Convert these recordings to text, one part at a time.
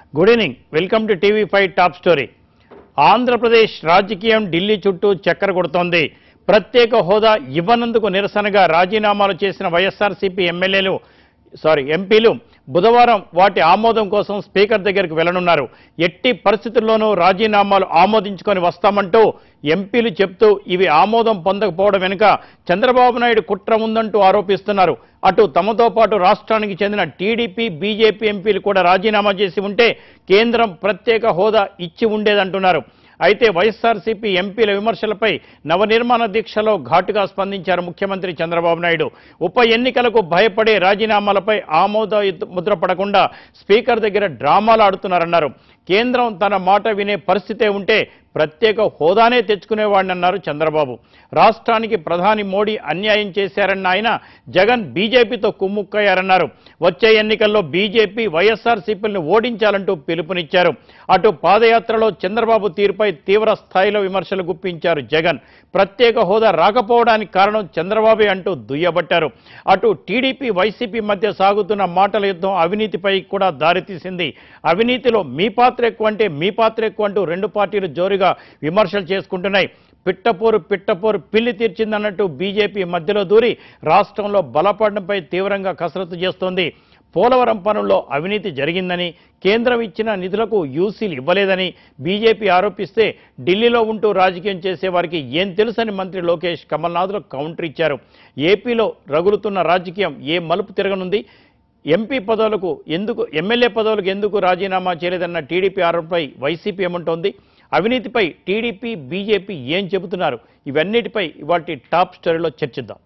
Good evening welcome to TV five top story Andhra Pradesh రాజకీయం ఢిల్లీ చుట్టూ చక్కర కొడుతోంది ప్రత్యేక హోదా ఇవ్వనందుకు నిరసనగా రాజీనామాలు చేసిన వైఎస్ఆర్సీపీ ఎమ్మెల్యేలు సారీ ఎంపీలు బుధవారం వాటి ఆమోదం కోసం స్పీకర్ దగ్గరికి వెళ్లనున్నారు ఎట్టి పరిస్థితుల్లోనూ రాజీనామాలు ఆమోదించుకొని వస్తామంటూ ఎంపీలు చెప్తూ ఇవి ఆమోదం పొందకపోవడం వెనుక చంద్రబాబు నాయుడు కుట్ర ఉందంటూ ఆరోపిస్తున్నారు అటు తమతో పాటు రాష్ట్రానికి చెందిన టీడీపీ బీజేపీ ఎంపీలు కూడా రాజీనామా చేసి ఉంటే కేంద్రం ప్రత్యేక హోదా ఇచ్చి ఉండేదంటున్నారు అయితే వైఎస్ఆర్సీపీ ఎంపీల విమర్శలపై నవనిర్మాణ దీక్షలో ఘాటుగా స్పందించారు ముఖ్యమంత్రి చంద్రబాబు నాయుడు ఉప ఎన్నికలకు భయపడే రాజీనామాలపై ఆమోద ముద్ర పడకుండా స్పీకర్ దగ్గర డ్రామాలు ఆడుతున్నారన్నారు కేంద్రం తన మాట వినే పరిస్థితే ఉంటే ప్రత్యేక హోదానే తెచ్చుకునేవాడిని అన్నారు చంద్రబాబు రాష్ట్రానికి ప్రధాని మోడీ అన్యాయం చేశారన్న ఆయన జగన్ బీజేపీతో కుమ్ముక్కయ్యారన్నారు వచ్చే ఎన్నికల్లో బీజేపీ వైఎస్ఆర్సీపీలను ఓడించాలంటూ పిలుపునిచ్చారు అటు పాదయాత్రలో చంద్రబాబు తీరుపై తీవ్ర స్థాయిలో విమర్శలు గుప్పించారు జగన్ ప్రత్యేక హోదా రాకపోవడానికి కారణం చంద్రబాబే అంటూ దుయ్యబట్టారు అటు టీడీపీ వైసీపీ మధ్య సాగుతున్న మాటల యుద్ధం అవినీతిపై కూడా దారితీసింది అవినీతిలో మీ పాత్ర ఎక్కువ అంటే మీ పాత్ర ఎక్కువ అంటూ రెండు పార్టీలు జోరుగా విమర్శలు చేసుకుంటున్నాయి పిట్టపోరు పిట్టపోరు పిల్లి తీర్చిందన్నట్టు బీజేపీ మధ్యలో దూరి రాష్ట్రంలో బలపడడంపై తీవ్రంగా కసరత్తు చేస్తోంది పోలవరం పనుల్లో అవినీతి జరిగిందని కేంద్రం ఇచ్చిన నిధులకు యూసీలు ఇవ్వలేదని బీజేపీ ఆరోపిస్తే ఢిల్లీలో ఉంటూ రాజకీయం చేసే వారికి ఏం తెలుసని మంత్రి లోకేష్ కమల్నాథ్లో కౌంటర్ ఇచ్చారు ఏపీలో రగులుతున్న రాజకీయం ఏ మలుపు తిరగనుంది ఎంపీ పదవులకు ఎందుకు ఎమ్మెల్యే పదవులకు ఎందుకు రాజీనామా చేయలేదన్న టీడీపీ ఆరోపణపై వైసీపీ ఏమంటోంది అవినీతిపై టీడీపీ బీజేపీ ఏం చెబుతున్నారు ఇవన్నిటిపై ఇవాటి టాప్ స్టోరీలో చర్చిద్దాం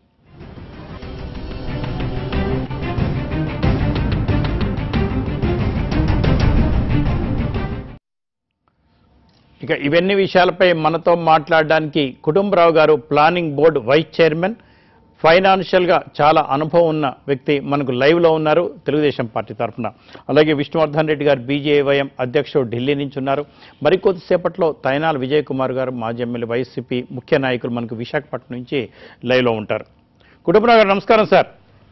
ఇక ఇవన్నీ విషయాలపై మనతో మాట్లాడడానికి కుటుంబరావు గారు ప్లానింగ్ బోర్డు వైస్ చైర్మన్ ఫైనాన్షియల్గా చాలా అనుభవం ఉన్న వ్యక్తి మనకు లైవ్లో ఉన్నారు తెలుగుదేశం పార్టీ తరఫున అలాగే విష్ణువర్ధన్ రెడ్డి గారు బీజేవైఎం అధ్యక్షుడు ఢిల్లీ నుంచి ఉన్నారు మరికొద్దిసేపట్లో తైనాల్ విజయ్ కుమార్ గారు మాజీ ఎమ్మెల్యే వైసీపీ ముఖ్య నాయకులు మనకు విశాఖపట్నం నుంచి లైవ్లో ఉంటారు కుటుంబరావు గారు నమస్కారం సార్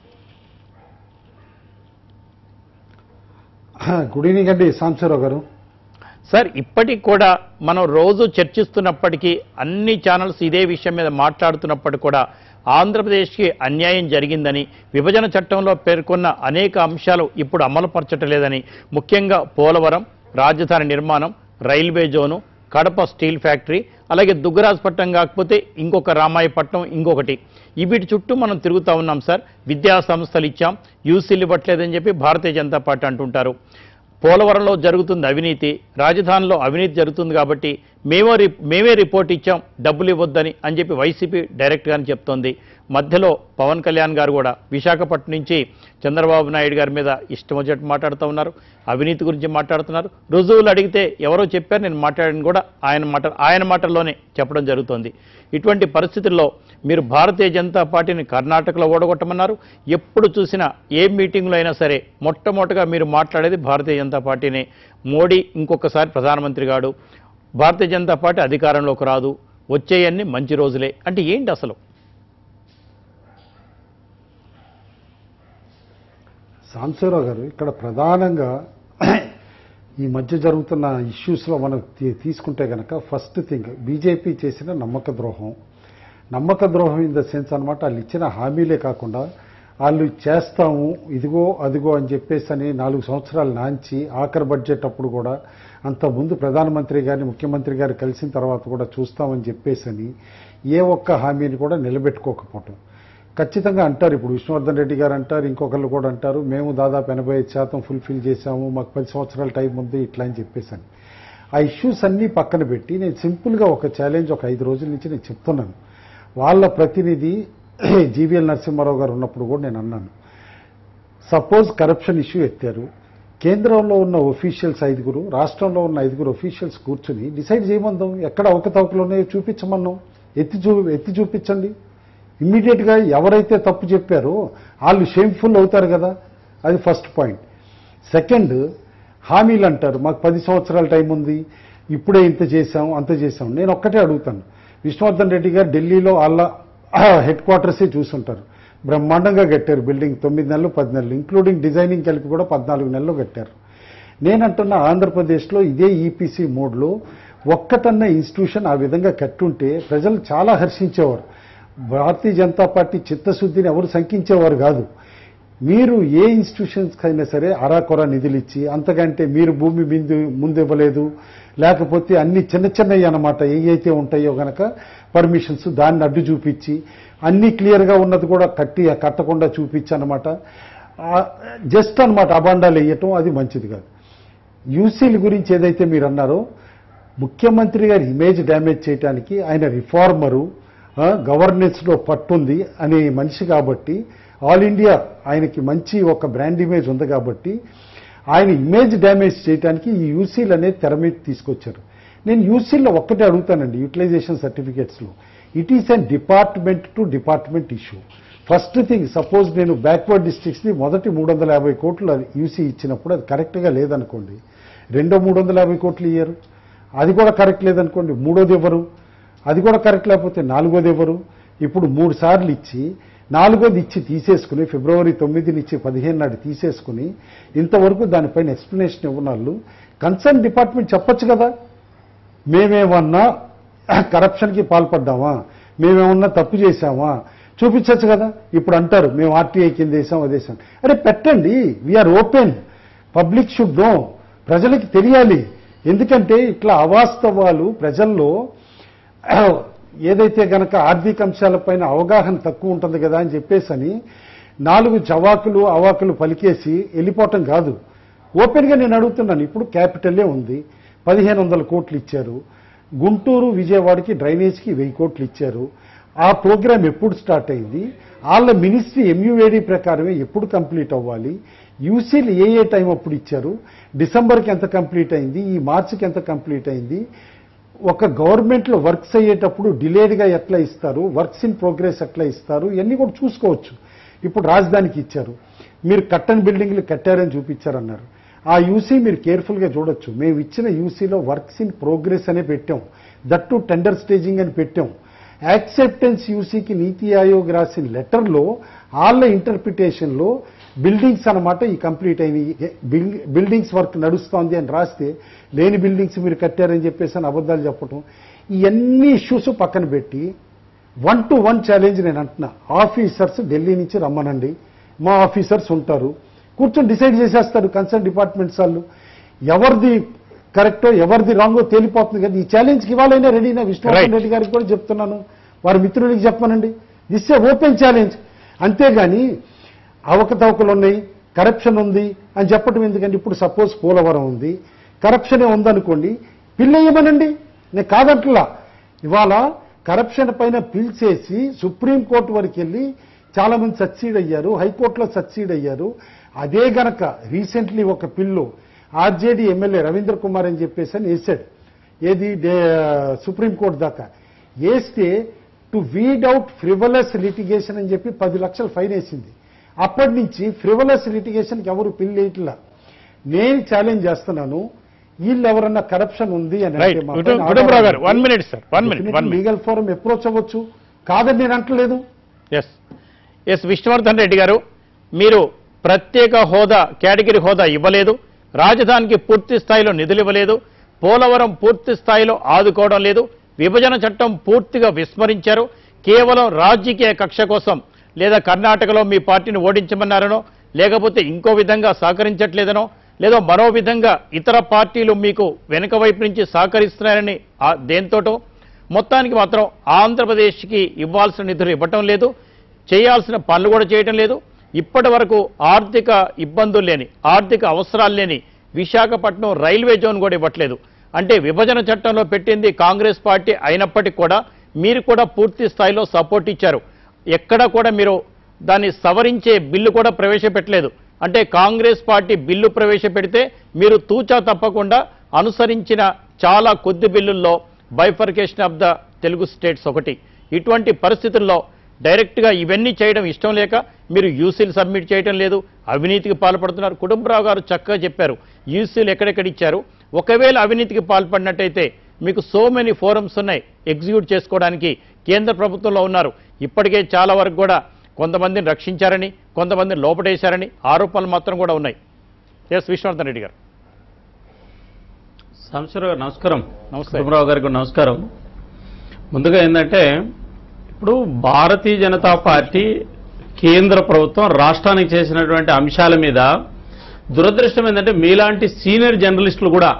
గుడ్ ఈవినింగ్ అండి సాంబశివరావు గారు సార్ ఇప్పటికి కూడా మనం రోజు చర్చిస్తున్నప్పటికీ అన్ని ఛానల్స్ ఇదే విషయం మీద మాట్లాడుతున్నప్పటికీ కూడా ఆంధ్రప్రదేశ్కి అన్యాయం జరిగిందని విభజన చట్టంలో పేర్కొన్న అనేక అంశాలు ఇప్పుడు అమలుపరచటలేదని ముఖ్యంగా పోలవరం రాజధాని నిర్మాణం railway zone Kadapa steel factory అలాగే దుగ్గరాజపట్నం కాకపోతే ఇంకొక రామాయపట్నం ఇంకొకటి ఈ వీటి చుట్టూ మనం తిరుగుతూ ఉన్నాం సార్ విద్యా సంస్థలు ఇచ్చాం యూసీలు ఇవ్వట్లేదని చెప్పి భారతీయ జనతా పార్టీ అంటుంటారు పోలవరంలో జరుగుతుంది అవినీతి రాజధానిలో అవినీతి జరుగుతుంది కాబట్టి మేమో రి మేమే రిపోర్ట్ ఇచ్చాం డబ్బులు ఇవ్వొద్దని అని చెప్పి వైసీపీ డైరెక్ట్గానే చెప్తోంది మధ్యలో పవన్ కళ్యాణ్ గారు కూడా విశాఖపట్నం నుంచి చంద్రబాబు నాయుడు గారి మీద ఇష్టం వచ్చినట్టు మాట్లాడుతూ ఉన్నారు అవినీతి గురించి మాట్లాడుతున్నారు రుజువులు అడిగితే ఎవరో చెప్పారు నేను మాట్లాడని కూడా ఆయన మాట ఆయన మాటల్లోనే చెప్పడం జరుగుతోంది ఇటువంటి పరిస్థితుల్లో మీరు భారతీయ జనతా పార్టీని కర్ణాటకలో ఓడగొట్టమన్నారు ఎప్పుడు చూసినా ఏ మీటింగ్లో అయినా సరే మొట్టమొదటిగా మీరు మాట్లాడేది భారతీయ జనతా పార్టీనే మోడీ ఇంకొకసారి ప్రధానమంత్రి గాడు భారతీయ జనతా పార్టీ అధికారంలోకి రాదు వచ్చేయన్ని మంచి రోజులే అంటే ఏంటి అసలు సాంబశివరావు గారు ఇక్కడ ప్రధానంగా ఈ మధ్య జరుగుతున్న ఇష్యూస్లో మనం తీ- తీసుకుంటే కనుక ఫస్ట్ థింగ్ బీజేపీ చేసిన నమ్మక ద్రోహం నమ్మక ద్రోహం ఇన్ ద సెన్స్ అనమాట వాళ్ళు ఇచ్చిన హామీలే కాకుండా వాళ్ళు చేస్తాము ఇదిగో అదిగో అని చెప్పేసి అని నాలుగు సంవత్సరాలు నాంచి ఆఖరి బడ్జెట్ అప్పుడు కూడా అంత ముందు ప్రధానమంత్రి గారిని ముఖ్యమంత్రి గారు కలిసిన తర్వాత కూడా చూస్తామని చెప్పేసి అని ఏ ఒక్క హామీని కూడా నిలబెట్టుకోకపోవటం ఖచ్చితంగా అంటారు ఇప్పుడు విష్ణువర్ధన్ రెడ్డి గారు అంటారు ఇంకొకళ్ళు కూడా అంటారు మేము దాదాపు ఎనభై ఐదు శాతం ఫుల్ఫిల్ చేశాము మాకు పది సంవత్సరాల టైం ఉంది ఇట్లా అని చెప్పేసి ఆ ఇష్యూస్ అన్నీ పక్కన పెట్టి నేను సింపుల్గా ఒక ఛాలెంజ్ ఒక ఐదు రోజుల నుంచి నేను చెప్తున్నాను వాళ్ళ ప్రతినిధి జీవీఎల్ నరసింహారావు గారు ఉన్నప్పుడు కూడా నేను అన్నాను సపోజ్ కరప్షన్ ఇష్యూ ఎత్తారు కేంద్రంలో ఉన్న ఒఫీషియల్స్ ఐదుగురు రాష్ట్రంలో ఉన్న ఐదుగురు ఒఫీషియల్స్ కూర్చుని డిసైడ్ చేయమందాం ఎక్కడ అవకతవకలు ఉన్నాయో చూపించమన్నాం ఎత్తి చూ ఎత్తి చూపించండి ఇమ్మీడియట్గా ఎవరైతే తప్పు చెప్పారో వాళ్ళు షేమ్ఫుల్ అవుతారు కదా అది ఫస్ట్ పాయింట్ సెకండ్ హామీలు అంటారు మాకు పది సంవత్సరాల టైం ఉంది ఇప్పుడే ఇంత చేశాం అంత చేశాం నేను ఒక్కటే అడుగుతాను విష్ణువర్ధన్ రెడ్డి గారు ఢిల్లీలో వాళ్ళ హెడ్ క్వార్టర్సే చూసుంటారు బ్రహ్మాండంగా కట్టారు బిల్డింగ్ తొమ్మిది నెలలు పది నెలలు ఇంక్లూడింగ్ డిజైనింగ్ కలిపి కూడా పద్నాలుగు నెలలు కట్టారు నేనంటున్న ఆంధ్రప్రదేశ్లో ఇదే ఈపీసీ మోడ్లో ఒక్కటన్న ఇన్స్టిట్యూషన్ ఆ విధంగా కట్టుంటే ప్రజలు చాలా హర్షించేవారు భారతీయ జనతా పార్టీ చిత్తశుద్ధిని ఎవరు శంకించేవారు కాదు మీరు ఏ ఇన్స్టిట్యూషన్స్కి అయినా సరే అరాకొర నిధులు ఇచ్చి అంతకంటే మీరు భూమి ముందు ముందు ఇవ్వలేదు లేకపోతే అన్ని చిన్న చిన్నవి అన్నమాట ఏవైతే ఉంటాయో గనక పర్మిషన్స్ దాన్ని అడ్డు చూపించి అన్ని క్లియర్గా ఉన్నది కూడా కట్టి కట్టకుండా చూపించి అనమాట జస్ట్ అనమాట అబాండాలు వేయటం అది మంచిది కాదు యూసీల గురించి ఏదైతే మీరు అన్నారో ముఖ్యమంత్రి గారి ఇమేజ్ డ్యామేజ్ చేయడానికి ఆయన రిఫార్మరు గవర్నెన్స్లో పట్టుంది అనే మనిషి కాబట్టి ఆల్ ఇండియా ఆయనకి మంచి ఒక బ్రాండ్ ఇమేజ్ ఉంది కాబట్టి ఆయన ఇమేజ్ డ్యామేజ్ చేయడానికి ఈ యూసీలు అనేది తెర మీద తీసుకొచ్చారు నేను యూసీల్లో ఒక్కటే అడుగుతానండి యూటిలైజేషన్ సర్టిఫికేట్స్లో it is an department to department issue first thing suppose నేను బ్యాక్వర్డ్ డిస్ట్రిక్ట్స్ని మొదటి మూడు వందల యాభై కోట్లు యూసీ ఇచ్చినప్పుడు అది కరెక్ట్గా లేదనుకోండి రెండో మూడు వందల యాభై కోట్లు ఇయ్యరు అది కూడా కరెక్ట్ లేదనుకోండి మూడోది ఎవరు అది కూడా కరెక్ట్ లేకపోతే నాలుగోది ఎవరు ఇప్పుడు మూడు సార్లు ఇచ్చి నాలుగోది ఇచ్చి తీసేసుకుని ఫిబ్రవరి తొమ్మిదిని ఇచ్చి పదిహేను నాడు తీసేసుకుని ఇంతవరకు దానిపైన ఎక్స్ప్లెనేషన్ ఇవ్వనాళ్ళు కన్సర్న్ డిపార్ట్మెంట్ చెప్పొచ్చు కదా మేమేమన్నా కరప్షన్కి పాల్పడ్డామా మేమేమన్నా తప్పు చేశామా చూపించచ్చు కదా ఇప్పుడు అంటారు మేము ఆర్టీఐ కింద వేసాం అదేసాం అరే పెట్టండి we are open public should know ప్రజలకి తెలియాలి ఎందుకంటే ఇట్లా అవాస్తవాలు ప్రజల్లో ఏదైతే గనక ఆర్థిక అంశాలపైన అవగాహన తక్కువ ఉంటుంది కదా అని చెప్పేసని నాలుగు చవాకులు అవాకులు పలికేసి వెళ్ళిపోవటం కాదు ఓపెన్గా నేను అడుగుతున్నాను ఇప్పుడు క్యాపిటల్లే ఉంది పదిహేను వందల కోట్లు ఇచ్చారు గుంటూరు విజయవాడకి డ్రైనేజ్కి వెయ్యి కోట్లు ఇచ్చారు ఆ ప్రోగ్రామ్ ఎప్పుడు స్టార్ట్ అయింది వాళ్ళ మినిస్ట్రీ ఎంయూఏడి ప్రకారమే ఎప్పుడు కంప్లీట్ అవ్వాలి యూసీలు ఏ ఏ టైం అప్పుడు ఇచ్చారు డిసెంబర్కి ఎంత కంప్లీట్ అయింది ఈ మార్చికి ఎంత కంప్లీట్ అయింది ఒక గవర్నమెంట్లో వర్క్స్ అయ్యేటప్పుడు డిలేడ్గా ఎట్లా ఇస్తారు వర్క్స్ ఇన్ ప్రోగ్రెస్ ఎట్లా ఇస్తారు ఇవన్నీ కూడా చూసుకోవచ్చు ఇప్పుడు రాజధానికి ఇచ్చారు మీరు కట్టని బిల్డింగ్లు కట్టారని చూపించారన్నారు ఆ యూసీ మీరు కేర్ఫుల్గా చూడొచ్చు మేము ఇచ్చిన యూసీలో వర్క్స్ ఇన్ ప్రోగ్రెస్ అనే పెట్టాం దట్ టు టెండర్ స్టేజింగ్ అని పెట్టాం యాక్సెప్టెన్స్ యూసీకి నీతి ఆయోగ్ రాసిన లెటర్లో వాళ్ళ ఇంటర్ప్రిటేషన్లో బిల్డింగ్స్ అన్నమాట ఈ కంప్లీట్ అయినాయి బిల్డింగ్స్ వర్క్ నడుస్తోంది అని రాస్తే లేని బిల్డింగ్స్ మీరు కట్టారని చెప్పేసి అని అబద్ధాలు చెప్పటం ఇవన్నీ ఇష్యూస్ పక్కన పెట్టి వన్ టు వన్ ఛాలెంజ్ నేను అంటున్నా ఆఫీసర్స్ ఢిల్లీ నుంచి రమ్మనండి మా ఆఫీసర్స్ ఉంటారు కూర్చొని డిసైడ్ చేసేస్తారు కన్సర్న్ డిపార్ట్మెంట్స్ వాళ్ళు ఎవరిది కరెక్టో ఎవరిది రాంగో తేలిపోతుంది కదా ఈ ఛాలెంజ్కి ఇవ్వాలైనా రెడీనా విష్ణువర్ధన్ Right. రెడ్డి గారికి కూడా చెప్తున్నాను వారి మిత్రులకి చెప్పమనండి దిస్ ఏ ఓపెన్ ఛాలెంజ్ అంతేగాని అవకతవకలు ఉన్నాయి కరప్షన్ ఉంది అని చెప్పడం ఎందుకండి ఇప్పుడు సపోజ్ పోలవరం ఉంది కరప్షనే ఉందనుకోండి పిల్లయ్యమనండి నేను కాదంటలా ఇవాళ కరప్షన్ పైన పిలిచేసి సుప్రీంకోర్టు వరకు వెళ్ళి చాలా మంది సక్సీడ్ అయ్యారు హైకోర్టులో సక్సీడ్ అయ్యారు అదే గనక రీసెంట్లీ ఒక పిల్లు ఆర్జేడీ ఎమ్మెల్యే రవీంద్ర కుమార్ అని చెప్పేసి అని వేసాడు ఏది డే- సుప్రీంకోర్టు దాకా వేస్తే to weed out frivolous litigation అని చెప్పి పది లక్షలు ఫైన్ వేసింది అప్పటి నుంచి ఫ్రివలస్ లిటిగేషన్కి ఎవరు పిల్లేట్లా నేను ఛాలెంజ్ చేస్తున్నాను వీళ్ళు ఎవరన్నా కరప్షన్ ఉంది అని రైట్ అంటే మా పైన Kutumba Rao garu one minute sir one minute one minute legal forum approach అవ్వచ్చు కాదని నేను అంటలేదు ఎస్ ఎస్ విష్ణువర్ధన్ రెడ్డి గారు మీరు ప్రత్యేక హోదా కేటగిరీ హోదా ఇవ్వలేదు రాజధానికి పూర్తి స్థాయిలో నిధులు ఇవ్వలేదు పోలవరం పూర్తి స్థాయిలో ఆదుకోవడం లేదు విభజన చట్టం పూర్తిగా విస్మరించారు కేవలం రాజకీయ కక్ష కోసం లేదా కర్ణాటకలో మీ పార్టీని ఓడించమన్నారనో లేకపోతే ఇంకో విధంగా సహకరించట్లేదనో లేదా మరో విధంగా ఇతర పార్టీలు మీకు వెనుక వైపు నుంచి సహకరిస్తున్నారని ఆ దేంతోటో మొత్తానికి మాత్రం ఆంధ్రప్రదేశ్కి ఇవ్వాల్సిన నిధులు ఇవ్వటం లేదు చేయాల్సిన పనులు కూడా చేయటం లేదు ఇప్పటి వరకు ఆర్థిక ఇబ్బందులు లేని ఆర్థిక అవసరాలు లేని విశాఖపట్నం రైల్వే జోన్ కూడా ఇవ్వట్లేదు అంటే విభజన చట్టంలో పెట్టింది కాంగ్రెస్ పార్టీ అయినప్పటికీ కూడా మీరు కూడా పూర్తి స్థాయిలో సపోర్ట్ ఇచ్చారు ఎక్కడ కూడా మీరు దాన్ని సవరించే బిల్లు కూడా ప్రవేశపెట్టలేదు అంటే కాంగ్రెస్ పార్టీ బిల్లు ప్రవేశపెడితే మీరు తూచా తప్పకుండా అనుసరించిన చాలా కొద్ది బిల్లుల్లో bifurcation of the Telugu states ఒకటి ఇటువంటి పరిస్థితుల్లో డైరెక్ట్గా ఇవన్నీ చేయడం ఇష్టం లేక మీరు యూసీలు సబ్మిట్ చేయడం లేదు అవినీతికి పాల్పడుతున్నారు కుటుంబరావు గారు చక్కగా చెప్పారు యూసీలు ఎక్కడెక్కడ ఇచ్చారు ఒకవేళ అవినీతికి పాల్పడినట్టయితే మీకు సో మెనీ ఫోరమ్స్ ఉన్నాయి ఎగ్జిక్యూట్ చేసుకోవడానికి కేంద్ర ప్రభుత్వంలో ఉన్నారు ఇప్పటికే చాలా వరకు కూడా కొంతమందిని రక్షించారని కొంతమందిని లోపటేశారని ఆరోపణలు మాత్రం కూడా ఉన్నాయి ఎస్ విశ్వనాథన్ రెడ్డి గారు సాంబశివరావు గారు నమస్కారం నమస్తే. కుటుంబరావు గారికి నమస్కారం ముందుగా ఏంటంటే ఇప్పుడు భారతీయ జనతా పార్టీ కేంద్ర ప్రభుత్వం రాష్ట్రానికి చేసినటువంటి అంశాల మీద దురదృష్టం ఏంటంటే మీలాంటి సీనియర్ జర్నలిస్టులు కూడా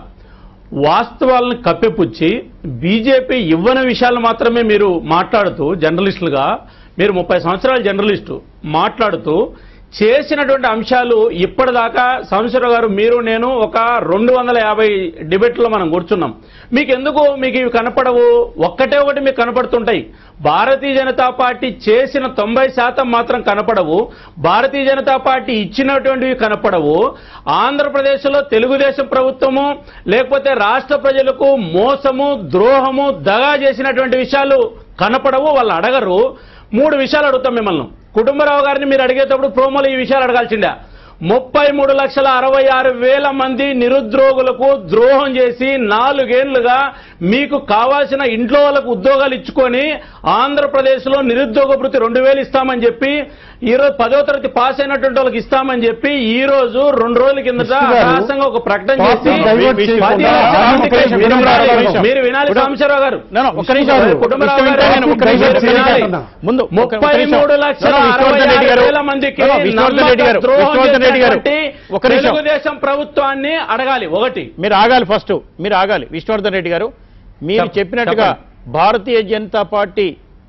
వాస్తవాలను కప్పిపుచ్చి బీజేపీ ఇవ్వని విషయాలు మాత్రమే మీరు మాట్లాడుతూ జర్నలిస్టులుగా మీరు ముప్పై సంవత్సరాల జర్నలిస్టు మాట్లాడుతూ చేసినటువంటి అంశాలు ఇప్పటిదాకా సంవత్సరం గారు మీరు నేను ఒక రెండు వందల యాభై డిబేట్లో మనం కూర్చున్నాం మీకు ఎందుకు మీకు ఇవి కనపడవు ఒక్కటే ఒకటి మీకు కనపడుతుంటాయి భారతీయ జనతా పార్టీ చేసిన తొంభై శాతం మాత్రం కనపడవు భారతీయ జనతా పార్టీ ఇచ్చినటువంటివి కనపడవు ఆంధ్రప్రదేశ్లో తెలుగుదేశం ప్రభుత్వము లేకపోతే రాష్ట్ర ప్రజలకు మోసము ద్రోహము దగా చేసినటువంటి విషయాలు కనపడవు వాళ్ళు అడగరు మూడు విషయాలు అడుగుతాం మిమ్మల్ని కుటుంబరావు గారిని మీరు అడిగేటప్పుడు ప్రోమోలో ఈ విషయాలు అడగాల్సిందే ముప్పై మూడు లక్షల అరవై ఆరు వేల మంది నిరుద్యోగులకు ద్రోహం చేసి నాలుగేళ్లుగా మీకు కావాల్సిన ఇంట్లో వాళ్ళకు ఉద్యోగాలు ఇచ్చుకొని ఆంధ్రప్రదేశ్లో నిరుద్యోగ భృతి రెండు వేలు ఇస్తామని చెప్పి ఈ రోజు పదో తరగతి పాస్ అయినటువంటి వాళ్ళకి ఇస్తామని చెప్పి ఈ రోజు రెండు రోజుల కిందట కృష్ణ గారు, అనాయాసంగా ఒక ప్రకటన టాపిక్ చేసి డైవర్ట్ పది చేయకుండా లక్షల ఆంధ్రప్రదేశ్ మందికి వినోద్ వినోద్ గారు గారు, మీరు వినాలి కుటుంబ- సాంబశివరావు గారు No, no, ఒక్క నిమిషం గారు, కుటుంబరావు గారు, నేను ఒక్క మీరు నిమిషం వినాలి. చేయకుండా. ముందు ఒక్క- ఒక్క ముప్పై నిమిషం. మూడు లక్షల No, no, అరవై విష్ణువర్ధన్ రెడ్డి గారు. ఆరు వేల మందికి No, no, విష్ణువర్ధన్ రెడ్డి గారు. నమ్మక ద్రోహం విష్ణువర్ధన్ రెడ్డి గారు. చేసినటువంటి ఒక్క నిమిషం. తెలుగుదేశం ప్రభుత్వాన్ని అడగాలి ఒకటి మీరు ఆగాలి ఫస్ట్ మీరు ఆగాలి విష్ణువర్ధన్ రెడ్డి గారు మీరు చెప్- చెప్పినట్టుగా భారతీయ జనతా పార్టీ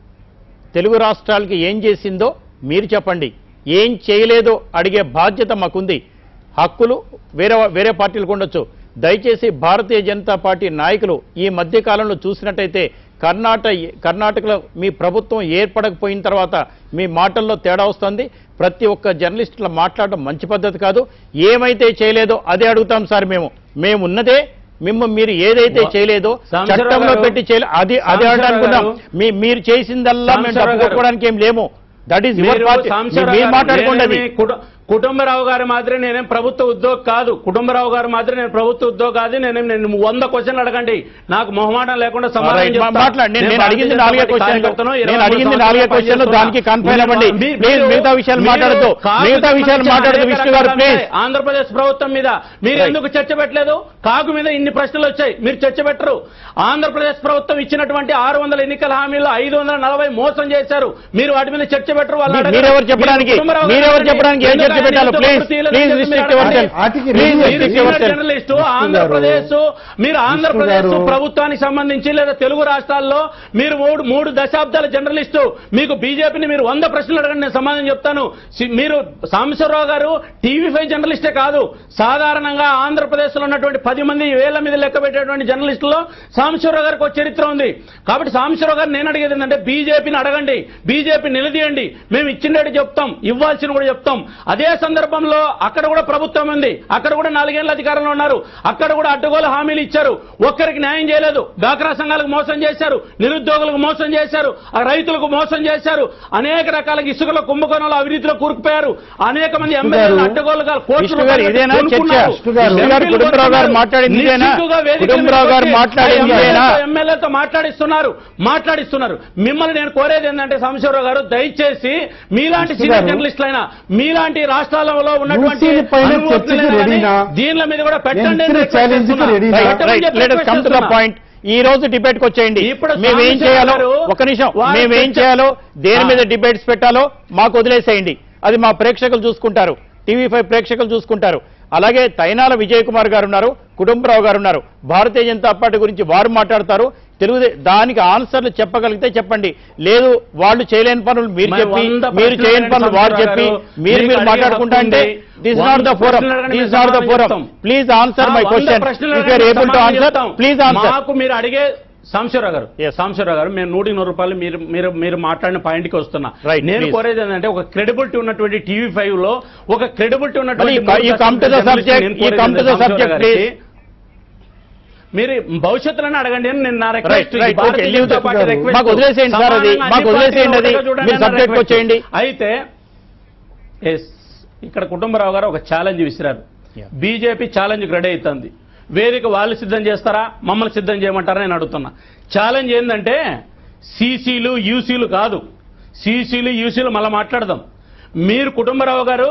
తెలుగు రాష్ట్రాలకి ఏం చేసిందో మీరు చెప్పండి ఏం చేయలేదో అడిగే బాధ్యత మాకుంది హక్కులు వేరే వేరే పార్టీలకు ఉండొచ్చు దయచేసి భారతీయ జనతా పార్టీ నాయకులు ఈ మధ్య కాలంలో చూసినట్టయితే కర్ణాటక కర్ణాటకలో మీ ప్రభుత్వం ఏర్పడకపోయిన తర్వాత మీ మాటల్లో తేడా వస్తుంది ప్రతి ఒక్క జర్నలిస్టుల మాట్లాడడం మంచి పద్ధతి కాదు ఏమైతే చేయలేదో అదే అడుగుతాం సార్ మేము మేము ఉన్నదే మిమ్మ మీరు ఏదైతే వా- చేయలేదో సాంబశివరావు చట్టంలో గారు, పెట్టి చేయలే అది అదే సాంబశివరావు అనుకుందాం గారు, మీ మీరు చేసిందల్లా మేము సాంబశివరావు గారు, తప్పుకోవడానికి ఏం లేము దట్ ఈస్ యువర్ మీరు పార్టీ సాంబశివరావు మీరు గారు, మాట్లాడుకోండి అది నేనేమి కుట- కుటుంబరావు గారి మాదిరి నేనేం ప్రభుత్వ ఉద్యోగ కాదు కుటుంబరావు గారి మాదిరి నేను ప్రభుత్వ ఉద్యోగ కాదు నేనేం నేను వంద క్వశ్చన్లు అడగండి నాకు మొహమాటం లేకుండా సమాధానం Alright, మా- చెప్తా. మాట్లాడండి నేను- నేను నేను అడిగింది భారతీయ నాలుగే జనతా పార్టీ క్వశ్చన్లు కార్యకర్తను, ఇరవై నేను మూడు అడిగింది సంవత్సరాలు నాలుగే క్వశ్చన్లు పనిచేస్తున్నా. దానికి కన్ఫైన్ అవ్వండి మీ- ప్లీజ్ మీరు- మిగతా విషయాలు మీరు మాట్లాడద్దు కాకు మిగతా విషయాలు సంబంధించిన మాట్లాడదు అనేక విష్ణు గారు రకాల ప్లీజ్ ఉన్నాయి. ఆంధ్రప్రదేశ్ ప్రభుత్వం మీద మీరు Right. ఎందుకు చర్చ పెట్టలేదు కాకు మీద ఇన్ని ప్రశ్నలు వచ్చాయి మీరు చర్చ పెట్టరు ఆంధ్రప్రదేశ్ ప్రభుత్వం ఇచ్చినటువంటి ఆరు వందల ఎన్నికల హామీల్లో ఐదు వందల నలభై మోసం చేశారు మీరు వాటి మీద చర్చ పెట్టరు వాళ్ళు మీ- అడగరు. మీరెవరు చెప్పడానికి మీరు కుటుంబరావు గారు మీరెవరు అడగండి. చెప్పడానికి ఏం ఎందుకు చర్చ ఆయన పెట్టాలో నిరుద్యోగ ప్లీజ్ వృత్తిలో ప్లీజ్ మీరు రిస్ట్రిక్ట్ అడగండి. యువర్ వాటికి ప్లీజ్ మీరు మీరు restrict senior your journalist Vishnu garu, Andhra Pradesh మీరు ఆంధ్రప్రదేశ్ గారు, ప్రభుత్వానికి సంబంధించి లేదా తెలుగు రాష్ట్రాల్లో మీరు మూడు మూడు దశాబ్దాల జర్నలిస్టు మీకు బీజేపీని మీరు వంద ప్రశ్నలు అడగండి నేను సమాధానం చెప్తాను సి- మీరు సాంబశివరావు గారు టీవీ ఫైవ్ జర్నలిస్టే కాదు సాధారణంగా ఆంధ్రప్రదేశ్ లో ఉన్నటువంటి పది మంది వేల మీద లెక్క పెట్టేటువంటి జర్నలిస్టుల్లో సాంబశివరావు గారికి ఒక చరిత్ర ఉంది కాబట్టి సాంబశివరావు గారు నేను అడిగేది ఏంటంటే బీజేపీని అడగండి బీజేపీ నిలదీయండి మేము ఇచ్చినట్టు చెప్తాం ఇవ్వాల్సిన కూడా చెప్తాం అదే సందర్భంలో అక్కడ కూడా ప్రభుత్వం ఉంది అక్కడ కూడా నాలుగేళ్ల అధికారంలో ఉన్నారు అక్కడ కూడా అడ్డగోలు హామీలు ఇచ్చారు ఒక్కరికి న్యాయం చేయలేదు డాక్రా సంఘాలకు మోసం చేశారు నిరుద్యోగులకు మోసం చేశారు ఆ రైతులకు మోసం చేశారు అనేక రకాల ఇసుకలో కుంభకోణంలో అవినీతిలో కూరుకుపోయారు అనేక మంది ఎమ్మెల్యేలు గారు, అడ్డగోలుగా కోట్ల విష్ణు గారు రూపాయలు ఇదేనా చర్చ కొనుక్కున్నారు. విష్ణు గారు, విష్ణు గారు ఎంపీలు కుటుంబరావు గారు కొనుక్కున్నారు. మాట్లాడింది ఇదేనా నిస్సిగ్గుగా వేదికల కుటుంబరావు గారు మీదకి వచ్చి మాట్లాడింది ఆ ఇదేనా ఎమ్మెల్యేలతో ఎమ్మెల్యేలతో మాట్లాడిస్తున్నారు మాట్లాడిస్తున్నారు మిమ్మల్ని నేను కోరేది ఏంటంటే సాంబశివరావు గారు దయచేసి మీలాంటి కృష్ణ సీనియర్ గారు, జర్నలిస్టులైనా మీలాంటి రాష్ట్రాలలో ఉన్నటువంటి యూసీని పైన అనుభవజ్ఞులైనా చర్చకి కానీ రెడీనా? దీనిల మీద కూడా పెట్టండి నేను అని ఇచ్చిన రిక్వెస్ట్ ఛాలెంజ్కి చేస్తున్నా. రెడీనా? పెట్టమని రైట్ చెప్పి let request come to the చేస్తున్నా. పాయింట్ ఈ రోజు డిబేట్ కి వచ్చేయండి ఇప్పుడు మేము ఏం సాంబశివరావు చేయాలో గారు ఒక నిమిషం వారి మేము ఏం చర్చ- చేయాలో దేని ఆ. మీద డిబేట్స్ పెట్టాలో మాకు వదిలేసేయండి అది మా ప్రేక్షకులు చూసుకుంటారు టీవీ ఫైవ్ ప్రేక్షకులు చూసుకుంటారు అలాగే తైనాల విజయ్ కుమార్ గారు ఉన్నారు కుటుంబరావు గారు ఉన్నారు భారతీయ జనతా పార్టీ గురించి వారు మాట్లాడతారు తెలుగుదే దానికి ఆన్సర్లు చెప్పగలిగితే చెప్పండి లేదు వాళ్ళు చేయలేని పనులు మీరు మరి చెప్పి వంద మీరు ప్రశ్నలు చేయని పనులు అడగండి వారు సంబరావు చెప్పి గారు. మీరు మీకు మీరు అడిగే మాట్లాడుకుంటా హక్కు అంటే ఉంది. దిస్ వంద నాట్ ద ఫోరం ప్రశ్నలు అడగండి, దిస్ మేము నాట్ ద సమాధానం ఫోరం చెప్తాం. ప్లీజ్ ఆన్సర్ ఆ మై వంద క్వశ్చన్ ప్రశ్నలు ఇఫ్ యూర్ అడగండి, ఏబుల్ టు సమాధానం ఆన్సర్ చెప్తాం. ప్లీజ్ ఆన్సర్ మాకు మీరు అడిగే సాంబశివరావు గారు Yes. సాంబశివరావు గారు మేము నూటికి నూరు రూపాయలు మీరు మీరు మీరు మాట్లాడిన పాయింట్ కి వస్తున్నా Right, నేను please. కోరేది ఏంటంటే ఒక క్రెడిబిలిటీ ఉన్నటువంటి టీవీ ఫైవ్ లో ఒక క్రెడిబిలిటీ మరి ఉన్నటువంటి you come- you come to the subject, you come to the subject, please. మీరు భవిష్యత్తులోనే అడగండి అని నేను నా right request right okay leave the మాకు వదిలేసేయండి సార్ అది మాకు వదిలేసేయండి అది మీరు సబ్జెక్ట్ వచ్చేయండి అయితే ఎస్ ఇక్కడ కుటుంబరావు గారు ఒక ఛాలెంజ్ విసిరారు Yeah. బీజేపీ ఛాలెంజ్ రెడీ అవుతుంది వేదిక వాళ్ళు సిద్ధం చేస్తారా మమ్మల్ని సిద్ధం చేయమంటారా నేను అడుగుతున్నా ఛాలెంజ్ ఏంటంటే సీసీలు యూసీలు కాదు సీసీలు యూసీలు మళ్ళీ మాట్లాడదాం మీరు కుటుంబరావు గారు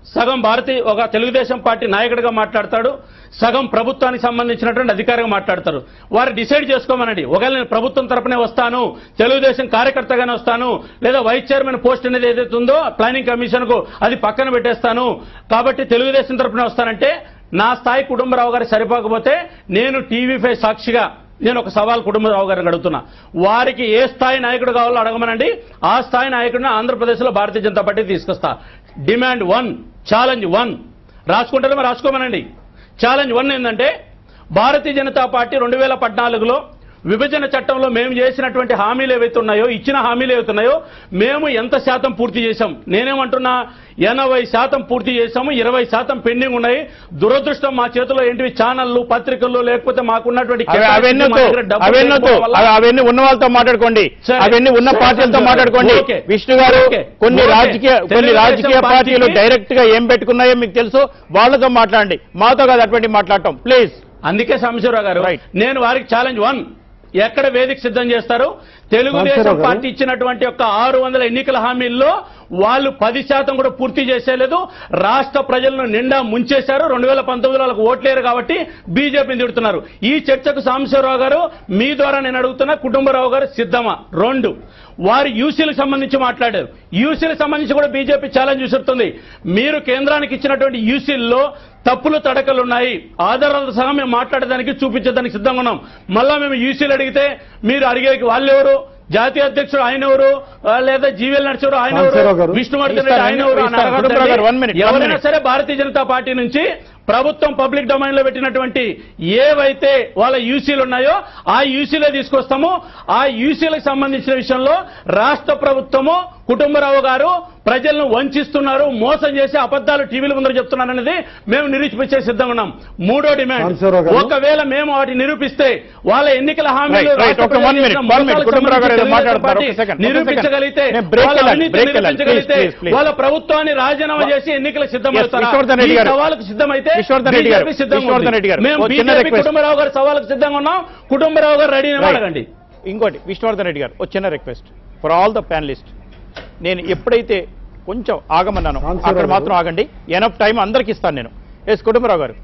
సగం భారతీయ ఒక తెలుగుదేశం పార్టీ నాయకుడిగా మాట్లాడతాడు సగం ప్రభుత్వానికి సంబంధించినటువంటి అధికారిగా మాట్లాడతారు వారు డిసైడ్ చేసుకోమనండి ఒకవేళ నేను ప్రభుత్వం తరపునే వస్తాను తెలుగుదేశం కార్యకర్తగానే వస్తాను లేదా వైస్ చైర్మన్ పోస్ట్ అనేది ఏదైతే ఉందో ప్లానింగ్ కమిషన్ కు అది పక్కన పెట్టేస్తాను కాబట్టి తెలుగుదేశం తరపునే వస్తానంటే నా స్థాయి కుటుంబరావు గారు సరిపోకపోతే నేను టీవీ ఫైవ్ సాక్షిగా నేను ఒక సవాల్ కుటుంబరావు గారిని అడుగుతున్నా వారికి ఏ స్థాయి నాయకుడు కావాలో అడగమనండి ఆ స్థాయి నాయకుడిని ఆంధ్రప్రదేశ్లో భారతీయ జనతా పార్టీ తీసుకొస్తా డిమాండ్ వన్ ఛాలెంజ్ వన్ రాసుకుంటారేమో రాసుకోమనండి ఛాలెంజ్ వన్ ఏంటంటే భారతీయ జనతా పార్టీ రెండు వేల పద్నాలుగులో విభజన చట్టంలో మేము చేసినటువంటి హామీలు ఏవైతే ఉన్నాయో ఇచ్చిన హామీలు ఏవైతే ఉన్నాయో మేము ఎంత శాతం పూర్తి చేశాం నేనేమంటున్నా ఎనభై శాతం పూర్తి చేశాము ఇరవై శాతం పెండింగ్ ఉన్నాయి దురదృష్టం మా చేతిలో ఏంటివి ఛానళ్లు పత్రికల్లో లేకపోతే మాకున్నటువంటి అవి- capacity, అవన్నీ మా దగ్గర డబ్బు అవన్నొద్దు లేకపోవడం వల్ల- అవి- అవన్నీ ఉన్న వాళ్ళతో మాట్లాడుకోండి సరే. అవన్నీ ఉన్న సరే, పార్టీలతో సరే. మాట్లాడుకోండి ఓకే. విష్ణు గారు ఓకే. కొన్ని ఓకే. రాజకీయ కొన్ని తెలుగుదేశం రాజకీయ పార్టీలు పార్టీకి- డైరెక్ట్ గా ఏం పెట్టుకున్నాయో మీకు తెలుసు వాళ్ళతో మాట్లాడండి మాతో కాదు అటువంటి మాట్లాడటం ప్లీజ్ అందుకే సాంబశివరావు గారు Right. నేను వారికి ఛాలెంజ్ వన్ ఎక్కడ వేదిక సిద్ధం చేస్తారు తెలుగుదేశం సాంబశివరావు గారు. పార్టీ ఇచ్చినటువంటి యొక్క ఆరు వందల ఎన్నికల హామీల్లో వాళ్ళు పది శాతం కూడా పూర్తి చేసేలేదు రాష్ట్ర ప్రజలను నిండా ముంచేశారు రెండు వేల పంతొమ్మిదిలో వాళ్ళకి ఓట్లేరు కాబట్టి బీజేపీని తిడుతున్నారు ఈ చర్చకు సాంబశివరావు గారు మీ ద్వారా నేను అడుగుతున్నా కుటుంబరావు గారు సిద్ధమా రెండు వారు యూసీలకు సంబంధించి మాట్లాడారు యూసీలకు సంబంధించి కూడా బీజేపీ ఛాలెంజ్ విసురుతుంది మీరు కేంద్రానికి ఇచ్చినటువంటి యూసీల్లో తప్పులు తడకలు ఉన్నాయి ఆధారాలతో సహా మేము మాట్లాడడానికి చూపించడానికి సిద్ధంగా ఉన్నాం మళ్ళా మేము యూసీలు అడిగితే మీరు అడిగే వాళ్ళెవరు జాతీయ అధ్యక్షుడు ఆయన ఎవరు ఆ, లేదా జీవీఎల్ నరసింహరావు ఆయన రామచంద్రరావు ఎవరు గారు. విష్ణువర్ధన్ రెడ్డి ఇస్తాను, ఆయన ఎవరు అని ఇస్తాను. అడగొద్దండి. కుటుంబరావు గారు, one minute, one ఎవరైనా minute. సరే భారతీయ జనతా పార్టీ నుంచి ప్రభుత్వం పబ్లిక్ డొమైన్ లో పెట్టినటువంటి ఏవైతే వాళ్ళ యూసీలు ఉన్నాయో ఆ యూసీలే తీసుకొస్తాము ఆ యూసీలకు సంబంధించిన విషయంలో రాష్ట్ర ప్రభుత్వము కుటుంబరావు గారు ప్రజలను వంచిస్తున్నారు మోసం చేసి అబద్ధాలు టీవీల ముందర చెప్తున్నారు అనేది మేము నిరూపించే సిద్ధంగా ఉన్నాం మూడో డిమాండ్ రామచంద్రరావు గారు. ఒకవేళ మేము వాటిని నిరూపిస్తే వాళ్ళ ఎన్నికల హామీలు Right, right. రాష్ట్ర ఒక one ప్రజలు minute, చేసిన one minute. మోసాలకు కుటుంబరావు గారు ఏదో సంబంధించి మాట్లాడుతున్నారు. తెలుగుదేశం ఒక second, పార్టీ ఒక second. నిరూపించగలిగితే నేను break వాళ్ళ వెళ్ళాలి, అవినీతిని break వెళ్ళాలి. నిరూపించగలిగితే Please, please, please. వాళ్ళ ప్రభుత్వాన్ని రాజీనామా చేసి ఎన్నికలకు సిద్ధమవుతారా విష్ణువర్ధన్ రెడ్డి ఈ గారు. సవాలుకు సిద్ధమైతే విష్ణువర్ధన్ రెడ్డి గారు. బీజేపీ సిద్ధంగా విష్ణువర్ధన్ ఉంది. రెడ్డి గారు. మేము ఓ చిన్న బీజేపీ request. కుటుంబరావు గారు సవాలుకు సిద్ధంగా ఉన్నాం కుటుంబరావు గారు రెడీ Right. అడగండి ఇంకోటి విష్ణువర్ధన్ రెడ్డి గారు ఒక చిన్న request for all the panelist నేను ఎప్పుడైతే కొంచెం ఆగమన్నాను రామచంద్రరావు అక్కడ గారు. మాత్రం ఆగండి ఎనఫ్ టైం అందరికి ఇస్తాను నేను ఎస్ కుటుంబరావు గారు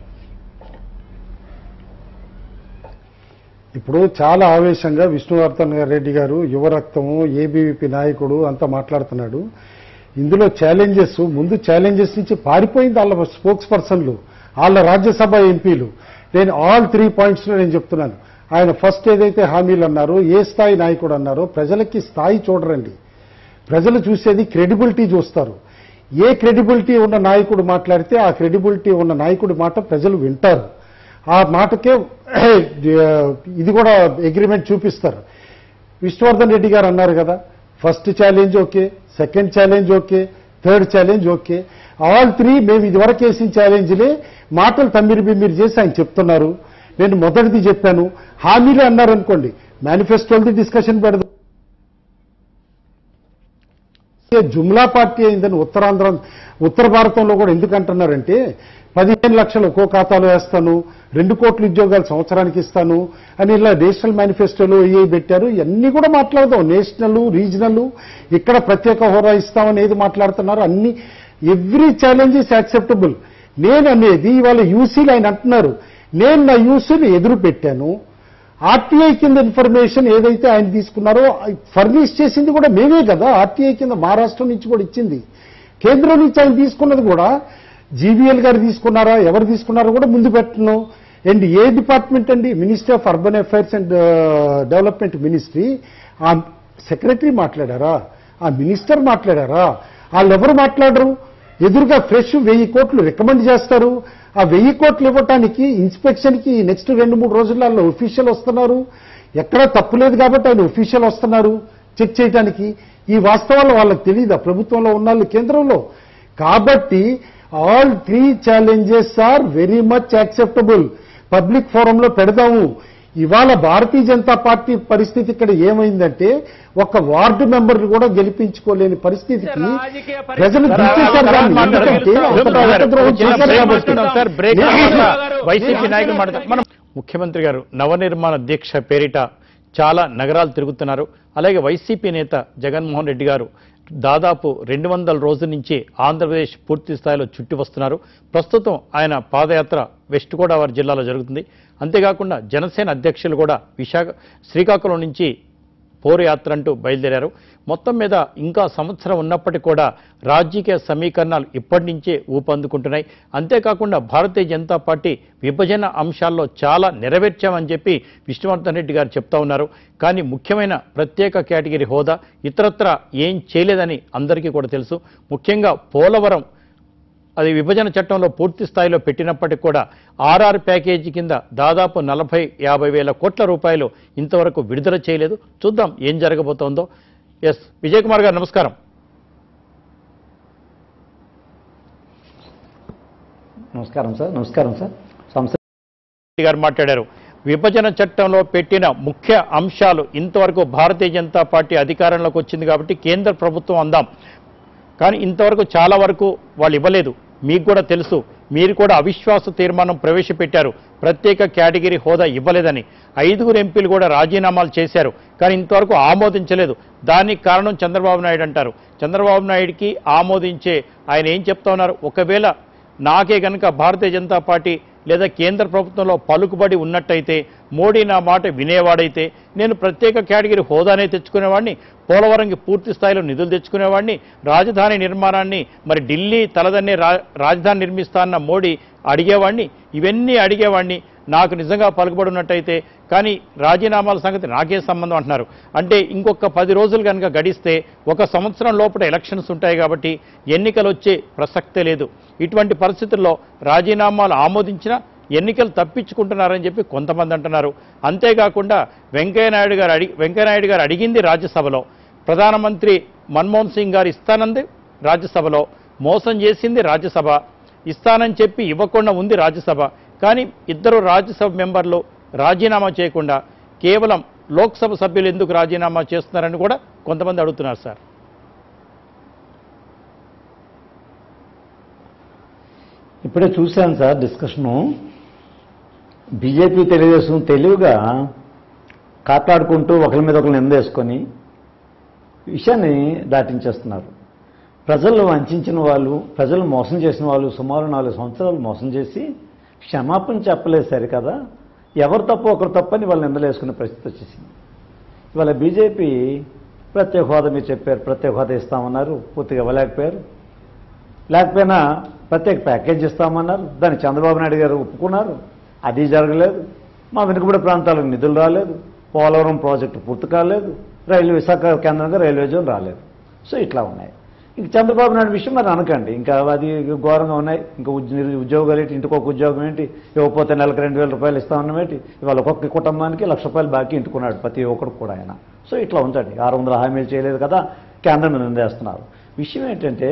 ఇప్పుడు చాలా ఆవేశంగా విష్ణువర్ధన్ రెడ్డి గారు యువరక్తము ఏబీవీపీ నాయకుడు అంతా మాట్లాడుతున్నాడు ఇందులో ఛాలెంజెస్ ముందు ఛాలెంజెస్ నుంచి పారిపోయింది వాళ్ళ స్పోక్స్ పర్సన్లు వాళ్ళ రాజ్యసభ ఎంపీలు నేను ఆల్ త్రీ పాయింట్స్లో నేను చెప్తున్నాను ఆయన ఫస్ట్ ఏదైతే హామీలు అన్నారో ఏ స్థాయి నాయకుడు అన్నారో ప్రజలకి స్థాయి చూడరండి ప్రజలు చూసేది క్రెడిబిలిటీ చూస్తారు ఏ క్రెడిబిలిటీ ఉన్న నాయకుడు మాట్లాడితే ఆ క్రెడిబిలిటీ ఉన్న నాయకుడి మాట ప్రజలు వింటారు ఆ మాటకే ఇది కూడా అగ్రిమెంట్ చూపిస్తారు విష్ణువర్ధన్ రెడ్డి గారు అన్నారు కదా first challenge okay second challenge okay third challenge okay all three మేము ఇదివరకు వేసిన ఛాలెంజ్లే మాటలు తమ్మిరి బిమ్మిరి చేసి ఆయన చెప్తున్నారు నేను మొదటిది చెప్పాను హామీలే అన్నారు అనుకోండి మేనిఫెస్టోలది డిస్కషన్ పెడదాం ఏ జుమ్లా పార్టీ అయిందని ఉత్తరాంధ్ర ఉత్తర భారతంలో కూడా ఎందుకు అంటున్నారంటే పదిహేను లక్షలు ఒక్కో ఖాతాలో వేస్తాను రెండు కోట్ల ఉద్యోగాలు సంవత్సరానికి ఇస్తాను అని ఇలా నేషనల్ మేనిఫెస్టోలో ఏ పెట్టారు ఇవన్నీ కూడా మాట్లాడదాం నేషనల్ రీజనల్ ఇక్కడ ప్రత్యేక హోదా ఇస్తామని ఏది మాట్లాడుతున్నారు అన్ని ఎవ్రీ ఛాలెంజ్ ఇస్ యాక్సెప్టబుల్ నేను అనేది ఇవాళ యూసీలు ఆయన అంటున్నారు నేను నా యూసీని ఎదురు పెట్టాను ఆర్టీఐ కింద ఇన్ఫర్మేషన్ ఏదైతే ఆయన తీసుకున్నారో ఫర్నిష్ చేసింది కూడా మేమే కదా ఆర్టీఐ కింద మహారాష్ట్ర నుంచి కూడా ఇచ్చింది కేంద్రం నుంచి ఆయన తీసుకున్నది కూడా జీవీఎల్ గారు తీసుకున్నారా ఎవరు తీసుకున్నారో కూడా ముందు పెట్టను అండ్ ఏ డిపార్ట్మెంట్ అండి ministry of urban affairs and development ministry ఆ సెక్రటరీ మాట్లాడారా ఆ మినిస్టర్ మాట్లాడారా వాళ్ళెవరు మాట్లాడరు ఎదురుగా ఫ్రెష్ వెయ్యి కోట్లు రికమెండ్ చేస్తారు ఆ వెయ్యి కోట్లు ఇవ్వటానికి ఇన్స్పెక్షన్ కి నెక్స్ట్ రెండు మూడు రోజులలో ఒఫీషియల్ వస్తున్నారు ఎక్కడా తప్పు లేదు కాబట్టి ఆయన ఒఫీషియల్ వస్తున్నారు చెక్ చేయడానికి ఈ వాస్తవాలు వాళ్ళకి తెలియదా ప్రభుత్వంలో ఉన్న వాళ్ళు కేంద్రంలో కాబట్టి all three challenges are very much acceptable public ఫోరంలో పెడదాము ఇవాళ భారతీయ జనతా పార్టీ పరిస్థితి ఇక్కడ ఏమైందంటే ఒక వార్డు మెంబర్ కూడా గెలిపించుకోలేని పరిస్థితికి రాజకీయ పరిస్థితి- ప్రజలు సార్, గుర్తించారు సార్, దాన్ని. మాట్లాడండి. ఎందుకంటే అంత కుటుంబరావు గారు, దేశద్రోహం చిన్న చేశారు break కాబట్టి. తీసుకుందాం సార్, break నేను- తీసుకుందాం. గారు, వైసీపీ నేను నాయకులు అంటున్నా- మాట్లాడతారు మనం ముఖ్యమంత్రి గారు నవనిర్మాణ దీక్ష పేరిట చాలా నగరాలు తిరుగుతున్నారు అలాగే వైసీపీ నేత జగన్మోహన్ రెడ్డి గారు దాదాపు రెండు వందల రోజుల నుంచి ఆంధ్రప్రదేశ్ పూర్తి స్థాయిలో చుట్టి వస్తున్నారు ప్రస్తుతం ఆయన పాదయాత్ర వెస్ట్ గోదావరి జిల్లాలో జరుగుతుంది అంతేకాకుండా జనసేన అధ్యక్షులు కూడా విశాఖ శ్రీకాకుళం నుంచి పోరు యాత్ర అంటూ బయలుదేరారు మొత్తం మీద ఇంకా సంవత్సరం ఉన్నప్పటికీ కూడా రాజకీయ సమీకరణాలు ఇప్పటి నుంచే ఊపందుకుంటున్నాయి అంతేకాకుండా భారతీయ జనతా పార్టీ విభజన అంశాల్లో చాలా నెరవేర్చామని చెప్పి విష్ణువర్ధన్ రెడ్డి గారు చెప్తా ఉన్నారు కానీ ముఖ్యమైన ప్రత్యేక కేటగిరీ హోదా ఇతరత్ర ఏం చేయలేదని అందరికీ కూడా తెలుసు ముఖ్యంగా పోలవరం అది విభజన చట్టంలో పూర్తి స్థాయిలో పెట్టినప్పటికీ కూడా ఆర్ఆర్ ప్యాకేజీ కింద దాదాపు నలభై యాభై వేల కోట్ల రూపాయలు ఇంతవరకు విడుదల చేయలేదు చూద్దాం ఏం జరగబోతోందో ఎస్ విజయ్ కుమార్ గారు నమస్కారం నమస్కారం సార్ నమస్కారం సార్ సంస్థ రెడ్డి గారు మాట్లాడారు విభజన చట్టంలో పెట్టిన ముఖ్య అంశాలు ఇంతవరకు భారతీయ జనతా పార్టీ అధికారంలోకి వచ్చింది కాబట్టి కేంద్ర ప్రభుత్వం అందాం కానీ ఇంతవరకు చాలా వరకు వాళ్ళు ఇవ్వలేదు మీకు కూడా తెలుసు మీరు కూడా అవిశ్వాస తీర్మానం ప్రవేశపెట్టారు ప్రత్యేక కేటగిరీ హోదా ఇవ్వలేదని ఐదుగురు ఎంపీలు కూడా రాజీనామాలు చేశారు కానీ ఇంతవరకు ఆమోదించలేదు దానికి కారణం చంద్రబాబు నాయుడు అంటారు చంద్రబాబు నాయుడికి ఆమోదించే ఆయన ఏం చెప్తా ఉన్నారు ఒకవేళ నాకే గనుక భారతీయ జనతా పార్టీ లేదా కేంద్ర ప్రభుత్వంలో పలుకుబడి ఉన్నట్టయితే మోడీ నా మాట వినేవాడైతే నేను ప్రత్యేక కేటగిరీ హోదానే తెచ్చుకునేవాడిని పోలవరంకి పూర్తి స్థాయిలో నిధులు తెచ్చుకునేవాడిని రాజధాని నిర్మాణాన్ని మరి ఢిల్లీ తలదన్నే రా రాజధాని నిర్మిస్తా అన్న మోడీ అడిగేవాడిని ఇవన్నీ అడిగేవాడిని నాకు నిజంగా పలుకుబడి ఉన్నట్టయితే కానీ రాజీనామాల సంగతి నాకే సంబంధం అంటున్నారు అంటే ఇంకొక పది రోజులు కనుక గడిస్తే ఒక సంవత్సరం లోపల ఎలక్షన్స్ ఉంటాయి కాబట్టి ఎన్నికలు వచ్చే ప్రసక్తే లేదు ఇటువంటి పరిస్థితుల్లో రాజీనామాలు ఆమోదించినా ఎన్నికలు తప్పించుకుంటున్నారని చెప్పి కొంతమంది అంటున్నారు అంతేకాకుండా వెంకయ్యనాయుడు గారు అడిగి వెంకయ్యనాయుడు గారు అడిగింది రాజ్యసభలో ప్రధానమంత్రి మన్మోహన్ సింగ్ గారు ఇస్తానంది రాజ్యసభలో మోసం చేసింది రాజ్యసభ ఇస్తానని చెప్పి ఇవ్వకుండా ఉంది రాజ్యసభ కానీ ఇద్దరు రాజ్యసభ మెంబర్లు రాజీనామా చేయకుండా కేవలం లోక్సభ సభ్యులు ఎందుకు రాజీనామా చేస్తున్నారని కూడా కొంతమంది అడుగుతున్నారు సార్ ఇప్పుడే చూశాను సార్ డిస్కషను బీజేపీ తెలుగుదేశం తెలివిగా కాపాడుకుంటూ ఒకరి మీద ఒకరు నిందేసుకొని విషయాన్ని దాటించేస్తున్నారు ప్రజలు వంచిన వాళ్ళు ప్రజలు మోసం చేసిన వాళ్ళు సుమారు నాలుగు సంవత్సరాలు మోసం చేసి క్షమాపణ చెప్పలేదు సరికదా ఎవరు తప్పు ఒకరు తప్పని వాళ్ళు నిందలేసుకునే పరిస్థితి వచ్చేసింది ఇవాళ బీజేపీ ప్రత్యేక హోదా మీరు చెప్పారు ప్రత్యేక హోదా ఇస్తామన్నారు పూర్తిగా ఇవ్వలేకపోయారు లేకపోయినా ప్రత్యేక ప్యాకేజ్ ఇస్తామన్నారు దాన్ని చంద్రబాబు నాయుడు గారు ఒప్పుకున్నారు అది జరగలేదు మా వెనుకబడి ప్రాంతాలకు నిధులు రాలేదు పోలవరం ప్రాజెక్టు పూర్తి కాలేదు రైల్వే విశాఖ కేంద్రంగా రైల్వే జోన్ రాలేదు సో ఇట్లా ఉన్నాయి ఇంక చంద్రబాబు నాయుడు విషయం మరి అనకండి ఇంకా అది ఘోరంగా ఉన్నాయి ఇంకా ఉద్య- ఉద్యోగాలు ఏంటి ఇంటికి ఒక ఉద్యోగం ఏంటి ఇవ్వకపోతే నెలకు రెండు వేల రూపాయలు ఇస్తామన్నాం ఏంటి ఇవాళ ఒక్కొక్క కుటుంబానికి లక్ష రూపాయలు బాకీ ఇంటుకున్నాడు ప్రతి ఒక్కరికి కూడా ఆయన సో ఇట్లా ఉంచండి ఆరు వందల హామీలు చేయలేదు కదా కేంద్రం మీద నిందేస్తున్నారు విషయం ఏంటంటే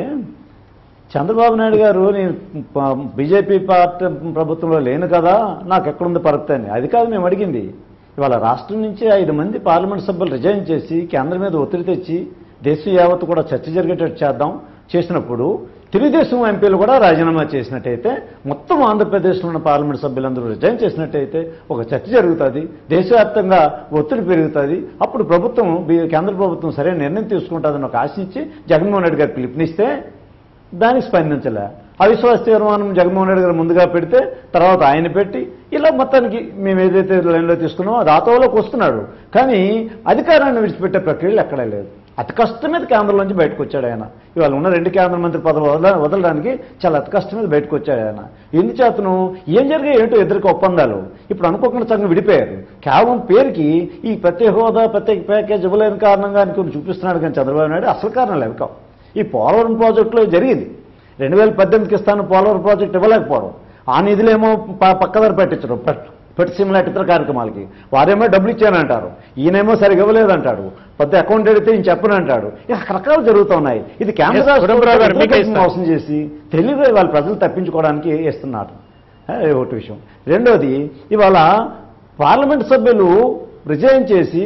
చంద్రబాబు నాయుడు గారు నేను ప- బీజేపీ పార్టీ ప్రభుత్వంలో లేను కదా నాకు ఎక్కడుంది పరక్తాన్ని అది కాదు మేము అడిగింది ఇవాళ రాష్ట్రం నుంచి ఐదు మంది పార్లమెంట్ సభ్యులు రిజైన్ చేసి కేంద్రం మీద ఒత్తిడి తెచ్చి దేశ యావత్ కూడా చర్చ జరిగేటట్టు చేద్దాం చేసినప్పుడు తెలుగుదేశం ఎంపీలు కూడా రాజీనామా చేసినట్టయితే మొత్తం ఆంధ్రప్రదేశ్లో ఉన్న పార్లమెంట్ సభ్యులందరూ రిజైన్ చేసినట్టయితే ఒక చర్చ జరుగుతుంది దేశవ్యాప్తంగా ఒత్తిడి పెరుగుతుంది అప్పుడు ప్రభుత్వం బీ- కేంద్ర ప్రభుత్వం సరైన నిర్ణయం తీసుకుంటుందని ఒక ఆశించి జగన్మోహన్ రెడ్డి గారు పిలుపునిస్తే దానికి స్పందించలే అవిశ్వాస తీర్మానం జగన్మోహన్ రెడ్డి గారు ముందుగా పెడితే తర్వాత ఆయన పెట్టి ఇలా మొత్తానికి మేము ఏదైతే లైన్లో తీసుకున్నామో అది ఆతోలోకి వస్తున్నాడు కానీ అధికారాన్ని విడిచిపెట్టే ప్రక్రియలు ఎక్కడా లేదు అతి కష్టం మీద కేంద్రం నుంచి బయటకు వచ్చాడు ఆయన ఇవాళ ఉన్న రెండు కేంద్ర మంత్రి పదవి వదల వదలడానికి చాలా అతి కష్టం మీద బయటకు వచ్చాడు ఆయన ఎందుచేతను ఏం జరిగాయి ఏంటో ఇద్దరికి ఒప్పందాలు ఇప్పుడు అనుకోకుండా సంఘం విడిపోయారు కేవలం పేరుకి ఈ ప్రత్యేక హోదా ప్రత్యేక ప్యాకేజ్ ఇవ్వలేని కారణంగా అనుకుని చూపిస్తున్నాడు కానీ చంద్రబాబు నాయుడు అసలు కారణం లేవు కావు ఈ పోలవరం ప్రాజెక్టులో జరిగింది రెండు వేల పద్దెనిమిదికి ఇస్తాను పోలవరం ప్రాజెక్ట్ ఇవ్వలేకపోవడం ఆ నిధులేమో ప- పక్కదారి పెట్టించడం పెట్- పెట్టి సిమ్లాట్ ఇతర కార్యక్రమాలకి వారేమో డబ్బులు ఇచ్చానంటారు ఈయనేమో సరిగా ఇవ్వలేదంటాడు పెద్ద అకౌంట్ అడిగితే ఈయన చెప్పనంటాడు ఇక రకరకాలు జరుగుతున్నాయి ఇది కేంద్ర Yes, రాష్ట్ర కుటుంబరావు గారు, మీకే ప్రభుత్వం ఇస్తాను. మోసం చేసి తెలివిగా వాళ్ళ ప్రజలు తప్పించుకోవడానికి ఇస్తున్నారు అది ఒకటి విషయం రెండోది ఇవాళ పార్లమెంట్ సభ్యులు రిజైన్ చేసి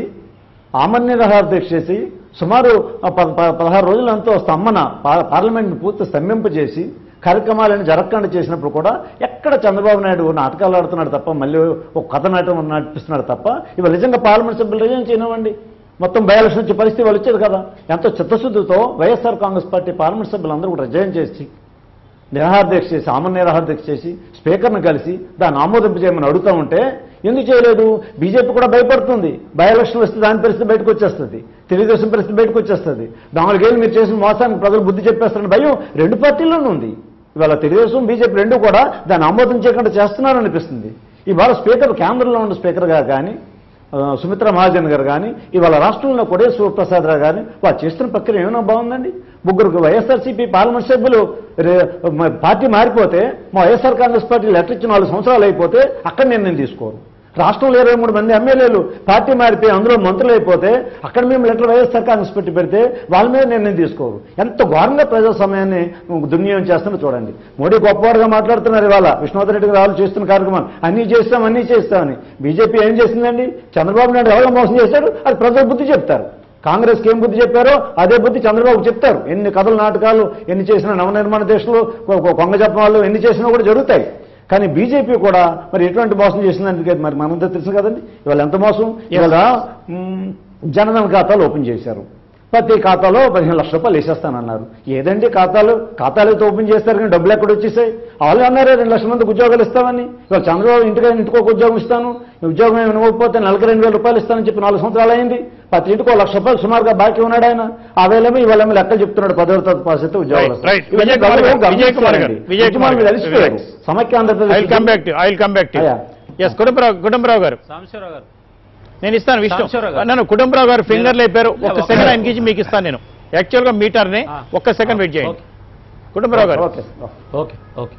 ఆమరణ నిరాహార దీక్ష చేసి సుమారు ప- ప- పదహారు రోజులంతో స్తంభన పా- పార్లమెంట్ని పూర్తి స్తంభింపజేసి కార్యక్రమాలను జరగకుండా చేసినప్పుడు కూడా ఎక్కడ చంద్రబాబు నాయుడు నాటకాలు ఆడుతున్నాడు తప్ప మళ్ళీ ఒక కథ నాటం నడిపిస్తున్నాడు తప్ప ఇవాళ నిజంగా పార్లమెంట్ సభ్యులు రిజైన్ చేయనివ్వండి మొత్తం బై ఎలక్షన్ వచ్చే పరిస్థితి వాళ్ళు వచ్చేది కదా ఎంతో చిత్తశుద్ధితో వైఎస్ఆర్ కాంగ్రెస్ పార్టీ పార్లమెంట్ సభ్యులందరూ కూడా రిజైన్ చేసి నిరాహార దీక్ష చేసి ఆమరణ నిరాహార దీక్ష చేసి స్పీకర్ను కలిసి దాన్ని ఆమోదింపు చేయమని అడుగుతూ ఉంటే ఎందుకు చేయలేదు బీజేపీ కూడా భయపడుతుంది బై ఎలక్షన్ వస్తే దాని పరిస్థితి బయటకు వచ్చేస్తుంది తెలుగుదేశం పరిస్థితి బయటకు వచ్చేస్తుంది నాలుగేళ్ళు మీరు చేసిన మోసానికి ప్రజలు బుద్ధి చెప్పేస్తారని భయం రెండు పార్టీల్లోనూ ఉంది ఇవాళ తెలుగుదేశం బీజేపీ రెండు కూడా దాన్ని ఆమోదం చేయకుండా చేస్తున్నారనిపిస్తుంది ఇవాళ స్పీకర్ కేంద్రంలో ఉన్న స్పీకర్ గారు కానీ ఆ, సుమిత్ర మహాజన్ గారు కానీ ఇవాళ రాష్ట్రంలో కూడా శివప్రసాద్ రావు కానీ వారు చేస్తున్న ప్రక్రియ ఏమైనా బాగుందండి ముగ్గురు వైఎస్ఆర్సీపీ పార్లమెంట్ సభ్యులు రే- మ- పార్టీ మారిపోతే మా వైఎస్ఆర్ కాంగ్రెస్ పార్టీ లెటర్ ఇచ్చిన నాలుగు సంవత్సరాలు అయిపోతే అక్కడ నిర్ణయం తీసుకోరు రాష్ట్రంలో ఇరవై మూడు మంది ఎమ్మెల్యేలు పార్టీ మారిపోయి అందులో మంత్రులు అయిపోతే అక్కడ మేము లెటర్ వైఎస్ఆర్ కాంగ్రెస్ పెట్టి పెడితే వాళ్ళ మీద నిర్ణయం తీసుకోరు ఎంత ఘోరంగా ప్రజాస్వామ్యాన్ని దుర్వినియోగం చేస్తున్నా చూడండి మోడీ గొప్పవాడుగా మాట్లాడుతున్నారు ఇవాళ విష్ణువర్ధన్ రెడ్డి గారు వాళ్ళు చేస్తున్న కార్యక్రమాలు అన్నీ చేస్తాం అన్నీ చేస్తామని బీజేపీ ఏం చేసిందండి చంద్రబాబు నాయుడు ఎవరో మోసం చేశారు అది ప్రజలు బుద్ధి చెప్తారు కాంగ్రెస్కి ఏం బుద్ధి చెప్పారో అదే బుద్ధి చంద్రబాబు చెప్తారు ఎన్ని కథలు నాటకాలు ఎన్ని చేసినా నవనిర్మాణ దేశంలో కొంగ చెప్పడం వాళ్ళు ఎన్ని చేసినా కూడా జరుగుతాయి కానీ బీజేపీ కూడా మరి ఎటువంటి మోసం చేసిందంటే మరి మనంతా తెలుసు కదండి ఇవాళ ఎంత మోసం ఇవాళ మ్, జనధన్ ఖాతాలు ఓపెన్ చేశారు ప్రతి ఖాతాలో పదిహేను లక్షల రూపాయలు వేసేస్తానన్నారు ఏదండి ఖాతాలు ఖాతాలు అయితే ఓపెన్ చేస్తారు కానీ డబ్బులు ఎక్కడ వచ్చేసాయి వాళ్ళు అన్నారే రెండు లక్షల మందికి ఉద్యోగాలు ఇస్తామని ఇవాళ చంద్రబాబు ఇంటికి ఇంటికి ఒక ఉద్యోగం ఇస్తాను ఈ ఉద్యోగం ఏమి ఇవ్వకపోతే నెలకి రెండు వేల రూపాయలు ఇస్తానని చెప్పి నాలుగు సంవత్సరాలు అయింది ప్రతి ఇంటికి ఒక లక్ష రూపాయలు సుమారుగా బాకీ ఉన్నాడు ఆయన ఆ వేళేమో ఇవాళ లెక్కలు చెప్తున్నాడు పదవ తరగతి పాస్ అయితే ఉద్యోగాలు Right, right. వస్తాయి. ఇవన్నీ విజయ్ కుమార్ గారు, గమనించాలండి. విజయ్ కుమార్ గారు, విజయ్ కుమార్ ఉద్యమాలు గారు. అలసిపోయారు. సమైక్య I Andhra Pradesh come back to I come back to అయ్యా. ఎస్ కుటుంబరావు కుటుంబరావు గారు సాంబశివరావు గారు నేను ఇస్తాను విష్ణు సాంబశివరావు గారు. నన్ను కుటుంబరావు గారు ఫింగర్ లేపారు ఒక్క ఒక్క- సెకండ్ ఆయనకి ఇచ్చి మీకు ఇస్తాను నేను యాక్చువల్ గా మీటర్ ని ఆ. ఒక్క సెకండ్ వెయిట్ చేయండి okay. Kutumba Rao garu okay okay okay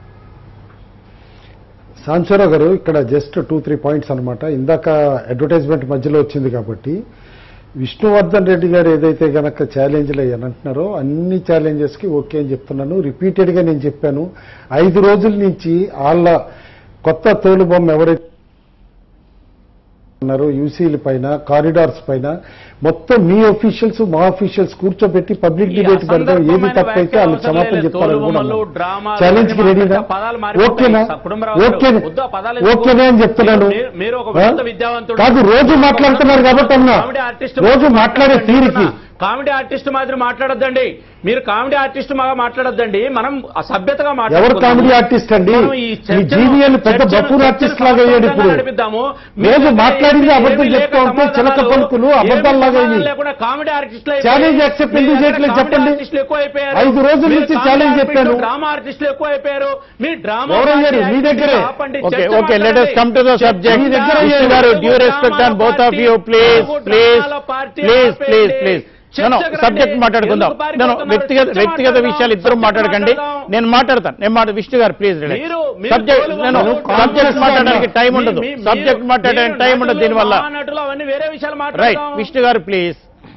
Sambasivarao గారు ఇక్కడ జస్ట్ టూ త్రీ పాయింట్స్ అన్నమాట ఇందాక అడ్వర్టైజ్మెంట్ మధ్యలో వచ్చింది కాబట్టి విష్ణువర్ధన్ రెడ్డి గారు ఏదైతే గనక ఛాలెంజ్లు అయ్యని అంటున్నారో అన్ని ఛాలెంజెస్కి ఓకే అని చెప్తున్నాను రిపీటెడ్గా నేను చెప్పాను ఐదు రోజుల నుంచి వాళ్ళ కొత్త తోలుబొమ్మ ఎవరైతే ఉన్నారు యూసీల పైన కారిడార్స్ పైన మొత్తం మీ అఫీషియల్స్ మా అఫీషియల్స్ కూర్చోబెట్టి పబ్లిక్ ఈ డిబేట్ పెడతాం ఏది అసందర్భమైన తప్పైతే వాళ్ళు వ్యాఖ్యలు క్షమాపణ అవసరం చెప్పాలని లేదు. కూడా తోలుబొమ్మలు, డ్రామాలు, ఛాలెంజ్ కి అవన్నీ రెడీనా మాట్లాడితే పదాలు మారిపోతాయి. ఓకేనా కుటుంబరావు గారు, ఓకేనా వద్దు, ఆ పదాలు ఎందుకు? ఓకేనా అని చెప్తున్నాను మీరు- మీరు ఒక ఆ? పెద్ద విద్యావంతుడు. కాదు రోజు మాట్లాడుతున్నారు కాబట్టి అన్నా కామెడీ ఆర్టిస్ట్ రోజు మాట్లాడే తీరికి కామెడీ ఆర్టిస్ట్ మాదిరి మాట్లాడొద్దండి మీరు కామెడీ ఆర్టిస్ట్ మాగా మాట్లాడొద్దండి మనం సభ్యతగా ఎవరు మాట్లాడుకుందాము. కామెడీ ఆర్టిస్ట్ అండి మనం ఈ ఈ చర్చను- జీవీఎల్ పెద్ద చర్చను- బఫూర్ చర్చను ఆర్టిస్ట్ లాగా అయ్యాడు ఇప్పుడు సమర్థవంతంగా నడిపిద్దాము. మీ రోజు దగ్గర మాట్లాడింది ఏమీ- అబద్ధం ఏమీ లేక చెప్తా ఉంటే చిలక సమాధానాలు, పలుకులు ఏమీ అబద్ధాల్లాగా సమాధానం అయ్యి. లేకుండా కామెడీ ఆర్టిస్టులు ఛాలెంజ్ అయిపోయారు. యాక్సెప్ట్ మీ ఎందుకు దగ్గర చేయట్లేదు కామెడీ చెప్పండి. ఆర్టిస్టులు ఎక్కువ అయిపోయారు. ఐదు రోజుల మీరు నుంచి కామెడీ ఛాలెంజ్ ఆర్టిస్టులు, చెప్పాను. డ్రామా ఆర్టిస్టులు ఎక్కువ అయిపోయారు మీ డ్రామా ఎవరయ్యారు? పార్టీ మీ దగ్గరే. ఆర్టిస్టులు ఆపండి. ఓకే చర్చ okay let us come to the subject మీ దగ్గర విష్ణు ఏం గారు లేదు. Due respect on both of you please please please please please నేను సబ్జెక్ట్ మాట్లాడుకుందాం నేను వ్యక్తిగత వ్యక్తిగత విషయాలు ఇద్దరు మాట్లాడకండి నేను మాట్లాడతాను నేను మాట విష్ణు గారు ప్లీజ్ మీరు మీరు సబ్జెక్ట్ తోలు నేను బొమ్మలు, సబ్జెక్ట్ మాట్లాడడానికి టైం ఉండదు మీ- మీ- సబ్జెక్ట్ మీరు- మాట్లాడడానికి మీరు టైం ఉండదు నటులు, దీనివల్ల మహానటులు అవన్నీ వేరే విషయాలు రైట్ మాట్లాడదాం Vishnu garu please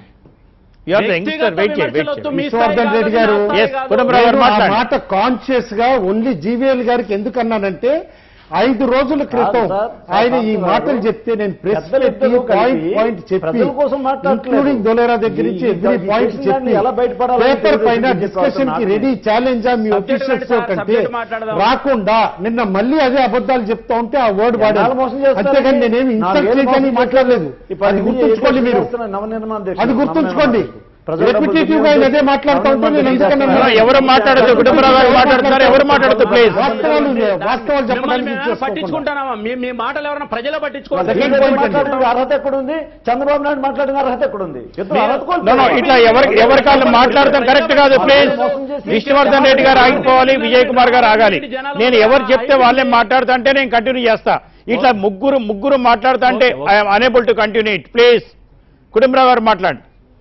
you are the youngster wait చేయండి వెయిట్ విమర్శలొద్దు, మీ చేయండి స్థాయి విష్ణువర్ధన్ రెడ్డి కాదు, గారు. నా స్థాయి Yes, కాదు. కుటుంబరావు గారు నేను ఆ మాట్లాడండి. మాట కాన్షియస్ గా ఓన్లీ జీవీఎల్ గారికి ఎందుకు అన్నానంటే ఐదు రోజుల క్రితం సార్, ఆయన ఈ సార్, మాటలు సార్, చెప్తే నేను ప్రెస్ పెద్దలు పెట్టి ఇద్దరు పాయింట్ కలిపి పాయింట్ చెప్పి ప్రజల కోసం మాట్లాడట్లేదు. ఇంక్లూడింగ్ దొలేరా దగ్గర నుంచి ఈ- ఎవ్రీ ఈ పాయింట్ చేసిన దాన్ని చెప్పి ఎలా బయటపడాలో పేపర్ తెలుగు పైన దేశం డిస్కషన్ కి నాకు రెడీ ఛాలెంజ్ మీ Subject ఆఫీసర్స్ రండి సార్, కంటే subject మాట్లాడదాం. రాకుండా నిన్న మళ్ళీ అదే అబద్ధాలు చెప్తా ఉంటే ఆ వర్డ్ ఎన్నాళ్ళు వాడారు మోసం చేస్తారండి? అంతేగాని నేనేమి ఇన్సల్ట్ నాలుగేళ్ళు చేయని మోసం మాట్లాడలేదు ఈ పది అది మంది గుర్తుంచుకోండి ఏ మీరు చేస్తున్న నవనిర్మాణ దీక్ష, అది గుర్తుంచుకోండి నవనిర్మాణ దీక్ష. ప్రజల డబ్బులు Repetitive గా ఆయన అదే మాట్లాడుతూ ఉంటే నేను ఎందుకన్నా No, ఎవరు మాట్లాడదు కుటుంబరావు గారు మాట్లాడుతున్నారు ఎవరు మాట్లాడదు ప్లీజ్ వాస్తవాలు వాస్తవాలు మిమ్మల్ని చెప్పడానికి మేము చేసుకోకుండా. పట్టించుకుంటామా మీ మీ మాటలు ఎవరైనా ప్రజలు పట్టించుకోవాలి Second బీజేపీ point అండి. మాట్లాడిన అర్హత ఎక్కడుంది చంద్రబాబు నాయుడు మాట్లాడిన అర్హత ఎక్కడుంది ఇద్దరు అర్హత నో కోల్పోయారు. నో ఇట్లా ఎవరి ఎవరి కాళ్ళు మాట్లాడటం కరెక్ట్ కాదు ప్లీజ్ విష్ణువర్ధన్ రెడ్డి గారు ఆగిపోవాలి విజయ్ కుమార్ గారు ఆగాలి నేను ఎవరు చెప్తే వాళ్ళే మాట్లాడుతా అంటే నేను కంటిన్యూ చేస్తా ఇట్లా ముగ్గురు ముగ్గురు మాట్లాడుతా అంటే I am unable to continue it please Kutumbarao garu మాట్లాడండి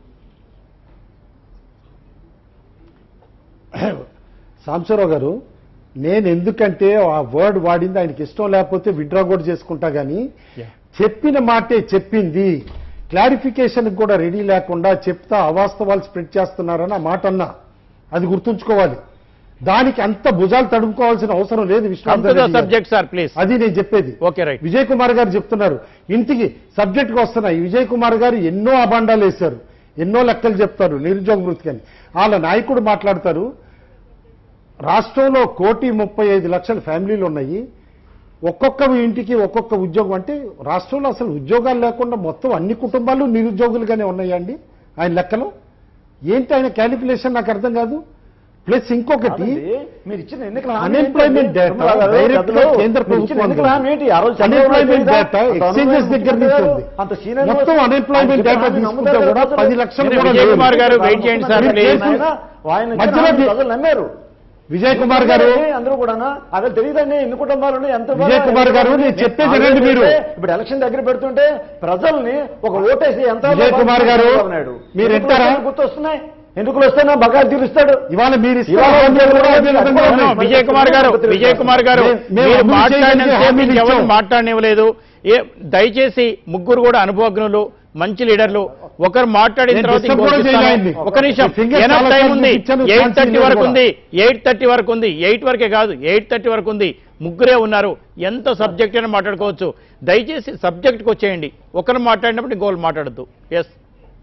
సాంబశివరావు గారు నేను ఎందుకంటే ఆ వర్డ్ వాడింది ఆయనకి ఇష్టం లేకపోతే విడ్రా కూడా చేసుకుంటా గానీ చెప్పిన మాటే చెప్పింది క్లారిఫికేషన్ కూడా రెడీ లేకుండా చెప్తా అవాస్తవాలు స్ప్రెడ్ చేస్తున్నారని ఆ మాట అన్నా అది గుర్తుంచుకోవాలి దానికి అంత భుజాలు తడుపుకోవాల్సిన అవసరం లేదు come to Vishnuvardhan the Reddy garu. Subject sir please అది నేను చెప్పేది ఓకే రైట్ విజయ్ కుమార్ గారు చెప్తున్నారు ఇంటికి సబ్జెక్ట్కి వస్తున్నాయి విజయ్ కుమార్ గారు ఎన్నో అబాండాలు వేశారు ఎన్నో లెక్కలు చెప్తారు నిరుద్యోగ వృత్తికి అని వాళ్ళ నాయకుడు మాట్లాడతారు రాష్ట్రంలో కోటి ముప్పై ఐదు లక్షల ఫ్యామిలీలు ఉన్నాయి ఒక్కొక్క ఇంటికి ఒక్కొక్క ఉద్యోగం అంటే రాష్ట్రంలో అసలు ఉద్యోగాలు లేకుండా మొత్తం అన్ని కుటుంబాలు నిరుద్యోగులుగానే ఉన్నాయండి ఆయన లెక్కలో ఏంటి ఆయన క్యాలిక్యులేషన్ నాకు అర్థం కాదు ప్లస్ ఇంకొకటి కాదండి, మీరు ఇచ్చిన ఎన్నికల హామీ Unemployment ఏంటండి? data తిరుమల గారు, direct గా గతంలో కేంద్ర మీరు ఇచ్చిన ప్రభుత్వం ఎన్నికల హామీ ఏంటి? ఆ రోజు Unemployment చంద్రబాబు నాయుడు data అంత exchanges అనుభవం దగ్గర నుంచి ముఖ్యమంత్రి ఉంది. అంత senior మొత్తం most- unemployment ఆయన చెప్పిన data హామీ తీసుకుంటే నమ్ముతారు కూడా ప్రజలు. పది లక్షలు మీరు కూడా విజయ్ లేవు. కుమార్ గారు వెయిట్ చేయండి సార్, మీరు ప్లీజ్. కేసులు- ఆయన ఇచ్చిన మధ్యలో హామీ ది- ప్రజలు నమ్మారు విజయ్ కుమార్ గారు అందరూ కూడా అదే తెలియదండి ఎన్ని కుటుంబాలు ఉన్నాయి, ఎంత విజయ్ కుమార్ గారు, నేను చెప్పేది వినండి మీరు. ఇప్పుడు ఎలక్షన్ దగ్గర పెడుతుంటే ప్రజల్ని ఒక ఓటేసి ఎంత విజయ్ కుమార్ గారు, చంద్రబాబు నాయుడు. మీరు ఎన్నికలు వింటారా? వస్తే గుర్తొస్తున్నాయి ఎన్నికలు వస్తేనే బకాయి తీరుస్తాడు ఇవాళ మీరు ఇస్తున్న ఇవాళ హామీలు కూడా కూడా అదే విధంగా అదే ఉన్నాయి. విజయ్ కుమార్ గారు విజయ్ కుమార్ గారు మేము- మేము మీరు అభివృద్ధి మాట్లాడిన చేయడానికి హామీలు ఎవరు ఇచ్చాం. మాట్లాడనివ్వలేదు ఏ దయచేసి ముగ్గురు కూడా అనుభవజ్ఞులు మంచి లీడర్లు ఒకరు మాట్లాడిన నేను తర్వాత disturb ఇంకొకరు కూడా ఇస్తాను. చేయలేండి. ఒక నిమిషం మీ fingers ఎనఫ్ చాలా టైం సార్లు ఉంది చూపించాను, ఎయిట్ ఛాన్స్ థర్టీ ఇవ్వలేదు వరకు కూడా. ఉంది ఎయిట్ థర్టీ వరకు ఉంది ఎయిట్ వరకే కాదు ఎయిట్ థర్టీ వరకు ఉంది ముగ్గురే ఉన్నారు ఎంత సబ్జెక్ట్ అయినా మాట్లాడుకోవచ్చు దయచేసి సబ్జెక్ట్కి వచ్చేయండి ఒకరు మాట్లాడినప్పుడు ఇంకోళ్ళు మాట్లాడద్దు ఎస్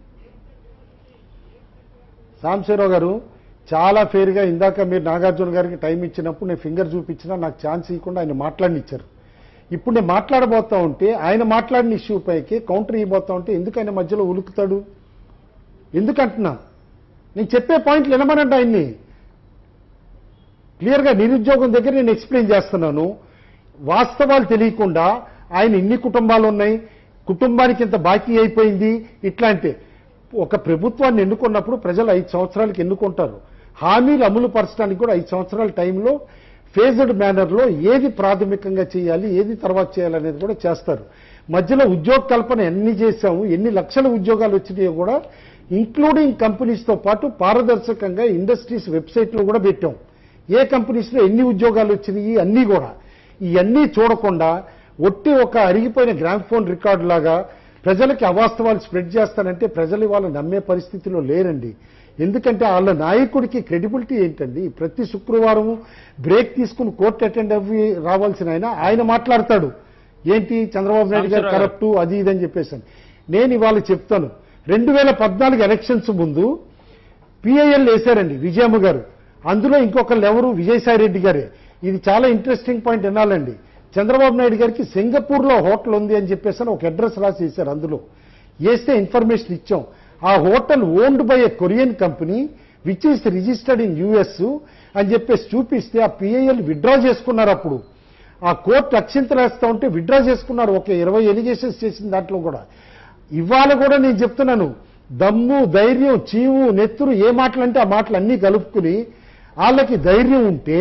సాంబశివరావు గారు చాలా ఫేర్గా ఇందాక మీరు నాగార్జున గారికి టైం ఇచ్చినప్పుడు నేను ఫింగర్ చూపించినా నాకు ఛాన్స్ ఇవ్వకుండా ఆయన మాట్లాడినిచ్చారు ఇప్పుడు నేను మాట్లాడబోతా ఉంటే ఆయన మాట్లాడిన ఇష్యూ పైకి కౌంటర్ ఇవ్వబోతా ఉంటే ఎందుకు ఆయన మధ్యలో ఉలుకుతాడు ఎందుకంటున్నా నేను చెప్పే పాయింట్లు వినమనండి ఆయన్ని క్లియర్గా నిరుద్యోగం దగ్గర నేను ఎక్స్ప్లెయిన్ చేస్తున్నాను వాస్తవాలు తెలియకుండా ఆయన ఇన్ని కుటుంబాలు ఉన్నాయి కుటుంబానికి ఇంత బాకీ అయిపోయింది ఇట్లాంటి ఒక ప్రభుత్వాన్ని ఎన్నుకున్నప్పుడు ప్రజలు ఐదు సంవత్సరాలకి ఎన్నుకుంటారు హామీలు అమలు పరచడానికి కూడా ఐదు సంవత్సరాల టైంలో ఫేజ్డ్ మేనర్లో ఏది ప్రాథమికంగా చేయాలి ఏది తర్వాత చేయాలనేది కూడా చేస్తారు మధ్యలో ఉద్యోగ కల్పన ఎన్ని చేశాము ఎన్ని లక్షల ఉద్యోగాలు వచ్చినాయో కూడా ఇంక్లూడింగ్ కంపెనీస్తో పాటు పారదర్శకంగా ఇండస్ట్రీస్ వెబ్సైట్లో కూడా పెట్టాం ఏ కంపెనీస్లో ఎన్ని ఉద్యోగాలు వచ్చినాయి అన్నీ కూడా ఇవన్నీ చూడకుండా ఒట్టి ఒక అరిగిపోయిన గ్రామ్ఫోన్ రికార్డు లాగా ప్రజలకి అవాస్తవాలు స్ప్రెడ్ చేస్తానంటే ప్రజలు ఇవాళ నమ్మే పరిస్థితిలో లేరండి ఎందుకంటే వాళ్ళ నాయకుడికి క్రెడిబిలిటీ ఏంటండి ప్రతి శుక్రవారం బ్రేక్ తీసుకుని కోర్టు అటెండ్ అవ్వి రావాల్సిన ఆయన ఆయన మాట్లాడతాడు ఏంటి చంద్రబాబు నాయుడు గారు సాంబశివరావు గారు. కరప్టు అది ఇది అని చెప్పేసి నేను ఇవాళ చెప్తాను రెండు వేల పద్నాలుగు ఎలక్షన్స్ ముందు పిఐఎల్ వేశారండి విజయమ్మ గారు అందులో ఇంకొకళ్ళు ఎవరు విజయసాయి రెడ్డి గారే ఇది చాలా ఇంట్రెస్టింగ్ పాయింట్ వినాలండి చంద్రబాబు నాయుడు గారికి సింగపూర్ లో హోటల్ ఉంది అని చెప్పేసి అని ఒక అడ్రస్ రాసి ఇచ్చారు అందులో వేస్తే ఇన్ఫర్మేషన్ ఇచ్చాం ఆ hotel owned by a Korean company which is registered in US అని చెప్పేసి చూపిస్తే ఆ పిఐఎల్ విత్డ్రా చేసుకున్నారు అప్పుడు ఆ కోర్టు అక్షింతలు వేస్తా ఉంటే విత్డ్రా చేసుకున్నారు ఒక ఇరవై ఎలిగేషన్స్ చేసిన దాంట్లో కూడా ఇవాళ కూడా నేను చెప్తున్నాను దమ్ము ధైర్యం చీవు నెత్తురు ఏ మాటలు అంటే ఆ మాటలు అన్నీ కలుపుకుని వాళ్ళకి ధైర్యం ఉంటే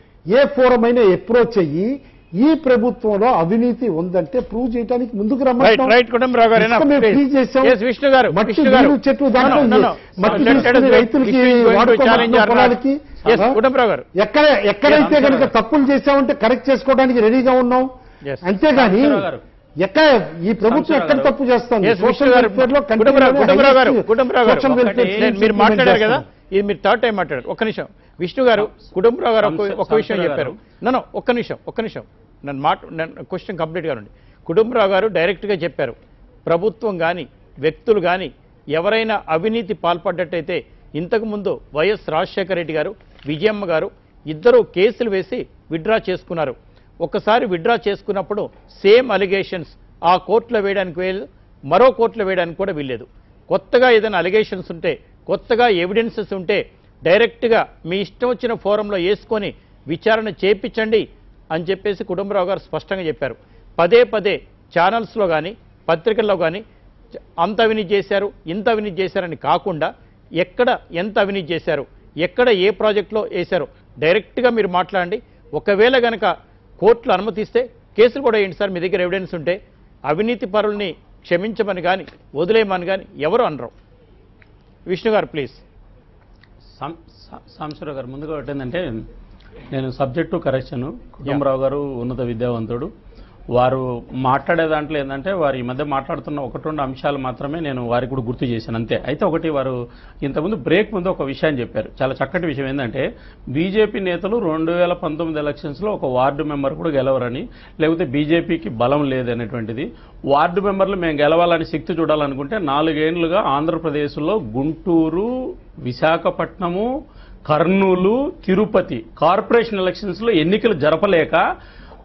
ఏ ఫోరం అయినా అప్రోచ్ అయ్యి ఈ ప్రభుత్వంలో అవినీతి ఉందంటే ప్రూవ్ చేయడానికి ముందుకు రైట్ రమ్మంటున్నాం. రైట్ కుటుంబరావు గారు ఇసుక మేము free చేసాం. ఎస్ విష్ణు గారు మట్టి విష్ణు గారు నీరు చెట్టు దాంట్లో No, no, no. మట్టి Let- let us తీసుకుని wait. రైతులకి Vishnu is going to వాడుకోమంటున్న challenge our పొలాలకి Yes, కుటుంబరావు గారు ఎక్కడ ఎక్కడైతే Yes, కనుక sir. తప్పులు చేశామంటే కరెక్ట్ చేసుకోవడానికి రెడీగా ఉన్నాం Yes. అంతేగాని సంశరావు గారు. ఎక్కడ ఈ ప్రభుత్వం సంశరావు ఎక్కడ గారు. తప్పు చేస్తుంది Yes, Vishnu social garu welfare లో కుటుంబరావు కుటుంబరావు గారు కుటుంబరావు గారు సోషల్ ఒకటి వెల్ఫేర్ నేను- మీరు మాట్లాడారు కదా ఇది మీరు థర్డ్ టైం మాట్లాడారు ఒక్క నిమిషం విష్ణు గారు కుటుంబరావు గారు ఒక- ఒక విషయం సంశరావు చెప్పారు గారు. నన్ను ఒక్క నిమిషం ఒక్క నిమిషం నన్ను మాట నన్ను క్వశ్చన్ కంప్లీట్గా ఉండి కుటుంబరావు గారు డైరెక్ట్గా చెప్పారు ప్రభుత్వం కానీ వ్యక్తులు కానీ ఎవరైనా అవినీతి పాల్పడ్డట్టయితే ఇంతకుముందు వైఎస్ రాజశేఖర రెడ్డి గారు విజయమ్మ గారు ఇద్దరు కేసులు వేసి విత్డ్రా చేసుకున్నారు ఒకసారి విత్డ్రా చేసుకున్నప్పుడు సేమ్ అలిగేషన్స్ ఆ కోర్టులో వేయడానికి వేయలేదు మరో కోర్టులో వేయడానికి కూడా వీల్లేదు కొత్తగా ఏదైనా అలిగేషన్స్ ఉంటే కొత్తగా ఎవిడెన్సెస్ ఉంటే డైరెక్ట్గా మీ ఇష్టం వచ్చిన ఫోరంలో వేసుకొని విచారణ చేపించండి అని చెప్పేసి కుటుంబరావు గారు స్పష్టంగా చెప్పారు పదే పదే ఛానల్స్లో కానీ పత్రికల్లో కానీ అంత అవినీతి చేశారు ఇంత అవినీతి చేశారని కాకుండా ఎక్కడ ఎంత అవినీతి చేశారు ఎక్కడ ఏ ప్రాజెక్టులో వేశారు డైరెక్ట్గా మీరు మాట్లాడండి ఒకవేళ గనక కోర్టులు అనుమతిస్తే కేసులు కూడా ఏంటి సార్ మీ దగ్గర ఎవిడెన్స్ ఉంటే అవినీతి పరుల్ని క్షమించమని కానీ వదిలేయమని కానీ ఎవరు అనరు విష్ణు గారు ప్లీజ్ సాం- సా- సాంబశివరావు గారు ముందుగా ఒకటి ఏంటంటే నేను సబ్జెక్టు కరెక్షన్ కుటుంబరావు గారు ఉన్నత విద్యావంతుడు వారు మాట్లాడే దాంట్లో ఏంటంటే వారు ఈ మధ్య మాట్లాడుతున్న ఒకటి రెండు అంశాలు మాత్రమే నేను వారికి కూడా గుర్తు చేశాను అంతే అయితే ఒకటి వారు ఇంతకుముందు బ్రేక్ ముందు ఒక విషయాన్ని చెప్పారు చాలా చక్కటి విషయం ఏంటంటే బీజేపీ నేతలు రెండు వేల పంతొమ్మిది ఎలక్షన్స్లో ఒక వార్డు మెంబర్ కూడా గెలవరని లేకపోతే బీజేపీకి బలం లేదనేటువంటిది వార్డు మెంబర్లు మేము గెలవాలని శక్తి చూడాలనుకుంటే నాలుగేండ్లుగా ఆంధ్రప్రదేశ్లో గుంటూరు విశాఖపట్నము కర్నూలు తిరుపతి కార్పొరేషన్ ఎలక్షన్స్లో ఎన్నికలు జరపలేక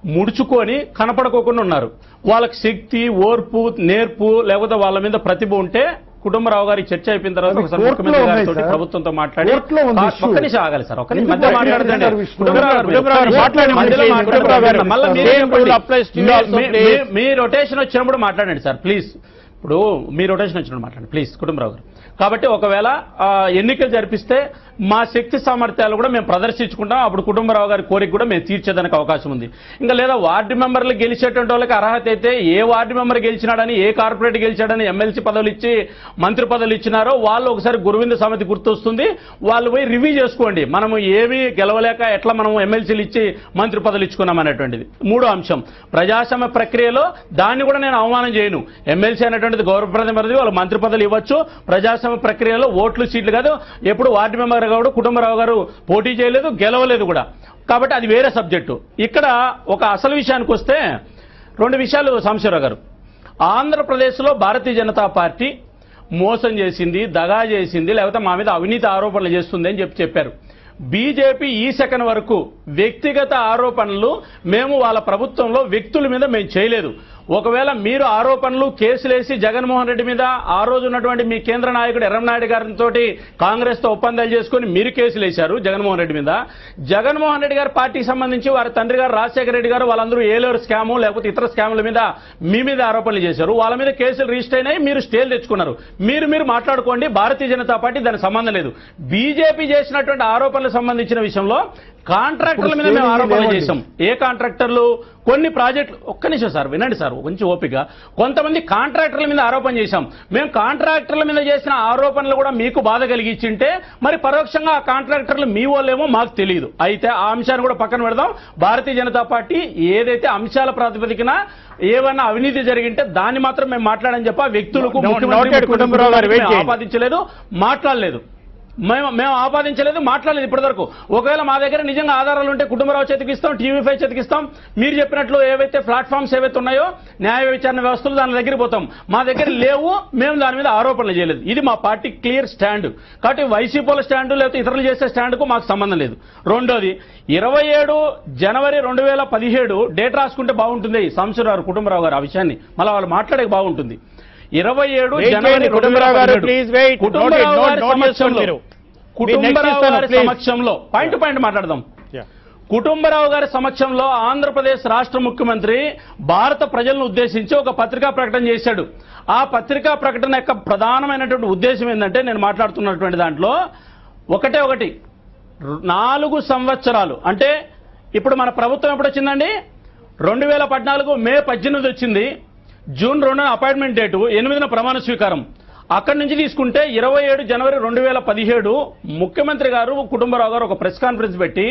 ముడుచుకొని కనపడకోకుండా ఉన్నారు వాళ్ళకి శక్తి ఓర్పు నేర్పు లేకపోతే వాళ్ళ మీద ప్రతిభ ఉంటే కుటుంబరావు గారి చర్చ అయిపోయిన తర్వాత అది ఒకసారి కోర్టులో ముఖ్యమంత్రి ఉన్నాయి గారితో సార్. ప్రభుత్వంతో మాట్లాడి కోర్టులో ఉంది ఆ, issue. ఒక్క నిమిషం ఆగాలి సార్ ఒక్క నిమిషం ఎందుకు మధ్యలో బయటకు మాట్లాడదండి వెళ్తున్నారు విష్ణు? కుటుంబరావు గారు, కుటుంబరావు గారు, మీరు మాట్లాడండి, మధ్యలో please. మాట్లాడకండి. కుటుంబరావు గారు, మళ్ళా మీరే same చెప్పండి. rule applies to you మీ- also, మీ- please. మీ- మీ రొటేషన్ వచ్చినప్పుడు మాట్లాడండి సార్ ప్లీజ్ ఇప్పుడు మీ రొటేషన్ వచ్చినప్పుడు మాట్లాడండి ప్లీజ్ కుటుంబరావు గారు కాబట్టి ఒకవేళ ఆ, ఎన్నికలు జరిపిస్తే మా శక్తి సామర్థ్యాలు కూడా మేము ప్రదర్శించుకుంటాం అప్పుడు కుటుంబరావు గారి కోరిక కూడా మేము తీర్చేదానికి అవకాశం ఉంది ఇంకా లేదా వార్డు మెంబర్లు గెలిచేటువంటి వాళ్ళకి అర్హత అయితే ఏ వార్డు మెంబర్ గెలిచినాడని ఏ కార్పొరేట్ గెలిచాడని ఎమ్మెల్సీ పదవులు ఇచ్చి మంత్రి పదవులు ఇచ్చినారో వాళ్ళు ఒకసారి గురువింద సమితి గుర్తొస్తుంది వాళ్ళు పోయి రివ్యూ చేసుకోండి మనము ఏమీ గెలవలేక ఎట్లా మనం ఎమ్మెల్సీలు ఇచ్చి మంత్రి పదవులు ఇచ్చుకున్నాం అనేటువంటిది మూడో అంశం ప్రజాస్వామ్య ప్రక్రియలో దాన్ని కూడా నేను అవమానం చేయను ఎమ్మెల్సీ అనేటువంటిది గౌరవప్రదమైనది వాళ్ళు మంత్రి పదవులు ఇవ్వచ్చు ప్రజాస్వామ్య ప్రక్రియలో ఓట్లు సీట్లు కాదు ఎప్పుడు వార్డు మెంబర్ గారు కుటుంబరావు గారు పోటీ చేయలేదు గెలవలేదు కూడా కాబట్టి అది వేరే సబ్జెక్టు ఇక్కడ ఒక అసలు విషయానికి వస్తే రెండు విషయాలు సాంబశివరావు గారు ఆంధ్రప్రదేశ్లో భారతీయ జనతా పార్టీ మోసం చేసింది దగా చేసింది లేకపోతే మా మీద అవినీతి ఆరోపణలు చేస్తుంది అని చెప్పి చెప్పారు బీజేపీ ఈ సెకండ్ వరకు వ్యక్తిగత ఆరోపణలు మేము వాళ్ళ ప్రభుత్వంలో వ్యక్తుల మీద మేము చేయలేదు ఒకవేళ మీరు ఆరోపణలు కేసులేసి జగన్మోహన్ రెడ్డి మీద ఆ రోజు ఉన్నటువంటి మీ కేంద్ర నాయకుడు ఎర్రంనాయుడు గారితో కాంగ్రెస్ తో ఒప్పందాలు చేసుకుని మీరు కేసులు వేశారు జగన్మోహన్ రెడ్డి మీద జగన్మోహన్ రెడ్డి గారి పార్టీకి సంబంధించి వారి తండ్రి గారు రాజశేఖర రెడ్డి గారు వాళ్ళందరూ ఏలేరు స్కాము లేకపోతే ఇతర స్కాముల మీద మీ మీద ఆరోపణలు చేశారు వాళ్ళ మీద కేసులు రిజిస్టర్ అయినాయి మీరు స్టేలు తెచ్చుకున్నారు మీరు మీరు మాట్లాడుకోండి భారతీయ జనతా పార్టీ దానికి సంబంధం లేదు బీజేపీ చేసినటువంటి ఆరోపణలకు సంబంధించిన విషయంలో కాంట్రాక్టర్ల మీద మేము ఆరోపణలు చేశాం ఏ కాంట్రాక్టర్లు కొన్ని ప్రాజెక్టులు ఒక్క నిమిషం సార్ వినండి సార్ కొంచెం ఓపిక కొంతమంది కాంట్రాక్టర్ల మీద ఆరోపణ చేశాం మేము కాంట్రాక్టర్ల మీద చేసిన ఆరోపణలు కూడా మీకు బాధ కలిగించింటే మరి పరోక్షంగా ఆ కాంట్రాక్టర్లు మీ వాళ్ళేమో మాకు తెలియదు అయితే ఆ అంశాన్ని కూడా పక్కన పెడదాం భారతీయ జనతా పార్టీ ఏదైతే అంశాల ప్రాతిపదికన ఏమన్నా అవినీతి జరిగింటే దాన్ని మాత్రం మేము మాట్లాడని చెప్పి ఆ వ్యక్తులకు No- ముఖ్యమంత్రి, noted ముఖ్యమంత్రి కుటుంబరావు గారు, wait మేము చేయండి. ఆపాదించలేదు మాట్లాడలేదు మేము మేము ఆపాదించలేదు మాట్లాడలేదు ఇప్పటివరకు ఒకవేళ మా దగ్గర నిజంగా ఆధారాలు ఉంటే కుటుంబరావు చేతికి ఇస్తాం టీవీ ఫైవ్ చేతికి ఇస్తాం మీరు చెప్పినట్లు ఏవైతే ప్లాట్ఫామ్స్ ఏవైతే ఉన్నాయో న్యాయ విచారణ వ్యవస్థలు దాని దగ్గర పోతాం మా దగ్గర లేవు మేము దాని మీద ఆరోపణలు చేయలేదు ఇది మా పార్టీ క్లియర్ స్టాండ్ కాబట్టి వైసీపీల స్టాండ్ లేకపోతే ఇతరులు చేసే స్టాండ్కు మాకు సంబంధం లేదు రెండోది ఇరవై ఏడు జనవరి రెండు వేల పదిహేడు డేట్ రాసుకుంటే బాగుంటుంది సంవత్సరారు కుటుంబరావు గారు ఆ విషయాన్ని మళ్ళీ వాళ్ళు మాట్లాడే బాగుంటుంది ఇరవై ఏడు Wait జనవరి చేయండి, రెండు వేల కుటుంబరావు గారు, పదిహేడు. please wait. Kutumbarao Note it, గారి note- note చేసుకోండి సమక్షంలో మీరు. కుటుంబరావు next ఇస్తాను, గారి please. సమక్షంలో పాయింట్ టు పాయింట్ మాట్లాడదాం కుటుంబరావు గారి సమక్షంలో ఆంధ్రప్రదేశ్ రాష్ట్ర ముఖ్యమంత్రి భారత ప్రజలను ఉద్దేశించి ఒక పత్రికా ప్రకటన చేశాడు ఆ పత్రికా ప్రకటన యొక్క ప్రధానమైనటువంటి ఉద్దేశం ఏంటంటే నేను మాట్లాడుతున్నటువంటి దాంట్లో ఒకటే ఒకటి రు- నాలుగు సంవత్సరాలు అంటే ఇప్పుడు మన ప్రభుత్వం ఎప్పుడు వచ్చిందండి రెండు వేల పద్నాలుగు మే పద్దెనిమిది వచ్చింది జూన్ రెండున అపాయింట్మెంట్ డేటు ఎనిమిదిన ప్రమాణ స్వీకారం అక్కడి నుంచి తీసుకుంటే ఇరవై ఏడు జనవరి రెండు వేల పదిహేడు ముఖ్యమంత్రి గారు కుటుంబరావు గారు ఒక ప్రెస్ కాన్ఫరెన్స్ పెట్టి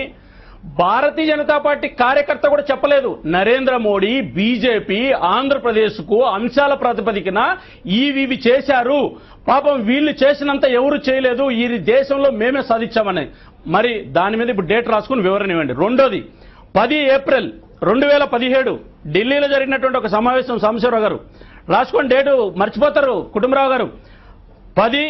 భారతీయ జనతా పార్టీ కార్యకర్త కూడా చెప్పలేదు నరేంద్ర మోడీ బీజేపీ ఆంధ్రప్రదేశ్ కు అంశాల ప్రాతిపదికన ఈవివి చేశారు పాపం వీళ్ళు చేసినంత ఎవరు చేయలేదు ఈ దేశంలో మేమే సాధించామని మరి దాని మీద ఇప్పుడు డేట్ రాసుకుని వివరణ ఇవ్వండి రెండోది పది ఏప్రిల్ రెండు వేల పదిహేడు ఢిల్లీలో జరిగినటువంటి ఒక సమావేశం సాంబశివరావు గారు రాసుకోండి డేటు మర్చిపోతారు కుటుంబరావు గారు పది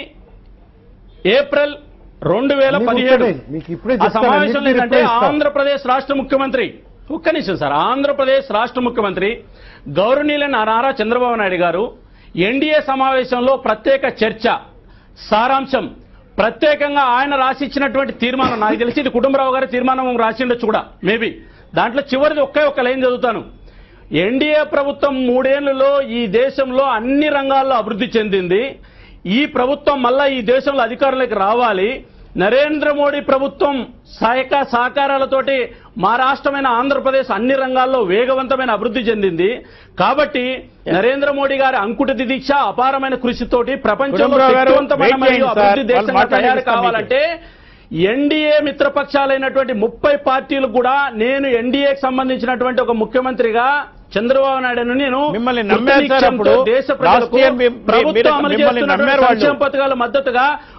ఏప్రిల్ రెండు వేల అన్ని పదిహేడు గుర్తున్నాయి. మీకు ఇప్పుడే ఆ చెప్తాను, సమావేశంలో అన్నిటికీ ఏంటంటే రిప్లై ఇస్తాను. ఆంధ్రప్రదేశ్ రాష్ట్ర ముఖ్యమంత్రి ఒక్క నిమిషం సార్ ఆంధ్రప్రదేశ్ రాష్ట్ర ముఖ్యమంత్రి గౌరవనీయులైన నారా చంద్రబాబు నాయుడు గారు ఎన్డీఏ సమావేశంలో ప్రత్యేక చర్చ సారాంశం ప్రత్యేకంగా ఆయన రాసిచ్చినటువంటి తీర్మానం నాకు తెలిసి ఇది కుటుంబరావు గారి తీర్మానం రాసిండొచ్చు కూడా మేబీ దాంట్లో చివరిది ఒకే ఒక్క లైన్ చదువుతాను ఎన్డీఏ ప్రభుత్వం మూడేళ్లలో ఈ దేశంలో అన్ని రంగాల్లో అభివృద్ధి చెందింది ఈ ప్రభుత్వం మళ్ళా ఈ దేశంలో అధికారంలోకి రావాలి నరేంద్ర మోడీ ప్రభుత్వం సహాయక సహకారాలతోటి మా రాష్ట్రమైన ఆంధ్రప్రదేశ్ అన్ని రంగాల్లో వేగవంతమైన అభివృద్ధి చెందింది కాబట్టి నరేంద్ర మోడీ గారి అంకుట దీక్ష అపారమైన కృషితోటి ప్రపంచంలో కుటుంబరావు గారు, శక్తివంతమైన wait మరియు చేయండి సార్. అభివృద్ధి వాళ్ళు దేశంగా తయారు మాట్లాడిస్తాను మీకు. కావాలంటే ఎన్డీఏ మిత్రపక్షాలైనటువంటి ముప్పై పార్టీలు కూడా నేను ఎన్డీఏకి సంబంధించినటువంటి ఒక ముఖ్యమంత్రిగా చంద్రబాబు నాయుడును నేను మిమ్మల్ని నమ్మారు సార్ కృతనిశ్చయంతో అప్పుడు. దేశ ప్రజలకు రాష్ట్రీయ మీ- మీ- ప్రభుత్వం మీరు- అమలు మిమ్మల్ని చేస్తున్నటువంటి నమ్మారు వాళ్ళు. సంక్షేమ పథకాల మద్దతుగా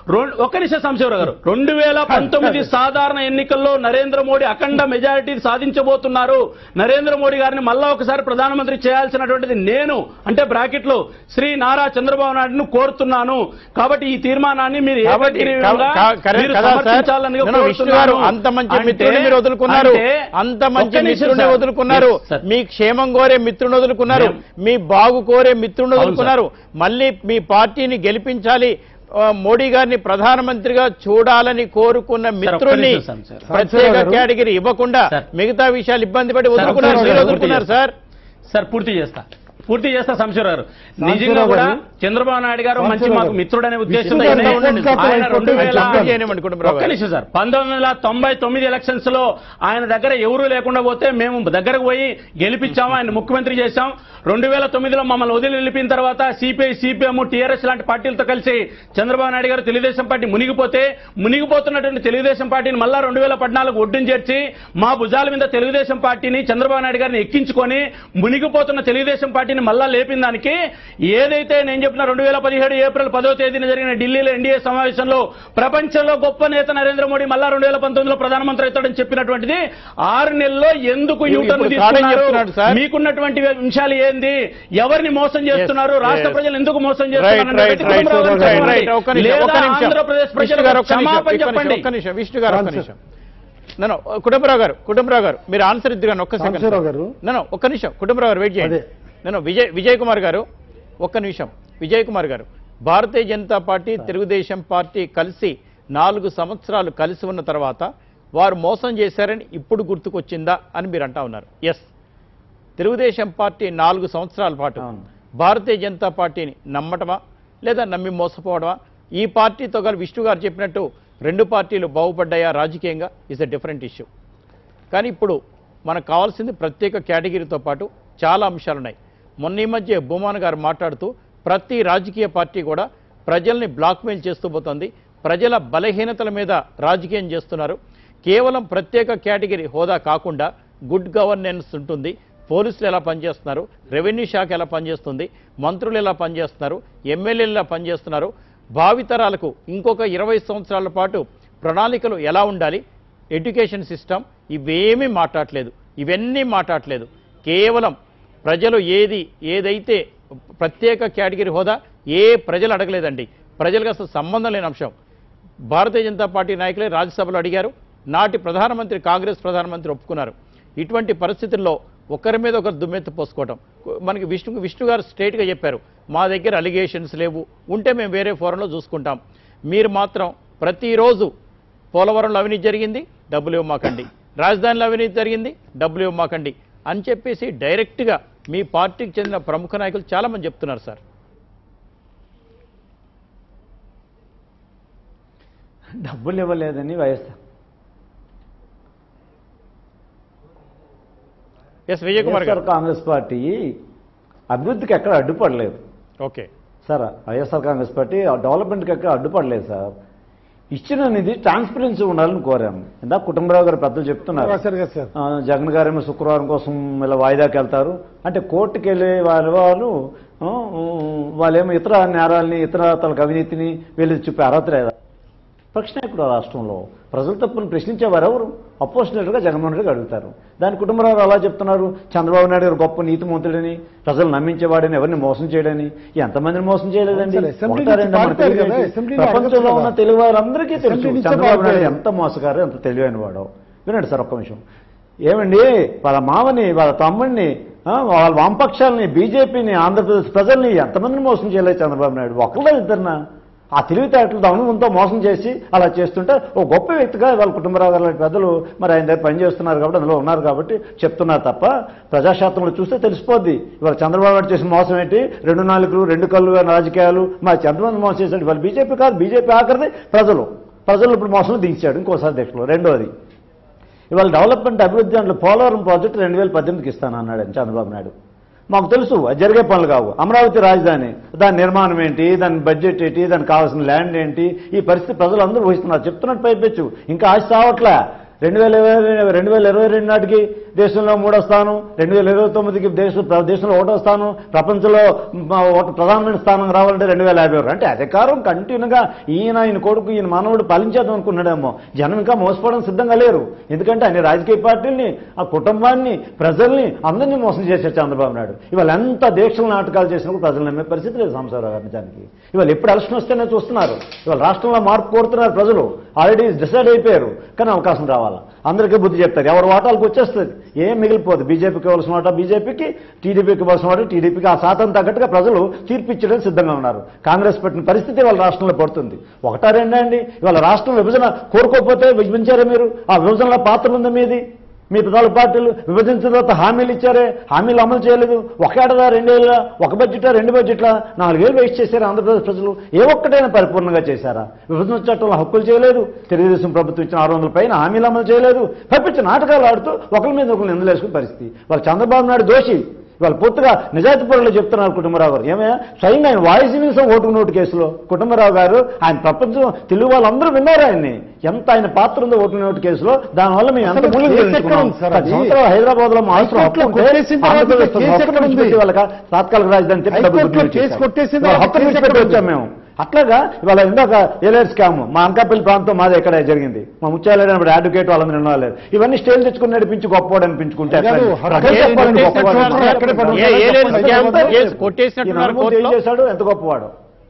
రెండు- ఒక్క నిమిషం సంశయరావు గారు రెండు వేల పంతొమ్మిది సాధారణ ఎన్నికల్లో నరేంద్ర మోడీ అఖండ మెజారిటీ సాధించబోతున్నారు నరేంద్ర మోడీ గారిని మళ్ళా ఒకసారి ప్రధానమంత్రి చేయాల్సినటువంటిది నేను అంటే బ్రాకెట్ లో శ్రీ నారా చంద్రబాబు నాయుడును కోరుతున్నాను కాబట్టి ఈ తీర్మానాన్ని మీరు కాబట్టి ఏకగ్రీవంగా కా- కా- మీరు కదా సార్? సమర్థించాలని నేను విష్ణు గారు కోరుతున్నాను. అంత మంచి అంటే- మిత్రుడిని మీరు వదులుకున్నారు అంటే- అంత మంచి ఒక్క నిమిషం మిత్రుడిని సార్. వదులుకున్నారు Yes, sir. మీ క్షేమం కోరే మిత్రుని వదులుకున్నారు మేము- మీ బాగు కోరే మిత్రుని అవును, వదులుకున్నారు మళ్ళీ మీ పార్టీని గెలిపించాలి ఆ, మోడీ గారిని ప్రధానమంత్రిగా చూడాలని కోరుకున్న మిత్రుణ్ణి నిమిషం, సార్. ప్రత్యేక గారు. కేటగిరీ ఇవ్వకుండా సార్. మిగతా విషయాలు ఇబ్బంది పడి వదులుకున్నారు సార్, మీరు సార్, వదులుకున్నారు సార్ సార్ పూర్తి చేస్తా పూర్తి చేస్తా సంశయరావు గారు నిజంగా సంశయరావు కూడా గారు. చంద్రబాబు నాయుడు గారు మంచి సంశయరావు మాకు గారు. మిత్రుడనే విష్ణు ఉద్దేశంతో గారు ఆయన ఉండండి. ఆయన రెండు వేల చెప్పండి చేయనివ్వండి కుటుంబరావు ఒక్క గారు. నిమిషం సార్ పంతొమ్మిది వందల తొంభై తొమ్మిది ఎలక్షన్స్ లో ఆయన దగ్గర ఎవరూ లేకుండా పోతే మేము దగ్గరకు పోయి గెలిపించాము ఆయన ముఖ్యమంత్రి చేశాం రెండు వేల తొమ్మిదిలో మమ్మల్ని వదిలి వెళ్ళిపోయిన తర్వాత సిపిఐ సిపిఎం టీఆర్ఎస్ లాంటి పార్టీలతో కలిసి చంద్రబాబు నాయుడు గారు తెలుగుదేశం పార్టీ మునిగిపోతే మునిగిపోతున్నటువంటి తెలుగుదేశం పార్టీని మళ్ళా రెండు వేల పద్నాలుగు ఒడ్డును చేర్చి మా భుజాల మీద తెలుగుదేశం పార్టీని చంద్రబాబు నాయుడు గారిని ఎక్కించుకొని మునిగిపోతున్న తెలుగుదేశం పార్టీని మళ్ళా లేపిన దానికి ఏదైతే నేను చెప్పిన రెండు వేల పదిహేడు ఏప్రిల్ పదో తేదీన జరిగిన ఢిల్లీలో ఎన్డీఏ సమావేశంలో ప్రపంచంలో గొప్ప నేత నరేంద్ర మోడీ మళ్ళా రెండు వేల పంతొమ్మిదిలో ప్రధానమంత్రి అవుతాడని చెప్పినటువంటిది ఆరు నెలల్లో ఎందుకు ఇప్పుడు యూటర్న్ కాదని తీసుకున్నారు చెప్తున్నాడు సార్. మీకున్నటువంటి అంశాలు ఏంది ఎవరిని మోసం చేస్తున్నారు Yes, రాష్ట్ర yes. ప్రజలు ఎందుకు మోసం రైట్ చేస్తున్నారు రైట్ అనేది రైట్ కుటుంబరావు గారు రైట్ చెప్పండి. రైట్ ఒక్క నిమిషం లేదా ఒక్క నిమిషం ఆంధ్రప్రదేశ్ విష్ణు గారు ప్రజలకు ఒక్క నిమిషం, క్షమాపణ ఒక్క నిమిషం, చెప్పండి ఒక్క నిమిషం విష్ణు గారు ఒక్క Answer. నిమిషం నేను కుటుంబరావు గారు కుటుంబరావు గారు మీరు ఆన్సర్ ఇద్దరు కానీ ఒక్క సెకండ్ సాంబశివరావు గారు. నేను ఒక్క నిమిషం కుటుంబరావు గారు వెయిట్ చేయండి అదే. నేను విజయ్ విజయ్ కుమార్ గారు ఒక్క నిమిషం విజయ్ కుమార్ గారు భారతీయ జనతా పార్టీ తెలుగుదేశం పార్టీ కలిసి నాలుగు సంవత్సరాలు కలిసి ఉన్న తర్వాత వారు మోసం చేశారని ఇప్పుడు గుర్తుకొచ్చిందా అని మీరు అంటా ఉన్నారు ఎస్ తెలుగుదేశం పార్టీ నాలుగు సంవత్సరాల పాటు అవును. భారతీయ జనతా పార్టీని నమ్మటమా లేదా నమ్మి మోసపోవడమా ఈ పార్టీతో కలిసి విష్ణు గారు చెప్పినట్టు రెండు పార్టీలు బాగుపడ్డాయా రాజకీయంగా ఇస్ ఎ డిఫరెంట్ ఇష్యూ కానీ ఇప్పుడు మనకు కావాల్సింది ప్రత్యేక కేటగిరీతో పాటు చాలా అంశాలు ఉన్నాయి మొన్న ఈ మధ్య బొమాన్ గారు మాట్లాడుతూ ప్రతి రాజకీయ పార్టీ కూడా ప్రజల్ని బ్లాక్మెయిల్ చేస్తూ పోతుంది ప్రజల బలహీనతల మీద రాజకీయం చేస్తున్నారు కేవలం ప్రత్యేక కేటగిరీ హోదా కాకుండా గుడ్ గవర్నెన్స్ ఉంటుంది పోలీసులు ఎలా పనిచేస్తున్నారు రెవెన్యూ శాఖ ఎలా పనిచేస్తుంది మంత్రులు ఎలా పనిచేస్తున్నారు ఎమ్మెల్యేలు ఎలా పనిచేస్తున్నారు భావితరాలకు ఇంకొక ఇరవై సంవత్సరాల పాటు ప్రణాళికలు ఎలా ఉండాలి ఎడ్యుకేషన్ సిస్టమ్ ఇవేమీ మాట్లాడలేదు ఇవన్నీ మాట్లాడలేదు కేవలం ప్రజలు ఏది ఏదైతే ప్రత్యేక కేటగిరీ హోదా ఏ ప్రజలు అడగలేదండి ప్రజలకు అసలు సంబంధం లేని అంశం భారతీయ జనతా పార్టీ నాయకులే రాజ్యసభలో అడిగారు నాటి ప్రధానమంత్రి కాంగ్రెస్ ప్రధానమంత్రి ఒప్పుకున్నారు ఇటువంటి పరిస్థితుల్లో ఒకరి మీద ఒకరు దుమ్మెత్తి పోసుకోవటం మనకి విష్ణు విష్ణు గారు స్ట్రైట్గా చెప్పారు మా దగ్గర అలిగేషన్స్ లేవు ఉంటే మేము వేరే ఫోరంలో చూసుకుంటాం మీరు మాత్రం ప్రతిరోజు పోలవరంలో అవినీతి జరిగింది డబ్బులు ఇవ్వమాకండి రాజధానిలో అవినీతి జరిగింది డబ్బులు ఇవ్వమాకండి అని చెప్పేసి డైరెక్ట్గా మీ పార్టీకి చెందిన ప్రముఖ నాయకులు చాలామంది చెప్తున్నారు సార్ డబ్బులు ఇవ్వలేదని వైఎస్ఆర్ ఎస్ విజయ్ కుమార్ గారు వైఎస్ఆర్ కాంగ్రెస్ పార్టీ అభివృద్ధికి ఎక్కడ అడ్డుపడలేదు okay sir YSR Congress party డెవలప్మెంట్కి ఎక్కడ అడ్డుపడలేదు సార్ ఇచ్చిన నిధి ట్రాన్స్పరెన్సీ ఉండాలని కోరాము ఇందాక కుటుంబరావు గారు పెద్దలు చెప్తున్నారు రాశారు కదా సార్ ఆ, జగన్ గారేమో శుక్రవారం కోసం ఇలా వాయిదాకి వెళ్తారు అంటే కోర్టుకి వెళ్ళే వారి వాళ్ళు ఆ, వాళ్ళేమో ఇతర నేరాలని ఇతర తలకు అవినీతిని వీళ్ళు చూపే అర్హత లేదా ప్రశ్న ఇక్కడ రాష్ట్రంలో ప్రజల తప్పును ప్రశ్నించేవారు ఎవరు అపోజిషనర్గా జగన్మోహన్ రెడ్డి అడుగుతారు దాని కుటుంబరావు అలా చెప్తున్నారు చంద్రబాబు నాయుడు గారు గొప్ప నీతిమంతుడని ప్రజలు నమ్మించేవాడని ఎవరిని మోసం చేయడని ఎంతమందిని మోసం చేయలేదండి సార్, అసెంబ్లీ ఒకటా నుంచి రెండా మనకు పారిపోయారు తెలియదు. కదా, అసెంబ్లీలో ప్రపంచంలో అడగచ్చు ఉన్న కదా. తెలుగు వారందరికీ తెలుసు అసెంబ్లీ నుంచే చంద్రబాబు నాయుడు పారిపోయారు. ఎంత మోసగారు ఎంత తెలివైన వాడో వినండి సార్ ఒక్క నిమిషం ఏమండి వాళ్ళ మామని వాళ్ళ తమ్ముడిని ఆ, వాళ్ళ వామపక్షాలని బీజేపీని ఆంధ్రప్రదేశ్ ప్రజల్ని ఎంతమందిని మోసం చేయలేదు చంద్రబాబు నాయుడు ఒకళ్ళ ఇద్దరినా ఆ తెలివితేటలతో అనుభవంతో మోసం చేసి అలా చేస్తుంటే ఓ గొప్ప వ్యక్తిగా వాళ్ళ కుటుంబరావు గారు లాంటి పెద్దలు మరి ఆయన దగ్గర పనిచేస్తున్నారు కాబట్టి అందులో ఉన్నారు కాబట్టి చెప్తున్నారు తప్ప ప్రజాశాస్త్రంలో చూస్తే తెలిసిపోద్ది ఇవాళ చంద్రబాబు నాయుడు చేసిన మోసం ఏంటి రెండు నాలుగు రెండు కళ్ళు రాజకీయాలు మా చంద్రబాబు మోసం చేశాడు వాళ్ళు బీజేపీ కాదు బీజేపీ ఆఖరిది ప్రజలు ప్రజలు ఇప్పుడు మోసం దించాడు ఇంకోసారి దేశంలో రెండోది ఇవాళ డెవలప్మెంట్ అభివృద్ధి అంటే పోలవరం ప్రాజెక్టు రెండు వేల పద్దెనిమిదికి ఇస్తాను అన్నాడు ఆయన చంద్రబాబు నాయుడు మాకు తెలుసు అది జరిగే పనులు కావు అమరావతి రాజధాని దాని నిర్మాణం ఏంటి దాని బడ్జెట్ ఏంటి దానికి కావాల్సిన ల్యాండ్ ఏంటి ఈ పరిస్థితి ప్రజలు అందరూ ఊహిస్తున్నారు చెప్తున్నట్టు పైపెచ్చు ఇంకా ఆశ సావట్లే రెండు వేల ఇరవై రెండు వేల ఇరవై రెండు నాటికి దేశంలో మూడో స్థానం రెండు వేల ఇరవై తొమ్మిదికి దేశ దేశంలో ఒకటో స్థానం ప్రపంచంలో మ, ఒక ప్రధానమైన స్థానం రావాలంటే రెండు వేల యాభై వరకు అంటే అధికారం కంటిన్యూగా ఈయన ఈయన కొడుకు ఈయన మనవడు పాలించేద్దాం అనుకున్నాడేమో జనం ఇంకా మోసపోవడం సిద్ధంగా లేరు ఎందుకంటే అన్ని రాజకీయ పార్టీల్ని ఆ కుటుంబాన్ని ప్రజల్ని అందరినీ మోసం చేశారు చంద్రబాబు నాయుడు ఇవాళ ఎంత దీక్షలు నాటకాలు చేసినప్పుడు ప్రజలు నమ్మే పరిస్థితి లేదు సాంబశివరావు గారి నిజానికి ఇవాళ ఎప్పుడు ఎలక్షన్ వస్తేనే చూస్తున్నారు ఇవాళ రాష్ట్రంలో మార్పు కోరుతున్నారు ప్రజలు ఆల్రెడీ డిసైడ్ అయిపోయారు కానీ అవకాశం రావాలా అందరికీ బుద్ధి చెప్తారు ఎవరి వాటాలకు వచ్చేస్తుంది ఏం మిగిలిపోదు బీజేపీకి ఇవ్వాల్సిన వాటా బీజేపీకి టీడీపీకి ఇవ్వాల్సిన వాటా టీడీపీకి ఆ శాతం తగ్గట్టుగా ప్రజలు తీర్పిచ్చడానికి సిద్ధంగా ఉన్నారు కాంగ్రెస్ పెట్టిన పరిస్థితి ఇవాళ రాష్ట్రంలో పడుతుంది ఒకటా రెండా అండి ఇవాళ రాష్ట్రం విభజన కోరుకోకపోతే విభజించారా మీరు ఆ విభజనలో పాత్ర ఉందా మీది మీ ప్రధాన పార్టీలు విభజించిన తర్వాత హామీలు ఇచ్చారే హామీలు అమలు చేయలేదు ఒక ఏడాదా రెండేళ్ళ ఒక బడ్జెటా రెండు బడ్జెట్ల నాలుగేళ్ళు వేస్ట్ చేశారు ఆంధ్రప్రదేశ్ ప్రజలు ఏ ఒక్కటైనా పరిపూర్ణంగా చేశారా విభజన చట్టంలో హక్కులు చేయలేదు తెలుగుదేశం ప్రభుత్వం ఇచ్చిన ఆరు వందల పైన హామీలు అమలు చేయలేదు పైపించి నాటకాలు ఆడుతూ ఒకరి మీద ఒకరు నిందలేసుకునే పరిస్థితి వాళ్ళు చంద్రబాబు నాయుడు దోషి వాళ్ళు పూర్తిగా నిజాయితీ పరులు చెప్తున్నారు కుటుంబరావు గారు ఏమయ్యా స్వయంగా ఆయన వాయిస్ నిమిషం ఓటు నోటు కేసులో కుటుంబరావు గారు ఆయన ప్రపంచం తెలుగు వాళ్ళందరూ విన్నారు ఆయన్ని ఎంత ఆయన పాత్ర ఉందో ఓటు నోటు కేసులో దానివల్ల మేము ఎంత అసలు మూల్యం కేసు చెల్లించుకున్నాం. ఎక్కడ ఉంది సార్ పది అది? సంవత్సరాలు హైదరాబాద్ లో మా అవసరం హైకోర్టులో హక్కు ఉంటే కొట్టేసిన తర్వాత ఆంధ్రప్రదేశ్ కేసు హక్కును ఎక్కడ ఉంది? విడిచిపెట్టి వాళ్ళకి తాత్కాలిక రాజధాని చెప్పి డబ్బులు హైకోర్టులో గుర్తు కేసు చేశారు. కొట్టేసిన వాళ్ళ తర్వాత హక్కును కేసు విడిచిపెట్టి ఎక్కడ వచ్చాం మేము అట్లాగా ఇవాళ ఇందాక ఏలేరు స్కామ్ మా అంకాపల్లి ప్రాంతం మాది ఎక్కడ జరిగింది మా ముత్యాలైన అడ్వకేట్ వాళ్ళందరూ వినలేదు ఇవన్నీ స్టేల్ తెచ్చుకుని నడిపించి గొప్పవాడు అనిపించుకుంటే ఎట్లా? కాదు, ప్రజలు హక్కు చెప్పాలని కొట్టేసిన గొప్పవాడు. చోట ఎక్కడ పడి ఏ- ఏ లేదు, ఎంత స్కామ్ గొప్పవాడు? కేసు కొట్టేసినట్టున్నారు ఈయన అనుభవం ఏం కోర్టులో. చేశాడు ఎంత గొప్పవాడు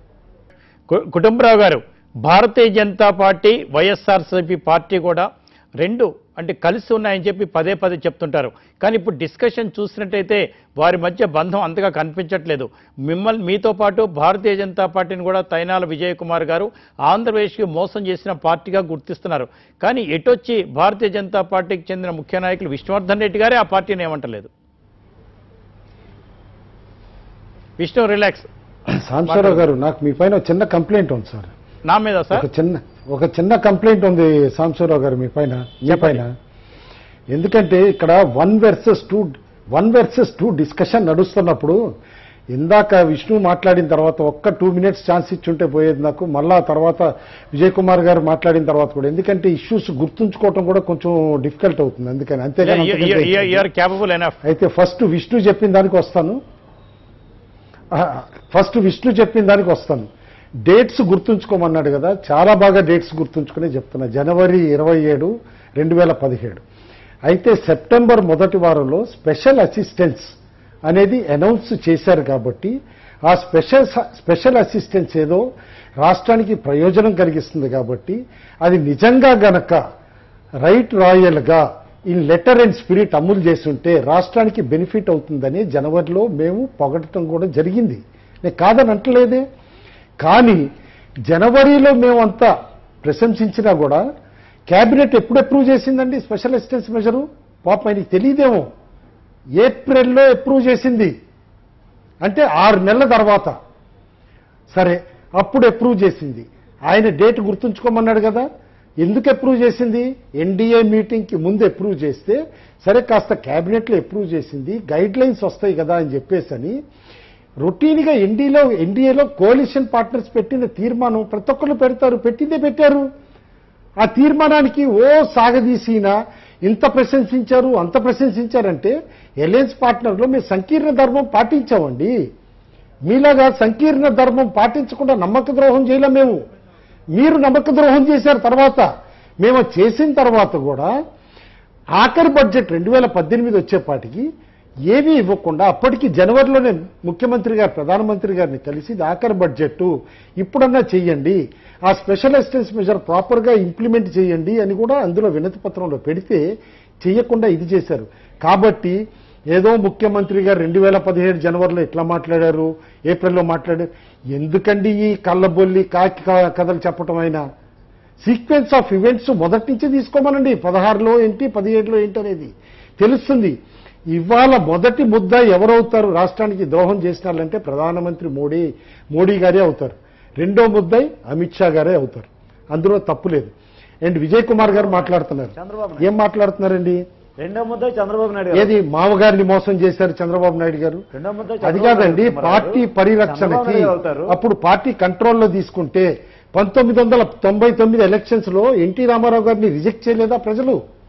కు- Kutumbarao garu Bharatiya Janata party YSRCP party కూడా రెండు అంటే కలిసి ఉన్నాయని చెప్పి పదే పదే చెప్తుంటారు కానీ ఇప్పుడు డిస్కషన్ చూసినట్టయితే వారి మధ్య బంధం అంతగా కనిపించట్లేదు మిమ్మల్ని మీతో పాటు భారతీయ జనతా పార్టీని కూడా తైనాల విజయ్ కుమార్ గారు ఆంధ్రప్రదేశ్కి మోసం చేసిన పార్టీగా గుర్తిస్తున్నారు కానీ ఎటొచ్చి భారతీయ జనతా పార్టీకి చెందిన ముఖ్య నాయకులు విష్ణువర్ధన్ రెడ్డి గారే ఆ పార్టీని ఏమంటలేదు విష్ణు రిలాక్స్ సాంబశివరావు గారు నాకు మీ పైన ఒక చిన్న కంప్లైంట్ ఉంది సార్ నా మీద సార్ ఒక చిన్న ఒక చిన్న కంప్లైంట్ ఉంది సాంబశివరావు గారు మీ పైన మీ పైన ఎందుకంటే ఇక్కడ one versus two one versus two discussion నడుస్తున్నప్పుడు ఇందాక విష్ణు మాట్లాడిన తర్వాత ఒక్క టూ మినిట్స్ ఛాన్స్ ఇచ్చుంటే పోయేది నాకు మళ్ళా తర్వాత విజయ్ కుమార్ గారు మాట్లాడిన తర్వాత కూడా ఎందుకంటే ఇష్యూస్ గుర్తుంచుకోవటం కూడా కొంచెం డిఫికల్ట్ అవుతుంది అందుకని అంతేగాని అంతకంటే ఎక్కువ లేదు. యూఆర్ క్యాపబుల్ ఎనఫ్ అయితే ఫస్ట్ విష్ణు చెప్పిన దానికి వస్తాను ఫస్ట్ విష్ణు చెప్పిన దానికి వస్తాను డేట్స్ గుర్తుంచుకోమన్నాడు కదా చాలా బాగా డేట్స్ గుర్తుంచుకునే చెప్తున్నా జనవరి ఇరవై ఏడు రెండు వేల పదిహేడు అయితే సెప్టెంబర్ మొదటి వారంలో స్పెషల్ అసిస్టెన్స్ అనేది అనౌన్స్ చేశారు కాబట్టి ఆ స్పెషల్ స్పెషల్ అసిస్టెన్స్ ఏదో రాష్ట్రానికి ప్రయోజనం కలిగిస్తుంది కాబట్టి అది నిజంగా గనక రైట్ రాయల్గా ఇన్ లెటర్ అండ్ స్పిరిట్ అమలు చేస్తుంటే రాష్ట్రానికి బెనిఫిట్ అవుతుందని జనవరిలో మేము పొగడటం కూడా జరిగింది నేను కాదని అంటలేదే కానీ జనవరిలో మేమంతా ప్రశంసించినా కూడా కేబినెట్ ఎప్పుడు అప్రూవ్ చేసిందండి స్పెషల్ అసిస్టెన్స్ మెజరు పాపం ఆయనకి తెలియదేమో ఏప్రిల్లో అప్రూవ్ చేసింది అంటే ఆరు నెలల తర్వాత సరే అప్పుడు అప్రూవ్ చేసింది ఆయన డేట్ గుర్తుంచుకోమన్నాడు కదా ఎందుకు అప్రూవ్ చేసింది ఎన్డీఏ మీటింగ్కి ముందు అప్రూవ్ చేస్తే సరే కాస్త క్యాబినెట్లో అప్రూవ్ చేసింది గైడ్ లైన్స్ వస్తాయి కదా అని చెప్పేసి అని రొటీన్గా ఎన్డీలో ఎన్డీఏలో కోalition పార్ట్నర్స్ పెట్టిన తీర్మానం ప్రతి ఒక్కరు పెడతారు పెట్టిందే పెట్టారు ఆ తీర్మానానికి ఓ సాగదీసిన ఇంత ప్రశంసించారు అంత ప్రశంసించారంటే ఎలయన్స్ పార్ట్నర్లో మేము సంకీర్ణ ధర్మం పాటించామండి మీలాగా సంకీర్ణ ధర్మం పాటించకుండా నమ్మక ద్రోహం చేయలేం మేము మీరు నమ్మక ద్రోహం చేశారు తర్వాత మేము చేసిన తర్వాత కూడా ఆఖరి బడ్జెట్ రెండు వేల పద్దెనిమిది వచ్చేపాటికి ఏమీ ఇవ్వకుండా అప్పటికి జనవరిలోనే ముఖ్యమంత్రి గారు ప్రధానమంత్రి గారిని కలిసి ఇది ఆఖరి బడ్జెట్ ఇప్పుడన్నా చెయ్యండి ఆ స్పెషల్ అసిస్టెన్స్ మెజర్ ప్రాపర్గా ఇంప్లిమెంట్ చేయండి అని కూడా అందులో వినతి పత్రంలో పెడితే చేయకుండా ఇది చేశారు కాబట్టి ఏదో ముఖ్యమంత్రి గారు రెండు వేల పదిహేడు జనవరిలో ఎట్లా మాట్లాడారు ఏప్రిల్లో మాట్లాడారు ఎందుకండి ఈ కళ్ళబొల్లి కాకి క- కథలు చెప్పటం అయినా సీక్వెన్స్ ఆఫ్ ఈవెంట్స్ మొదటి నుంచి తీసుకోమనండి పదహారులో ఏంటి పదిహేడులో ఏంటి అనేది తెలుస్తుంది ఇవాళ మొదటి ముద్ద ఎవరవుతారు రాష్ట్రానికి ద్రోహం చేసిన వాళ్ళంటే ప్రధానమంత్రి మోడీ మోడీ గారే అవుతారు రెండో ముద్దై అమిత్ షా గారే అవుతారు అందులో తప్పు లేదు అండ్ విజయ్ కుమార్ గారు మాట్లాడుతున్నారు చంద్రబాబు ఏం మాట్లాడుతున్నారండి రెండో ముద్ద చంద్రబాబు నాయుడు గారు. ఏది మామగారిని మోసం చేశారు చంద్రబాబు నాయుడు గారు రెండో ముద్ద అది చంద్రబాబు కాదండి నాయుడు గారు. పార్టీ చంద్రబాబు పరిరక్షణకి నాయుడు అవుతారు. అప్పుడు పార్టీ కంట్రోల్లో తీసుకుంటే పంతొమ్మిది వందల తొంభై తొమ్మిది ఎలక్షన్స్ లో ఎన్టీ రామారావు గారిని రిజెక్ట్ చేయలేదా ప్రజలు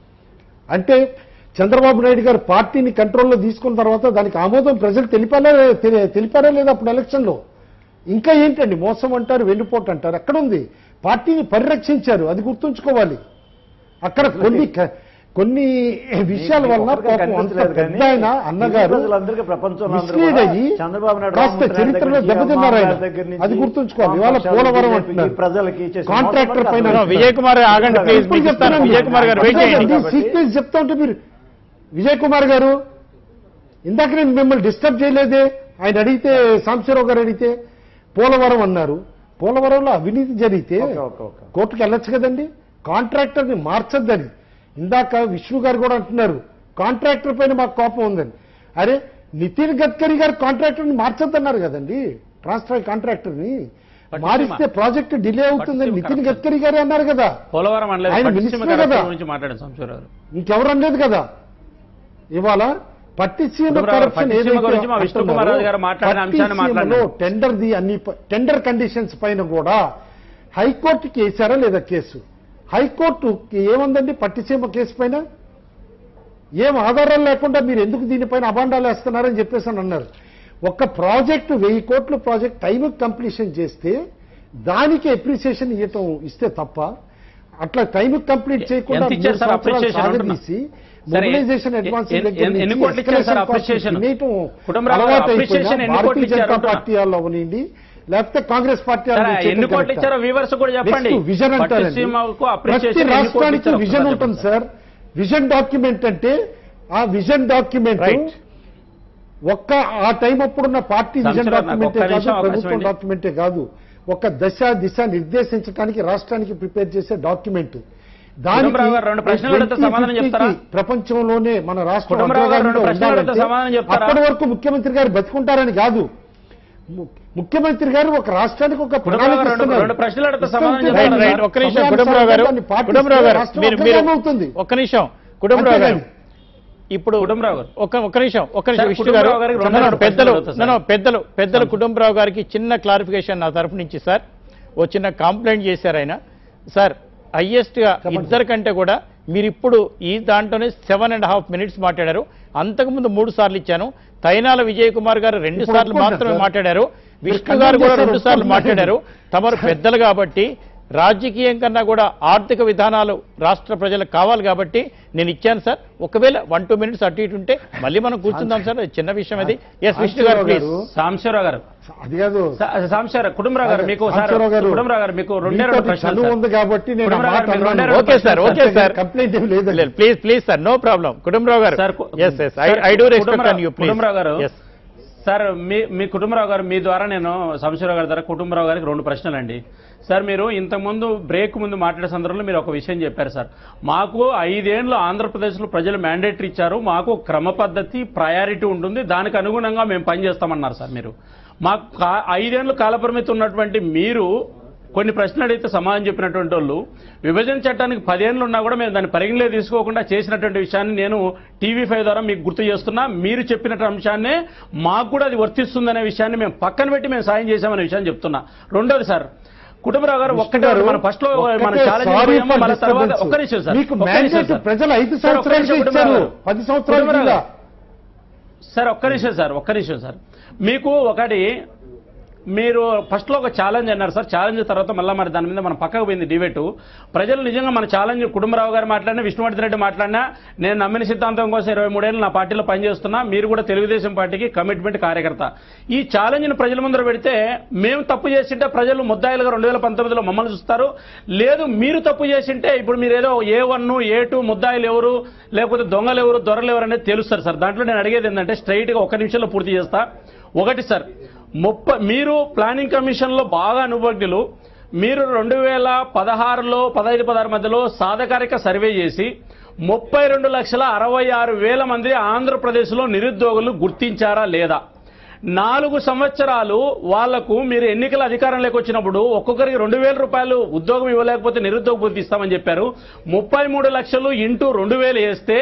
అంటే చంద్రబాబు నాయుడు గారు పార్టీని కంట్రోల్లో తీసుకున్న తర్వాత దానికి ఆమోదం ప్రజలు తెలిపారా తెలి- తెలిపారా లేదా అప్పుడు ఎలక్షన్లో ఇంకా ఏంటండి మోసం అంటారు వెన్నుపోటు అంటారు ఎక్కడ ఉంది పార్టీని పరిరక్షించారు అది గుర్తుంచుకోవాలి అక్కడ కొన్ని క- కొన్ని విషయాల వలన ఒక్కరికే పాపం అంత కనిపించలేదు కానీ పెద్ద ఆయన అన్నగారు ప్రజలందరికీ ప్రపంచంలో అందరూ mislead కూడా అయ్యి చంద్రబాబు నాయుడు కాస్త రామ్మోహన్ రెడ్డి చరిత్రలో దగ్గర నుంచి, దెబ్బతిన్నారు ఆయన అమ్మ దగ్గర నుంచి, అది గుర్తుంచుకోవాలి ఇవాళ వామపక్షాలు, పోలవరం BJP కి, అంటున్నారు ప్రజలకి చేసిన కాంట్రాక్టర్ మోసం పైన అంతా No, విజయ్ కుమార్ ఆగండి ప్లీజ్ ఇప్పుడు మీకు ఇస్తాను చెప్తానండి. విజయ్ కుమార్ గారు వెయిట్ చేయండి అదే సీక్వెన్స్ చెప్తా ఉంటే మీరు విజయ్ కుమార్ గారు ఇందాక నేను మిమ్మల్ని డిస్టర్బ్ చేయలేదే ఆయన అడిగితే సాంబశివరావు గారు అడిగితే పోలవరం అన్నారు పోలవరంలో అవినీతి జరిగితే ఓకే, ఓకే, ఓకే. కోర్టుకు వెళ్ళొచ్చు కదండి కాంట్రాక్టర్ని మార్చొద్దని ఇందాక విష్ణు గారు కూడా అంటున్నారు కాంట్రాక్టర్ పైన మాకు కోపం ఉందని అరే నితిన్ గడ్కరీ గారు కాంట్రాక్టర్ని మార్చొద్దన్నారు కదండి ట్రాన్స్ఫర్ కాంట్రాక్టర్ని మారిస్తే ప్రాజెక్ట్ డిలే అవుతుందని పట్టిసీమ నితిన్ corruption. గడ్కరీ గారే అన్నారు కదా పోలవరం అనలేదు ఆయన పట్టిసీమ మినిస్టర్ corruption కదా. గురించి మాట్లాడండి సంశీరావు గారు ఇంకెవరు అనలేదు కదా ఇవాళ పట్టిసీమ కుటుంబరావు గారు, కరప్షన్ పట్టిసీమ గురించి మా విష్ణు కుమార్ రాజు గారు మాట్లాడిన అంశాన్ని మాట్లాడండి. టెండర్ ది అన్ని ప- టెండర్ కండిషన్స్ పైన కూడా హైకోర్టుకి వేశారా లేదా కేసు హైకోర్టు ఏముందండి పట్టిసీమ కేసు పైన ఏం ఆధారాలు లేకుండా మీరు ఎందుకు దీనిపైన అబాండాలు వేస్తున్నారని చెప్పేసి అని అన్నారు ఒక ప్రాజెక్టు వెయ్యి కోట్ల ప్రాజెక్ట్ టైం కంప్లీషన్ చేస్తే దానికి అప్రిసియేషన్ ఇవ్వటం ఇస్తే తప్ప అట్లా టైం కంప్లీట్ చేయకుండా ఎంత ఇచ్చారు మూడు సార్ సంవత్సరాలు appreciation అంటున్నా? సాగదీసి సరే, మొబిలైజేషన్ ఎ- అడ్వాన్స్ ఎ- ఎ- ఎన్ని కోట్లు ఇచ్చారు సార్ appreciation? కుటుంబరావు గారు అలవాటు appreciation ఎన్ని కోట్లు భారతీయ ఇచ్చారు జనతా అంటున్నా? పార్టీ వాళ్ళు అవనండి లేకపోతే కాంగ్రెస్ పార్టీ సరే, వాళ్ళు చేయటం ఎన్ని కోట్లు correct ఆ? ఇచ్చారో వ్యూవర్స్ కూడా చెప్పండి Next విజన్ అంటారండి పట్టిసీమకు ప్రతి appreciation ఎన్ని కోట్లు రాష్ట్రానికి ఇచ్చారో విజన్ ఒకసారి ఉంటుంది చెప్పండి సార్ విజన్ డాక్యుమెంట్ అంటే ఆ విజన్ డాక్యుమెంట్ Right. ఒక్క ఆ టైం అప్పుడున్న పార్టీ విజన్ సంవత్సరాలు నాకు డాక్యుమెంటే ఒక్క కాదు నిమిషం అవకాశం ప్రభుత్వం ఇవ్వండి. డాక్యుమెంటే కాదు ఒక దశ దిశ నిర్దేశించడానికి రాష్ట్రానికి ప్రిపేర్ చేసే డాక్యుమెంట్ కుటుంబరావు గారు రెండు ప్రశ్నలు అడిగితే సమాధానం 2050 చెప్తారా? ప్రపంచంలోనే మన రాష్ట్రం కుటుంబరావు గారు రెండు అగ్రగామిలో ప్రశ్నలు అడిగితే ఉండాలంటే సమాధానం చెప్తారా? అప్పటి వరకు ముఖ్యమంత్రి గారు బతుకుంటారని కాదు ము- ముఖ్యమంత్రి గారు ఒక రాష్ట్రానికి ఒక కుటుంబరావు ప్రణాళిక గారు రెండు- ఇస్తున్నారు. రెండు ప్రశ్నలు అడిగితే ఇస్తుంటే సమాధానం దాన్ని చెప్పాలి. రైట్ ఒక్క నిమిషం సమయానుసారం కుటుంబరావు గారు దాన్ని పాటిస్తే కుటుంబరావు గారు రాష్ట్రం మీరు మీరు అగ్రగామి అవుతుంది ఒక్క నిమిషం కుటుంబరావు గారు అంతేగాని ఇప్పుడు కుటుంబరావు గారు. ఒక ఒక్క నిమిషం ఒక్క నిమిషం సార్, విష్ణు గారు కుటుంబరావు గారికి రెండు No, no, రెండు పెద్దలు ప్రశ్నలు అవుతాయి, no, no, సార్. పెద్దలు పెద్దలు కుటుంబరావు గారికి చిన్న క్లారిఫికేషన్ నా తరఫు నుంచి సార్ ఓ చిన్న కంప్లైంట్ చేశారు ఆయన సార్ హయ్యెస్ట్ గా ఇద్దరి కంటే కూడా మీరు ఇప్పుడు ఈ దాంట్లోనే సెవెన్ అండ్ హాఫ్ మినిట్స్ మాట్లాడారు అంతకుముందు మూడు సార్లు ఇచ్చాను తైనాల విజయ్ కుమార్ గారు రెండు ఇప్పుడు సార్లు ఒప్పుకుంటా, మాత్రమే సార్. మాట్లాడారు మీరు విష్ణు గారు కూడా ఖండన రెండు చేశారు, సార్లు ఒప్పుకుంటున్నాను. మాట్లాడారు తమరు పెద్దలు కాబట్టి రాజకీయం కన్నా కూడా ఆర్థిక విధానాలు రాష్ట్ర ప్రజలకు కావాలి కాబట్టి నేను ఇచ్చాను సార్ ఒకవేళ వన్ టూ మినిట్స్ అటు ఇటు ఉంటే మళ్ళీ మనం కూర్చుందాం సార్ అది చిన్న విషయం అది ఎస్ విష్ణు గారు ప్లీజ్ సాంబశివరావు గారు అది కాదు సా- సాంబశివరావు కుటుంబరావు గారు మీకు సార్ సాంబశివరావు గారు, కుటుంబరావు గారు మీకు రెండే మీతోటి రెండు ప్రశ్నలు చనువు సార్. ఉంది కాబట్టి నేను ఆ కుటుంబరావు మాట గారు, మీకు అన్నాను. రెండే రెండు ఓకే సార్ ఓకే అంతేగాని సార్ కంప్లైంట్ ఏమి లేదండి please please sir no problem Kutumbarao garu sir, కు- yes yes I sir, I do respect Kutumbarao- on you please Kutumbarao garu, yes sir మీ మీ కుటుంబరావు గారు మీ ద్వారా నేను సంశీరావు గారి ద్వారా కుటుంబరావు గారికి రెండు ప్రశ్నలు అండి సార్ మీరు ఇంతకుముందు బ్రేక్ ముందు మాట్లాడే సందర్భంలో మీరు ఒక విషయం చెప్పారు సార్ మాకు ఐదేళ్లు ఆంధ్రప్రదేశ్లో ప్రజలు మ్యాండేటరీ ఇచ్చారు మాకు క్రమ పద్ధతి ప్రయారిటీ ఉంటుంది దానికి అనుగుణంగా మేము పనిచేస్తామన్నారు సార్ మీరు మాకు కా- ఐదేళ్లు కాలపరిమితి ఉన్నటువంటి మీరు కొన్ని ప్రశ్నలు అడిగితే సమాధానం చెప్పినటువంటి వాళ్ళు విభజన చట్టానికి పదేళ్ళు ఉన్నా కూడా మేము దాన్ని పరిగణలో తీసుకోకుండా చేసినటువంటి విషయాన్ని నేను టీవీ ఫైవ్ ద్వారా మీకు గుర్తు చేస్తున్నా మీరు చెప్పినటువంటి అంశాన్నే మాకు కూడా అది వర్తిస్తుందనే విషయాన్ని మేము పక్కన పెట్టి మేము సాయం చేశామనే విషయాన్ని చెప్తున్నా రెండోది సార్ కుటుంబరావు గారు ఒక్కటే గారు, మన ఫస్ట్ లో మన ఒక్కటే ఛాలెంజ్ sorry పోయాము, for మళ్ళీ తర్వాత disturbance. ఒక్క నిమిషం సార్ మీకు ఒక్క నిమిషం mandate సార్. ప్రజలు ఐదు సార్, ఒక్క సంవత్సరాలకే నిమిషం ఇచ్చారు కుటుంబరావు గారు. పది సంవత్సరాలు కుటుంబరావు ఇలా. గారు. సార్ ఒక్క నిమిషం సార్ ఒక్క నిమిషం సార్ మీకు ఒకటి మీరు ఫస్ట్లో ఒక ఛాలెంజ్ అన్నారు సార్ ఛాలెంజ్ తర్వాత మళ్ళీ మరి దాని మీద మనం పక్కకు పోయింది డిబేట్ ప్రజలు నిజంగా మన ఛాలెంజ్ కుటుంబరావు గారు మాట్లాడినా విష్ణువర్ధన్ రెడ్డి మాట్లాడినా నేను నమ్మిన సిద్ధాంతం కోసం ఇరవై మూడేళ్ళు నా పార్టీలో పనిచేస్తున్నా మీరు కూడా తెలుగుదేశం పార్టీకి కమిట్మెంట్ కార్యకర్త ఈ ఛాలెంజ్ని ప్రజల ముందర పెడితే మేము తప్పు చేసింటే ప్రజలు ముద్దాయిలుగా రెండు వేల పంతొమ్మిదిలో మమ్మల్ని చూస్తారు లేదు మీరు తప్పు చేసింటే ఇప్పుడు మీరు ఏదో ఏ వన్ ఏ టూ ముద్దాయిలు ఎవరు లేకపోతే దొంగలు ఎవరు దొరలు ఎవరు అనేది తెలుస్తారు సార్ దాంట్లో నేను అడిగేది ఏంటంటే స్ట్రైట్గా ఒక నిమిషంలో పూర్తి చేస్తా ఒకటి సార్ ముప్ప మీరు ప్లానింగ్ కమిషన్లో బాగా అనుభవజ్ఞులు మీరు రెండు వేల పదహారులో పదహైదు పదహారు మధ్యలో సాధకారిక సర్వే చేసి ముప్పై రెండు లక్షల అరవై ఆరు వేల మంది ఆంధ్రప్రదేశ్లో నిరుద్యోగులు గుర్తించారా లేదా నాలుగు సంవత్సరాలు వాళ్లకు మీరు ఎన్నికల అధికారంలోకి వచ్చినప్పుడు ఒక్కొక్కరికి రెండు వేల రూపాయలు ఉద్యోగం ఇవ్వలేకపోతే నిరుద్యోగ భృతి ఇస్తామని చెప్పారు ముప్పై మూడు లక్షలు ఇంటూ రెండు వేలు వేస్తే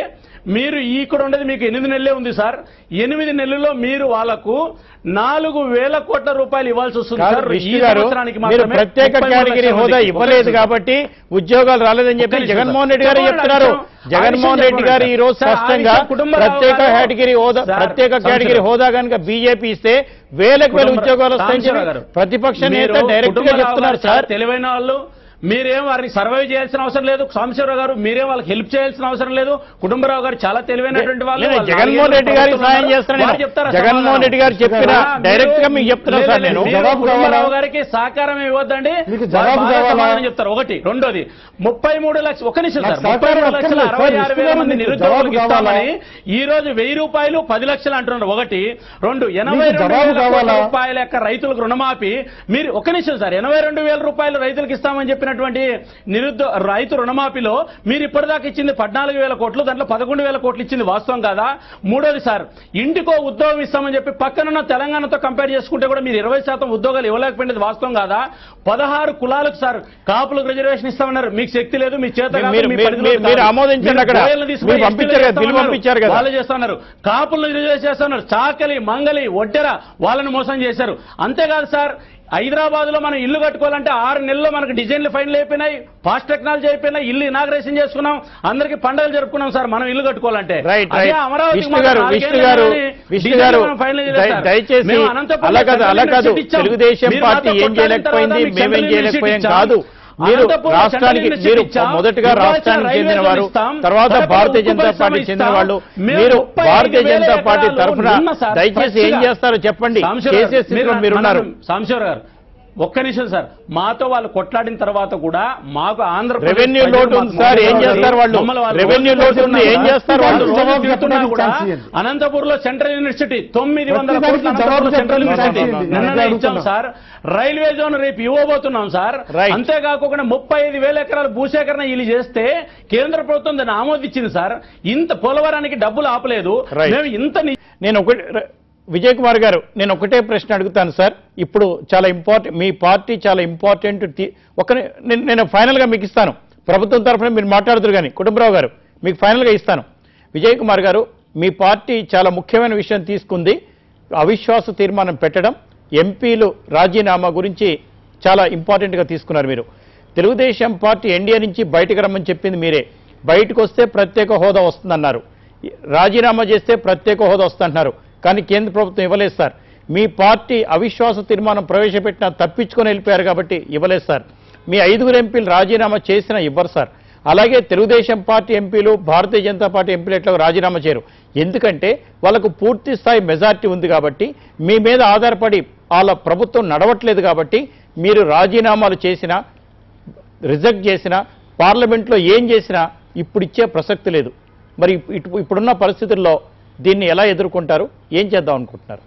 మీరు ఇక్కడ ఉండేది మీకు ఎనిమిది నెలలే ఉంది సార్ ఎనిమిది నెలల్లో మీరు వాళ్ళకు నాలుగు వేల కోట్ల రూపాయలు ఇవ్వాల్సి వస్తుంది కాదు, సార్ ఈ విష్ణు గారు సంవత్సరానికి మీరు మాత్రమే ప్రత్యేక 33 కేటగిరీ లక్షల హోదా మందికి. ఇవ్వలేదు ఒక్క నిమిషం. కాబట్టి ఉద్యోగాలు రాలేదని ఒక్క చెప్పి నిమిషం జగన్మోహన్ సార్. రెడ్డి గారు చెప్పండి, చెప్తున్నారు ఆ విషయం జగన్మోహన్ రెడ్డి చెప్పండి గారు ఈ రోజు సార్, ఆ స్పష్టంగా విషయం కుటుంబరావు ప్రత్యేక గారు- కేటగిరీ హోదా సార్, ప్రత్యేక సంవత్సరం. కేటగిరీ హోదా కనుక బీజేపీ ఇస్తే వేలకు వేల కుటుంబ- ఉద్యోగాలు వస్తాయని సాంబశివరావు గారు. చెప్పి ప్రతిపక్ష నేత మీరు డైరెక్ట్ గా కుటుంబరావు చెప్తున్నారు గారు సార్ చాలా తెలివైన వాళ్ళు మీరేం వారిని సర్వైవ్ చేయాల్సిన అవసరం లేదు సాంబశివరావు గారు మీరేం వాళ్ళకి హెల్ప్ చేయాల్సిన అవసరం లేదు కుటుంబరావు గారు చాలా తెలివైనటువంటి వాళ్ళు నేను వాళ్ళు జగన్మోహన్ నాలుగేళ్ళు రెడ్డి గారికి ప్రభుత్వంలో సాయం ఉన్నారు. చేస్తాను వారు నేను. చెప్తారా జగన్మోహన్ సమాధానం? రెడ్డి గారు చెప్పిన ఆ, డైరెక్ట్ గా మీరు- మీకు చెప్తున్నా సార్ లేదండి, నేను మీరు జవాబు కుటుంబరావు కావాలా? గారికి సహకారం ఇవ్వద్దండి మీకు వారు జవాబు బాగా కావాలా? సమాధానం చెప్తారు ఒకటి రెండోది ముప్పై మూడు లక్షలు ఒక నిమిషం నాకు సార్ ముప్పై సహకారం మూడు లక్షల అక్కర్లేదు. అరవై సార్, ఆరు వేల ఇస్తున్నారు మంది మీకు. నిరుద్యోగులకు జవాబు కావాలా? ఇస్తామని ఈ రోజు వెయ్యి రూపాయలు పది లక్షలు అంటున్నారు ఒకటి రెండు ఎనభై మీకు రెండు జవాబు వేల కోట్ల కావాలా? రూపాయల యొక్క రైతులకు రుణమాఫీ మీరు ఒక నిమిషం సార్ ఎనభై రెండు వేల రూపాయలు రైతులకు ఇస్తామని చెప్పినటువంటి నిరుద్యో రైతు రుణమాఫీలో మీరు ఇప్పటిదాకా ఇచ్చింది పద్నాలుగు వేల కోట్లు దాంట్లో పదకొండు వేల కోట్లు ఇచ్చింది వాస్తవం కాదా మూడోది సార్ ఇంటికో ఉద్యోగం ఇస్తామని చెప్పి పక్కనున్న తెలంగాణతో కంపేర్ చేసుకుంటే కూడా మీరు ఇరవై శాతం ఉద్యోగాలు ఇవ్వలేకపోయినది వాస్తవం కాదా పదహారు కులాలకు సార్ కాపులకు రిజర్వేషన్ ఇస్తామన్నారు మీకు శక్తి లేదు మీ చేత కాదు, మీరు- మీ మీరు- పరిధిలో మీరు- మీరు కాదు. ఆమోదించండి మీరు అక్కడ. గోయలను తీసుకొని మీరు పంపించారు కదా, ఎస్టీలు బిల్లు పంపించారు కదా. వాళ్ళు చేస్తున్నారు కాపులను రిజర్వ్ చేస్తున్నారు చాకలి మంగలి ఒడ్డెర వాళ్ళని మోసం చేశారు అంతేకాదు సార్ హైదరాబాద్ లో మనం ఇల్లు కట్టుకోవాలంటే ఆరు నెలల్లో మనకు డిజైన్లు ఫైనల్ అయిపోయినాయి ఫాస్ట్ టెక్నాలజీ అయిపోయినాయి ఇల్లు ఇనాగ్రేషన్ చేసుకున్నాం అందరికి పండుగలు జరుపుకున్నాం సార్ మనం ఇల్లు కట్టుకోవాలంటే రైట్ అదే రైట్ అమరావతికి విష్ణు మాత్రం గారు నాలుగేళ్ల విష్ణు గారు కానీ విష్ణు డిజైన్లు గారు మనం ఫైనల్ దయ- చేయలేదు సార్. దయచేసి మేము అనంతపురంలో అలా కాదు అలా సెంట్రల్ కాదు యూనివర్సిటీ ఇచ్చాం. తెలుగుదేశం మీరు పార్టీ మాతో ఏం కొట్లాడిన చేయలేకపోయింది తర్వాత మీకు మేమేం సెంట్రల్ చేయలేకపోయాం యూనివర్సిటీ కాదు మీరు అనంతపురంలో రాష్ట్రానికి సెంట్రల్ మీరు యూనివర్సిటీ మొదటగా ఇచ్చాం. రాష్ట్రానికి రైల్వే చెందిన వారు ఇస్తాం. తర్వాత కడపలో భారతీయ ఉక్కు జనతా పరిశ్రమ పార్టీ చెందిన ఇస్తాం. వాళ్ళు మేము మీరు ముప్పై భారతీయ ఐదు వేల జనతా పార్టీ ఎకరాలు తరఫున ఉన్న సార్, దయచేసి ఏం ఫ్రెష్గా. చేస్తారో చెప్పండి సాంబశివరావు చేసే గారు, స్థితిలో మీరు మీరున్నారు మనం- సాంబశివరావు గారు ఒక్క నిమిషం సార్ మాతో వాళ్ళు కొట్లాడిన తర్వాత కూడా మాకు ఆంధ్రప్రదేశ్ రెవెన్యూ ప్రజలు లోటు మాకు ఉంది సార్, ఏం మమ్మల్ని చేస్తారు వాళ్ళు? మమ్మల్ని వాళ్ళు రెవెన్యూ రోజు లోటు ఉంది, ఏం తిడుతున్నా చేస్తారు వాళ్ళు వాళ్ళు? రోజు జవాబు తిడుతున్నా చెప్పడానికి కూడా ఛాన్స్ ఇవ్వండి. అనంతపూర్ లో సెంట్రల్ యూనివర్సిటీ తొమ్మిది వందల ప్రతి కోట్ల దానికి అనంతపూర్లో జవాబు సెంట్రల్ చెప్పడానికి యూనివర్సిటీ ఛాన్స్ ఇవ్వండి. నిన్ననే నేను ఇచ్చాం అడుగుతున్నా. సార్ రైల్వే జోన్ రేపు ఇవ్వబోతున్నాం సార్ Right. అంతేకాకుండా ముప్పై ఐదు వేల ఎకరాల భూసేకరణ వీళ్ళు చేస్తే కేంద్ర ప్రభుత్వం దాన్ని ఆమోదించింది సార్ ఇంత పోలవరానికి డబ్బులు ఆపలేదు Right. మేము ఇంత ని- నేను ఒకటి ర- విజయ్ కుమార్ గారు నేను ఒకటే ప్రశ్న అడుగుతాను సార్ ఇప్పుడు చాలా ఇంపార్టెంట్ మీ పార్టీ చాలా ఇంపార్టెంట్ తీ- ఒక ని- నేను- నేను ఫైనల్గా మీకు ఇస్తాను ప్రభుత్వం తరఫున మీరు మాట్లాడుతారు కానీ కుటుంబరావు గారు మీకు ఫైనల్గా ఇస్తాను విజయ్ కుమార్ గారు మీ పార్టీ చాలా ముఖ్యమైన విషయం తీసుకుంది అవిశ్వాస తీర్మానం పెట్టడం ఎంపీలు రాజీనామా గురించి చాలా ఇంపార్టెంట్గా తీసుకున్నారు మీరు తెలుగుదేశం పార్టీ ఎన్డీఏ నుంచి బయటకు రమ్మని చెప్పింది మీరే బయటకు వస్తే ప్రత్యేక హోదా వస్తుందన్నారు రాజీనామా చేస్తే ప్రత్యేక హోదా వస్తుందంటున్నారు కానీ కేంద్ర ప్రభుత్వం ఇవ్వలేదు సార్ మీ పార్టీ అవిశ్వాస తీర్మానం ప్రవేశపెట్టినా తప్పించుకొని వెళ్ళిపోయారు కాబట్టి ఇవ్వలేదు సార్ మీ ఐదుగురు ఎంపీలు రాజీనామా చేసినా ఇవ్వరు సార్ అలాగే తెలుగుదేశం పార్టీ ఎంపీలు భారతీయ జనతా పార్టీ ఎంపీలు ఎట్లా రాజీనామా చేయరు ఎందుకంటే వాళ్ళకు పూర్తి స్థాయి మెజార్టీ ఉంది కాబట్టి మీ మీద ఆధారపడి వాళ్ళ ప్రభుత్వం నడవట్లేదు కాబట్టి మీరు రాజీనామాలు చేసినా రిజెక్ట్ చేసినా పార్లమెంట్లో ఏం చేసినా ఇప్పుడు ఇచ్చే ప్రసక్తి లేదు మరి ఇటు ఇప్పుడున్న పరిస్థితుల్లో దీన్ని ఎలా ఎదుర్కొంటారు ఏం చేద్దాం అనుకుంటున్నారు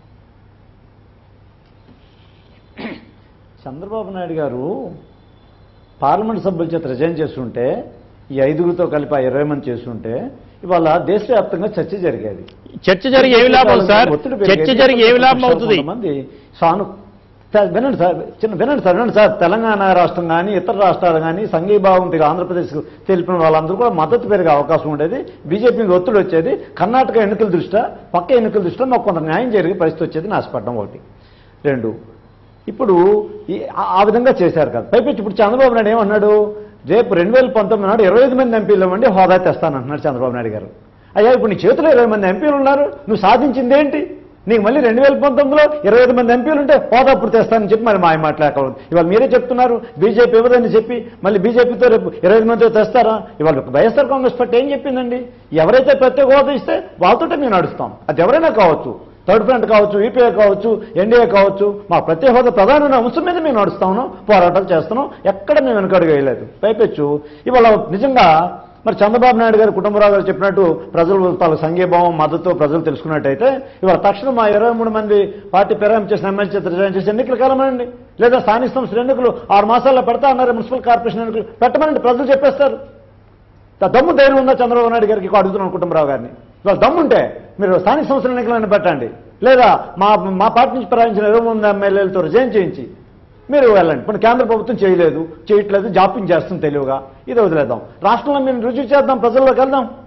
చంద్రబాబు నాయుడు గారు పార్లమెంట్ సభ్యుల చేత రిజైన్ చేస్తుంటే ఈ ఐదుగురితో కలిపి ఆ ఇరవై మంది చేస్తుంటే ఇవాళ దేశవ్యాప్తంగా చర్చ జరిగేది చర్చ జరిగి ఏమి లాభం సార్ ఒత్తిడి పెరిగేది. చర్చ జరిగి ఏమి లాభం అవుతుంది కొంతమంది సాను సార్, వినండి సార్ చిన్న వినండి సార్ వినండి సార్ తెలంగాణ రాష్ట్రం కానీ ఇతర రాష్ట్రాలు కానీ సంఘీభావం తిరిగి ఆంధ్రప్రదేశ్ తెలిపిన వాళ్ళందరూ కూడా మద్దతు పెరిగే అవకాశం ఉండేది బీజేపీ మీద ఒత్తిడి వచ్చేది కర్ణాటక ఎన్నికల దృష్ట్యా పక్క ఎన్నికల దృష్ట్యా మాకు కొంత న్యాయం జరిగే పరిస్థితి వచ్చేది నాశపడడం ఒకటి రెండు ఇప్పుడు ఈ ఆ- ఆ విధంగా చేశారు కదా పైపెచ్చి ఇప్పుడు చంద్రబాబు నాయుడు ఏమన్నాడు రేపు రెండు వేల పంతొమ్మిది నాడు ఇరవై ఐదు మంది ఎంపీలు ఇవ్వండి హోదా తెస్తానంటున్నాడు చంద్రబాబు నాయుడు గారు అయ్యా ఇప్పుడు నీ చేతిలో ఇరవై మంది ఎంపీలు ఉన్నారు నువ్వు సాధించింది ఏంటి నీకు మళ్ళీ రెండు వేల పంతొమ్మిదిలో ఇరవై ఐదు మంది ఎంపీలు ఉంటే హోదా అప్పుడు తెస్తానని చెప్పి మరి మాయ మాట్లాడకూడదు ఇవాళ మీరే చెప్తున్నారు బీజేపీ ఇవ్వదని చెప్పి మళ్ళీ బీజేపీతో రేపు ఇరవై ఐదు మందితో తెస్తారా ఇవాళ వైఎస్ఆర్ కాంగ్రెస్ పార్టీ ఏం చెప్పిందండి ఎవరైతే ప్రత్యేక హోదా ఇస్తే వాళ్ళతోటే మేము నడుస్తాం అది ఎవరైనా కావచ్చు థర్డ్ ఫ్రంట్ కావచ్చు ఈపీఏ కావచ్చు ఎన్డీఏ కావచ్చు మా ప్రత్యేక హోదా ప్రధానమైన అంశం మీద మేము నడుస్తాము పోరాటాలు చేస్తున్నాం ఎక్కడ మేము వెనకడుగు వేయలేదు పైపెచ్చు ఇవాళ నిజంగా మరి చంద్రబాబు నాయుడు గారు కుటుంబరావు గారు చెప్పినట్టు ప్రజలు వాళ్ళ సంఘీభావం మద్దతు ప్రజలు తెలుసుకున్నట్టయితే ఇవాళ తక్షణం మా ఇరవై మూడు మంది పార్టీ ఫిరాయింపు చేసిన ఎమ్మెల్యే చేత రిజైన్ చేసి ఎన్నికలు కాలమనండి లేదా స్థానిక సంస్థల ఎన్నికలు ఆరు మాసాల్లో పెడతా అన్నారు మున్సిపల్ కార్పొరేషన్ ఎన్నికలు పెట్టమనండి ప్రజలు చెప్పేస్తారు దా- దమ్ము ధైర్యం ఉందా చంద్రబాబు నాయుడు గారికి ఎక్కువ అడుగుతున్నాను కుటుంబరావు గారిని ఇవాళ దమ్ముంటే మీరు స్థానిక సంస్థల ఎన్నికలను పెట్టండి లేదా మా మా పార్టీ నుంచి ప్రయాణించిన ఇరవై మంది ఎమ్మెల్యేలతో రిజైన్ చేయించి మీరు వెళ్ళండి ఇప్పుడు కేంద్ర ప్రభుత్వం చేయలేదు చేయట్లేదు జాప్యం చేస్తుంది తెలివిగా ఇది వదిలేద్దాం రాష్ట్రంలో మేము రుజువు చేద్దాం ప్రజల్లోకి వెళ్దాం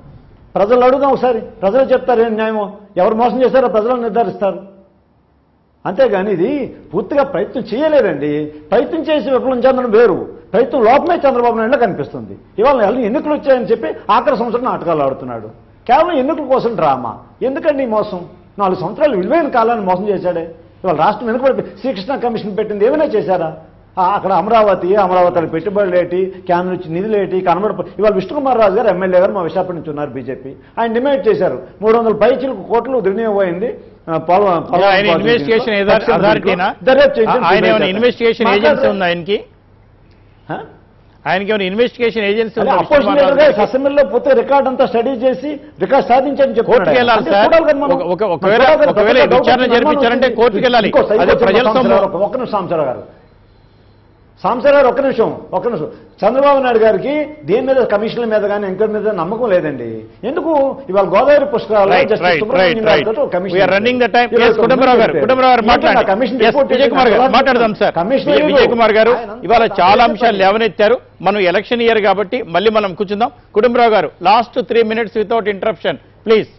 ప్రజలు అడుగుదాం ఒకసారి ప్రజలు చెప్తారు ఏం న్యాయమో ఎవరు మోసం చేశారో ప్రజలు నిర్ధారిస్తారు అంతేగాని ఇది పూర్తిగా ప్రయత్నం చేయలేదండి ప్రయత్నం చేసి విఫలం చెందడం వేరు ప్రయత్నం లోపమే చంద్రబాబు నాయుడులో కనిపిస్తుంది ఇవాళ ఎన్ని ఎన్నికలు వచ్చాయని చెప్పి ఆఖరి సంవత్సరం నాటకాలు ఆడుతున్నాడు కేవలం ఎన్నికల కోసం డ్రామా ఎందుకండి ఈ మోసం నాలుగు సంవత్సరాలు విలువైన కాలాన్ని మోసం చేశాడే ఇవాళ రాష్ట్రం వెనుకబడి శ్రీకృష్ణ కమిషన్ పెట్టింది ఏమైనా చేశారా ఆ, అక్కడ అమరావతి అమరావతి పెట్టుబడులు ఏంటి కేంద్రం నుంచి నిధులు ఏంటి కనబడ ఇవాళ విష్ణుకుమార్ రాజు గారు ఎమ్మెల్యే గారు మా విశాఖపట్నం నుంచి ఉన్నారు బీజేపీ ఆయన డిమాండ్ చేశారు మూడు వందల పైచీలకు కోట్లు దుర్వినియోగం అయింది ఆ, పొలం- పొలం ఆయన పాలసీ ఇన్వెస్టిగేషన్ దీంట్లో, ఏదా- అథారిటీనా దర్యాప్తు చేయించండి, ఆయన ఏమైనా సిబిఐ ఇన్వెస్టిగేషన్ చేత. ఏజెన్సీ ఉందా ఆయనకి హ? ఆయనకి ఏమైనా ఇన్వెస్టిగేషన్ ఏజెన్సీ అదే ఉందా అపోజిషన్ విష్ణుకుమార్ రాజు లీడర్గా గారికి? అసెంబ్లీలో పోతే రికార్డ్ అంతా స్టడీ చేసి రికార్డ్ సాధించని చెప్పి కోర్టుకి వెళ్ళాలి సార్ ఒక- ఒక- ఒకవేళ ఒకవేళ విచారణ జరిపించారంటే కోర్టుకి వెళ్ళాలి అది ప్రజల సొమ్ము ఒక్క నిమిషం సాంబశివరావు గారు సాంబశివరావు గారు ఒక్క నిమిషం ఒక్క నిమిషం చంద్రబాబు నాయుడు గారికి దేని మీద కమిషన్ల మీద కానీ ఎంక్వైరీ మీద నమ్మకం లేదండి ఎందుకు ఇవాళ గోదావరి పుష్కరాలు right right right right we are running the time Kutumbarao garu Kutumbarao garu మాట్లాడండి Yes, విజయ్ కుమార్ గారు మాట్లాడదాం సార్ విజయ్ విజయ్ కుమార్ గారు ఇవాళ చాలా అంశాలు లేవనెత్తారు మనం ఎలక్షన్ ఇయర్ కాబట్టి మళ్ళీ మనం కూర్చుందాం Kutumbarao garu last three minutes without interruption please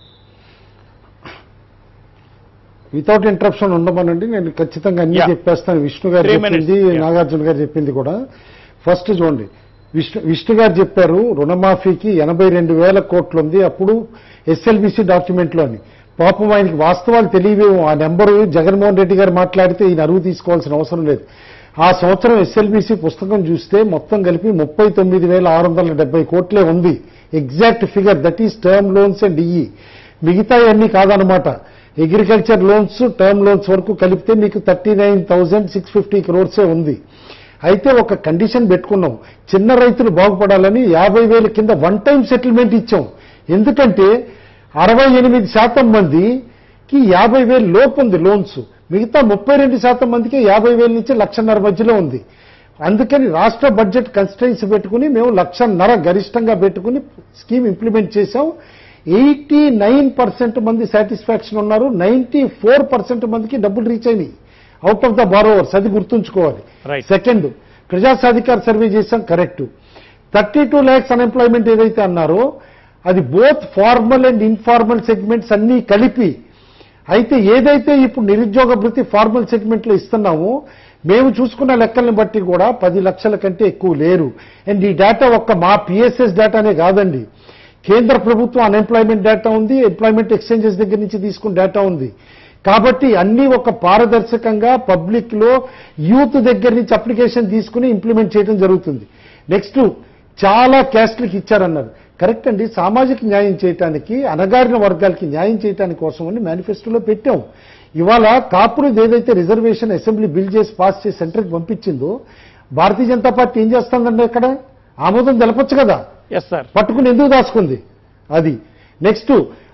without interruption ఉండమనండి నేను ఖచ్చితంగా అన్ని Yeah. చెప్పేస్తాను విష్ణు గారు Three minutes. చెప్పింది Yeah. నాగార్జున గారు చెప్పింది కూడా ఫస్ట్ చూడండి విష్ణు విష్ణు గారు చెప్పారు రుణమాఫీకి ఎనభై రెండు వేల కోట్లు ఉంది అప్పుడు ఎస్ఎల్బిసి డాక్యుమెంట్లో అని పాపం ఆయనకి వాస్తవాలు తెలియవేమో ఆ నెంబరు జగన్మోహన్ రెడ్డి గారు మాట్లాడితే ఈయన అరువు తీసుకోవాల్సిన అవసరం లేదు ఆ సంవత్సరం ఎస్ఎల్బిసి పుస్తకం చూస్తే మొత్తం కలిపి ముప్పై తొమ్మిది వేల ఆరు వందల డెబ్బై కోట్లే ఉంది exact figure that is term loans and ఇఈ మిగతా అన్ని కాదనమాట అగ్రికల్చర్ లోన్స్ టర్మ్ లోన్స్ వరకు కలిపితే మీకు thirty nine thousand six fifty క్రోర్సే ఉంది అయితే ఒక కండిషన్ పెట్టుకున్నాం చిన్న రైతులు బాగుపడాలని యాభై వేల కింద వన్ టైం సెటిల్మెంట్ ఇచ్చాం ఎందుకంటే అరవై ఎనిమిది శాతం మందికి యాభై వేలు లోపు ఉంది లోన్స్ మిగతా ముప్పై రెండు శాతం మందికి యాభై వేల నుంచి లక్షన్నర మధ్యలో ఉంది అందుకని రాష్ట్ర బడ్జెట్ కన్స్టెన్స్ పెట్టుకుని మేము లక్షన్నర గరిష్టంగా పెట్టుకుని స్కీమ్ ఇంప్లిమెంట్ చేశాం ఎయిటీ నైన్ పర్సెంట్ మంది సాటిస్ఫాక్షన్ ఉన్నారు నైన్టీ ఫోర్ పర్సెంట్ మందికి డబ్బులు రీచ్ అయినాయి అవుట్ ఆఫ్ ద బారోవర్స్ అది గుర్తుంచుకోవాలి Right. సెకండ్ ప్రజా సాధికార సర్వే చేశాం correct thirty two lakhs unemployment ఏదైతే అన్నారో అది both formal and informal segments అన్నీ కలిపి అయితే ఏదైతే ఇప్పుడు నిరుద్యోగ భృతి ఫార్మల్ సెగ్మెంట్ లో ఇస్తున్నామో మేము చూసుకున్న లెక్కల్ని బట్టి కూడా పది లక్షల కంటే ఎక్కువ లేరు అండ్ ఈ డేటా ఒక్క మా పిఎస్ఎస్ డేటానే కాదండి కేంద్ర ప్రభుత్వం అన్ఎంప్లాయ్మెంట్ డేటా ఉంది ఎంప్లాయ్మెంట్ ఎక్స్చేంజెస్ దగ్గర నుంచి తీసుకున్న డేటా ఉంది కాబట్టి అన్ని ఒక పారదర్శకంగా పబ్లిక్ లో యూత్ దగ్గర నుంచి అప్లికేషన్ తీసుకుని ఇంప్లిమెంట్ చేయడం జరుగుతుంది నెక్స్ట్ చాలా క్యాస్ట్లకు ఇచ్చారన్నారు కరెక్ట్ అండి సామాజిక న్యాయం చేయటానికి అణగారిన వర్గాలకి న్యాయం చేయటానికి కోసం అని మేనిఫెస్టోలో పెట్టాం ఇవాళ కాపురుది ఏదైతే రిజర్వేషన్ అసెంబ్లీ బిల్ చేసి పాస్ చేసి సెంటర్కి పంపించిందో భారతీయ జనతా పార్టీ ఏం చేస్తుందండి ఇక్కడ ఆమోదం తెలపొచ్చు కదా ఎస్ సార్ పట్టుకుని ఎందుకు దాచుకుంది అది నెక్స్ట్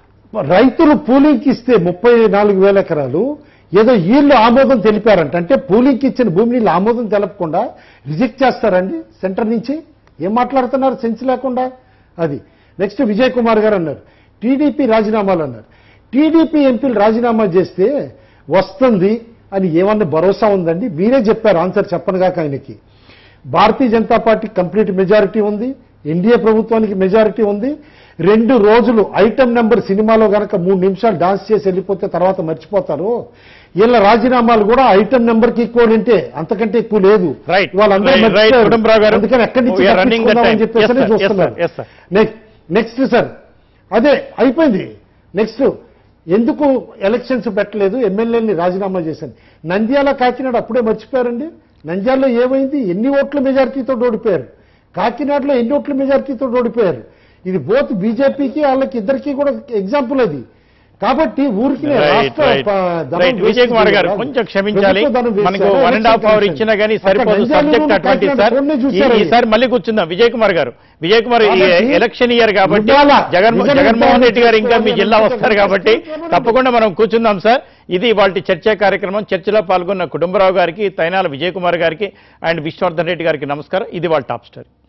రైతులు పూలింగ్కి ఇస్తే ముప్పై నాలుగు వేల ఎకరాలు ఏదో వీళ్ళు ఆమోదం తెలిపారంట అంటే పూలింగ్కి ఇచ్చిన భూమిని వీళ్ళు ఆమోదం తెలపకుండా రిజెక్ట్ చేస్తారండి సెంటర్ నుంచి ఏం మాట్లాడుతున్నారు సెన్స్ లేకుండా అది నెక్స్ట్ విజయ్ కుమార్ గారు అన్నారు టీడీపీ రాజీనామాలు అన్నారు టీడీపీ ఎంపీలు రాజీనామా చేస్తే వస్తుంది అని ఏమన్నా భరోసా ఉందండి మీరే చెప్పారు ఆన్సర్ చెప్పనుగాక ఆయనకి Bharatiya Janata party complete majority ఉంది ఎన్డీఏ ప్రభుత్వానికి మెజారిటీ ఉంది రెండు రోజులు ఐటమ్ నెంబర్ సినిమాలో గనక మూడు నిమిషాలు డాన్స్ చేసి వెళ్ళిపోతే తర్వాత మర్చిపోతారు వీళ్ళ రాజీనామాలు కూడా ఐటమ్ నెంబర్ కి ఈక్వల్ ఉంటే అంతకంటే ఎక్కువ లేదు Right. వాళ్ళందరూ Right, right, మర్చిపోయారు. కుటుంబరావు గారు. అందుకని ఎక్కడి నుంచి We are running the తప్పించుకుందామని time. చెప్పేసి Yes, sir. Yes, చూస్తున్నారు sir. Yes, sir. Next sir అదే అయిపోయింది నెక్స్ట్ ఎందుకు ఎలక్షన్స్ పెట్టలేదు ఎమ్మెల్యేని రాజీనామా చేశాను నంద్యాల కాకినాడ అప్పుడే మర్చిపోయారండి నంద్యాలలో ఏమైంది ఎన్ని ఓట్ల మెజారిటీతో ఓడిపోయారు కాకినాడలో ఎన్ని ఓట్ల మెజారిటీతో ఓడిపోయారు ఇది బోత్ బీజేపీకి వాళ్ళకి ఇద్దరికి కూడా ఎగ్జాంపుల్ అది కాబట్టి ఊరికి Right, రాష్ట్ర right. ప- ధనం Right. waste విజయ్ కుమార్ గారు చేయడం కొంచెం క్షమించాలి ప్రభుత్వ ధనం waste మనకు చేయడం. One and half hour Election ఇచ్చినా కానీ Commission. సరిపోదు అక్కడ సబ్జెక్ట్ నంద్యాలలో అటువంటి కాకినాడ సార్ ఫోన్నే ఈ- చూశారు. ఈసారి మళ్ళీ కూర్చుందాం విజయ్ కుమార్ గారు విజయ్ కుమార్ ఈ కాబట్టి ఎలక్షన్ ఇయర్ కాబట్టి ఇవాళ జగన్ నిజంగా జగన్మోహన్ రెడ్డి గారు ఇంకా మీ జగన్ జిల్లా జగన్ వస్తారు జగన్ కాబట్టి జగన్ తప్పకుండా మనం కూర్చుందాం సార్ ఇది వాటి చర్చా కార్యక్రమం చర్చలో పాల్గొన్న కుటుంబరావు గారికి తైనాల విజయ్ కుమార్ గారికి అండ్ విష్ణువర్ధన్ రెడ్డి గారికి నమస్కారం ఇది వాళ్ళ టాప్ స్టోరీ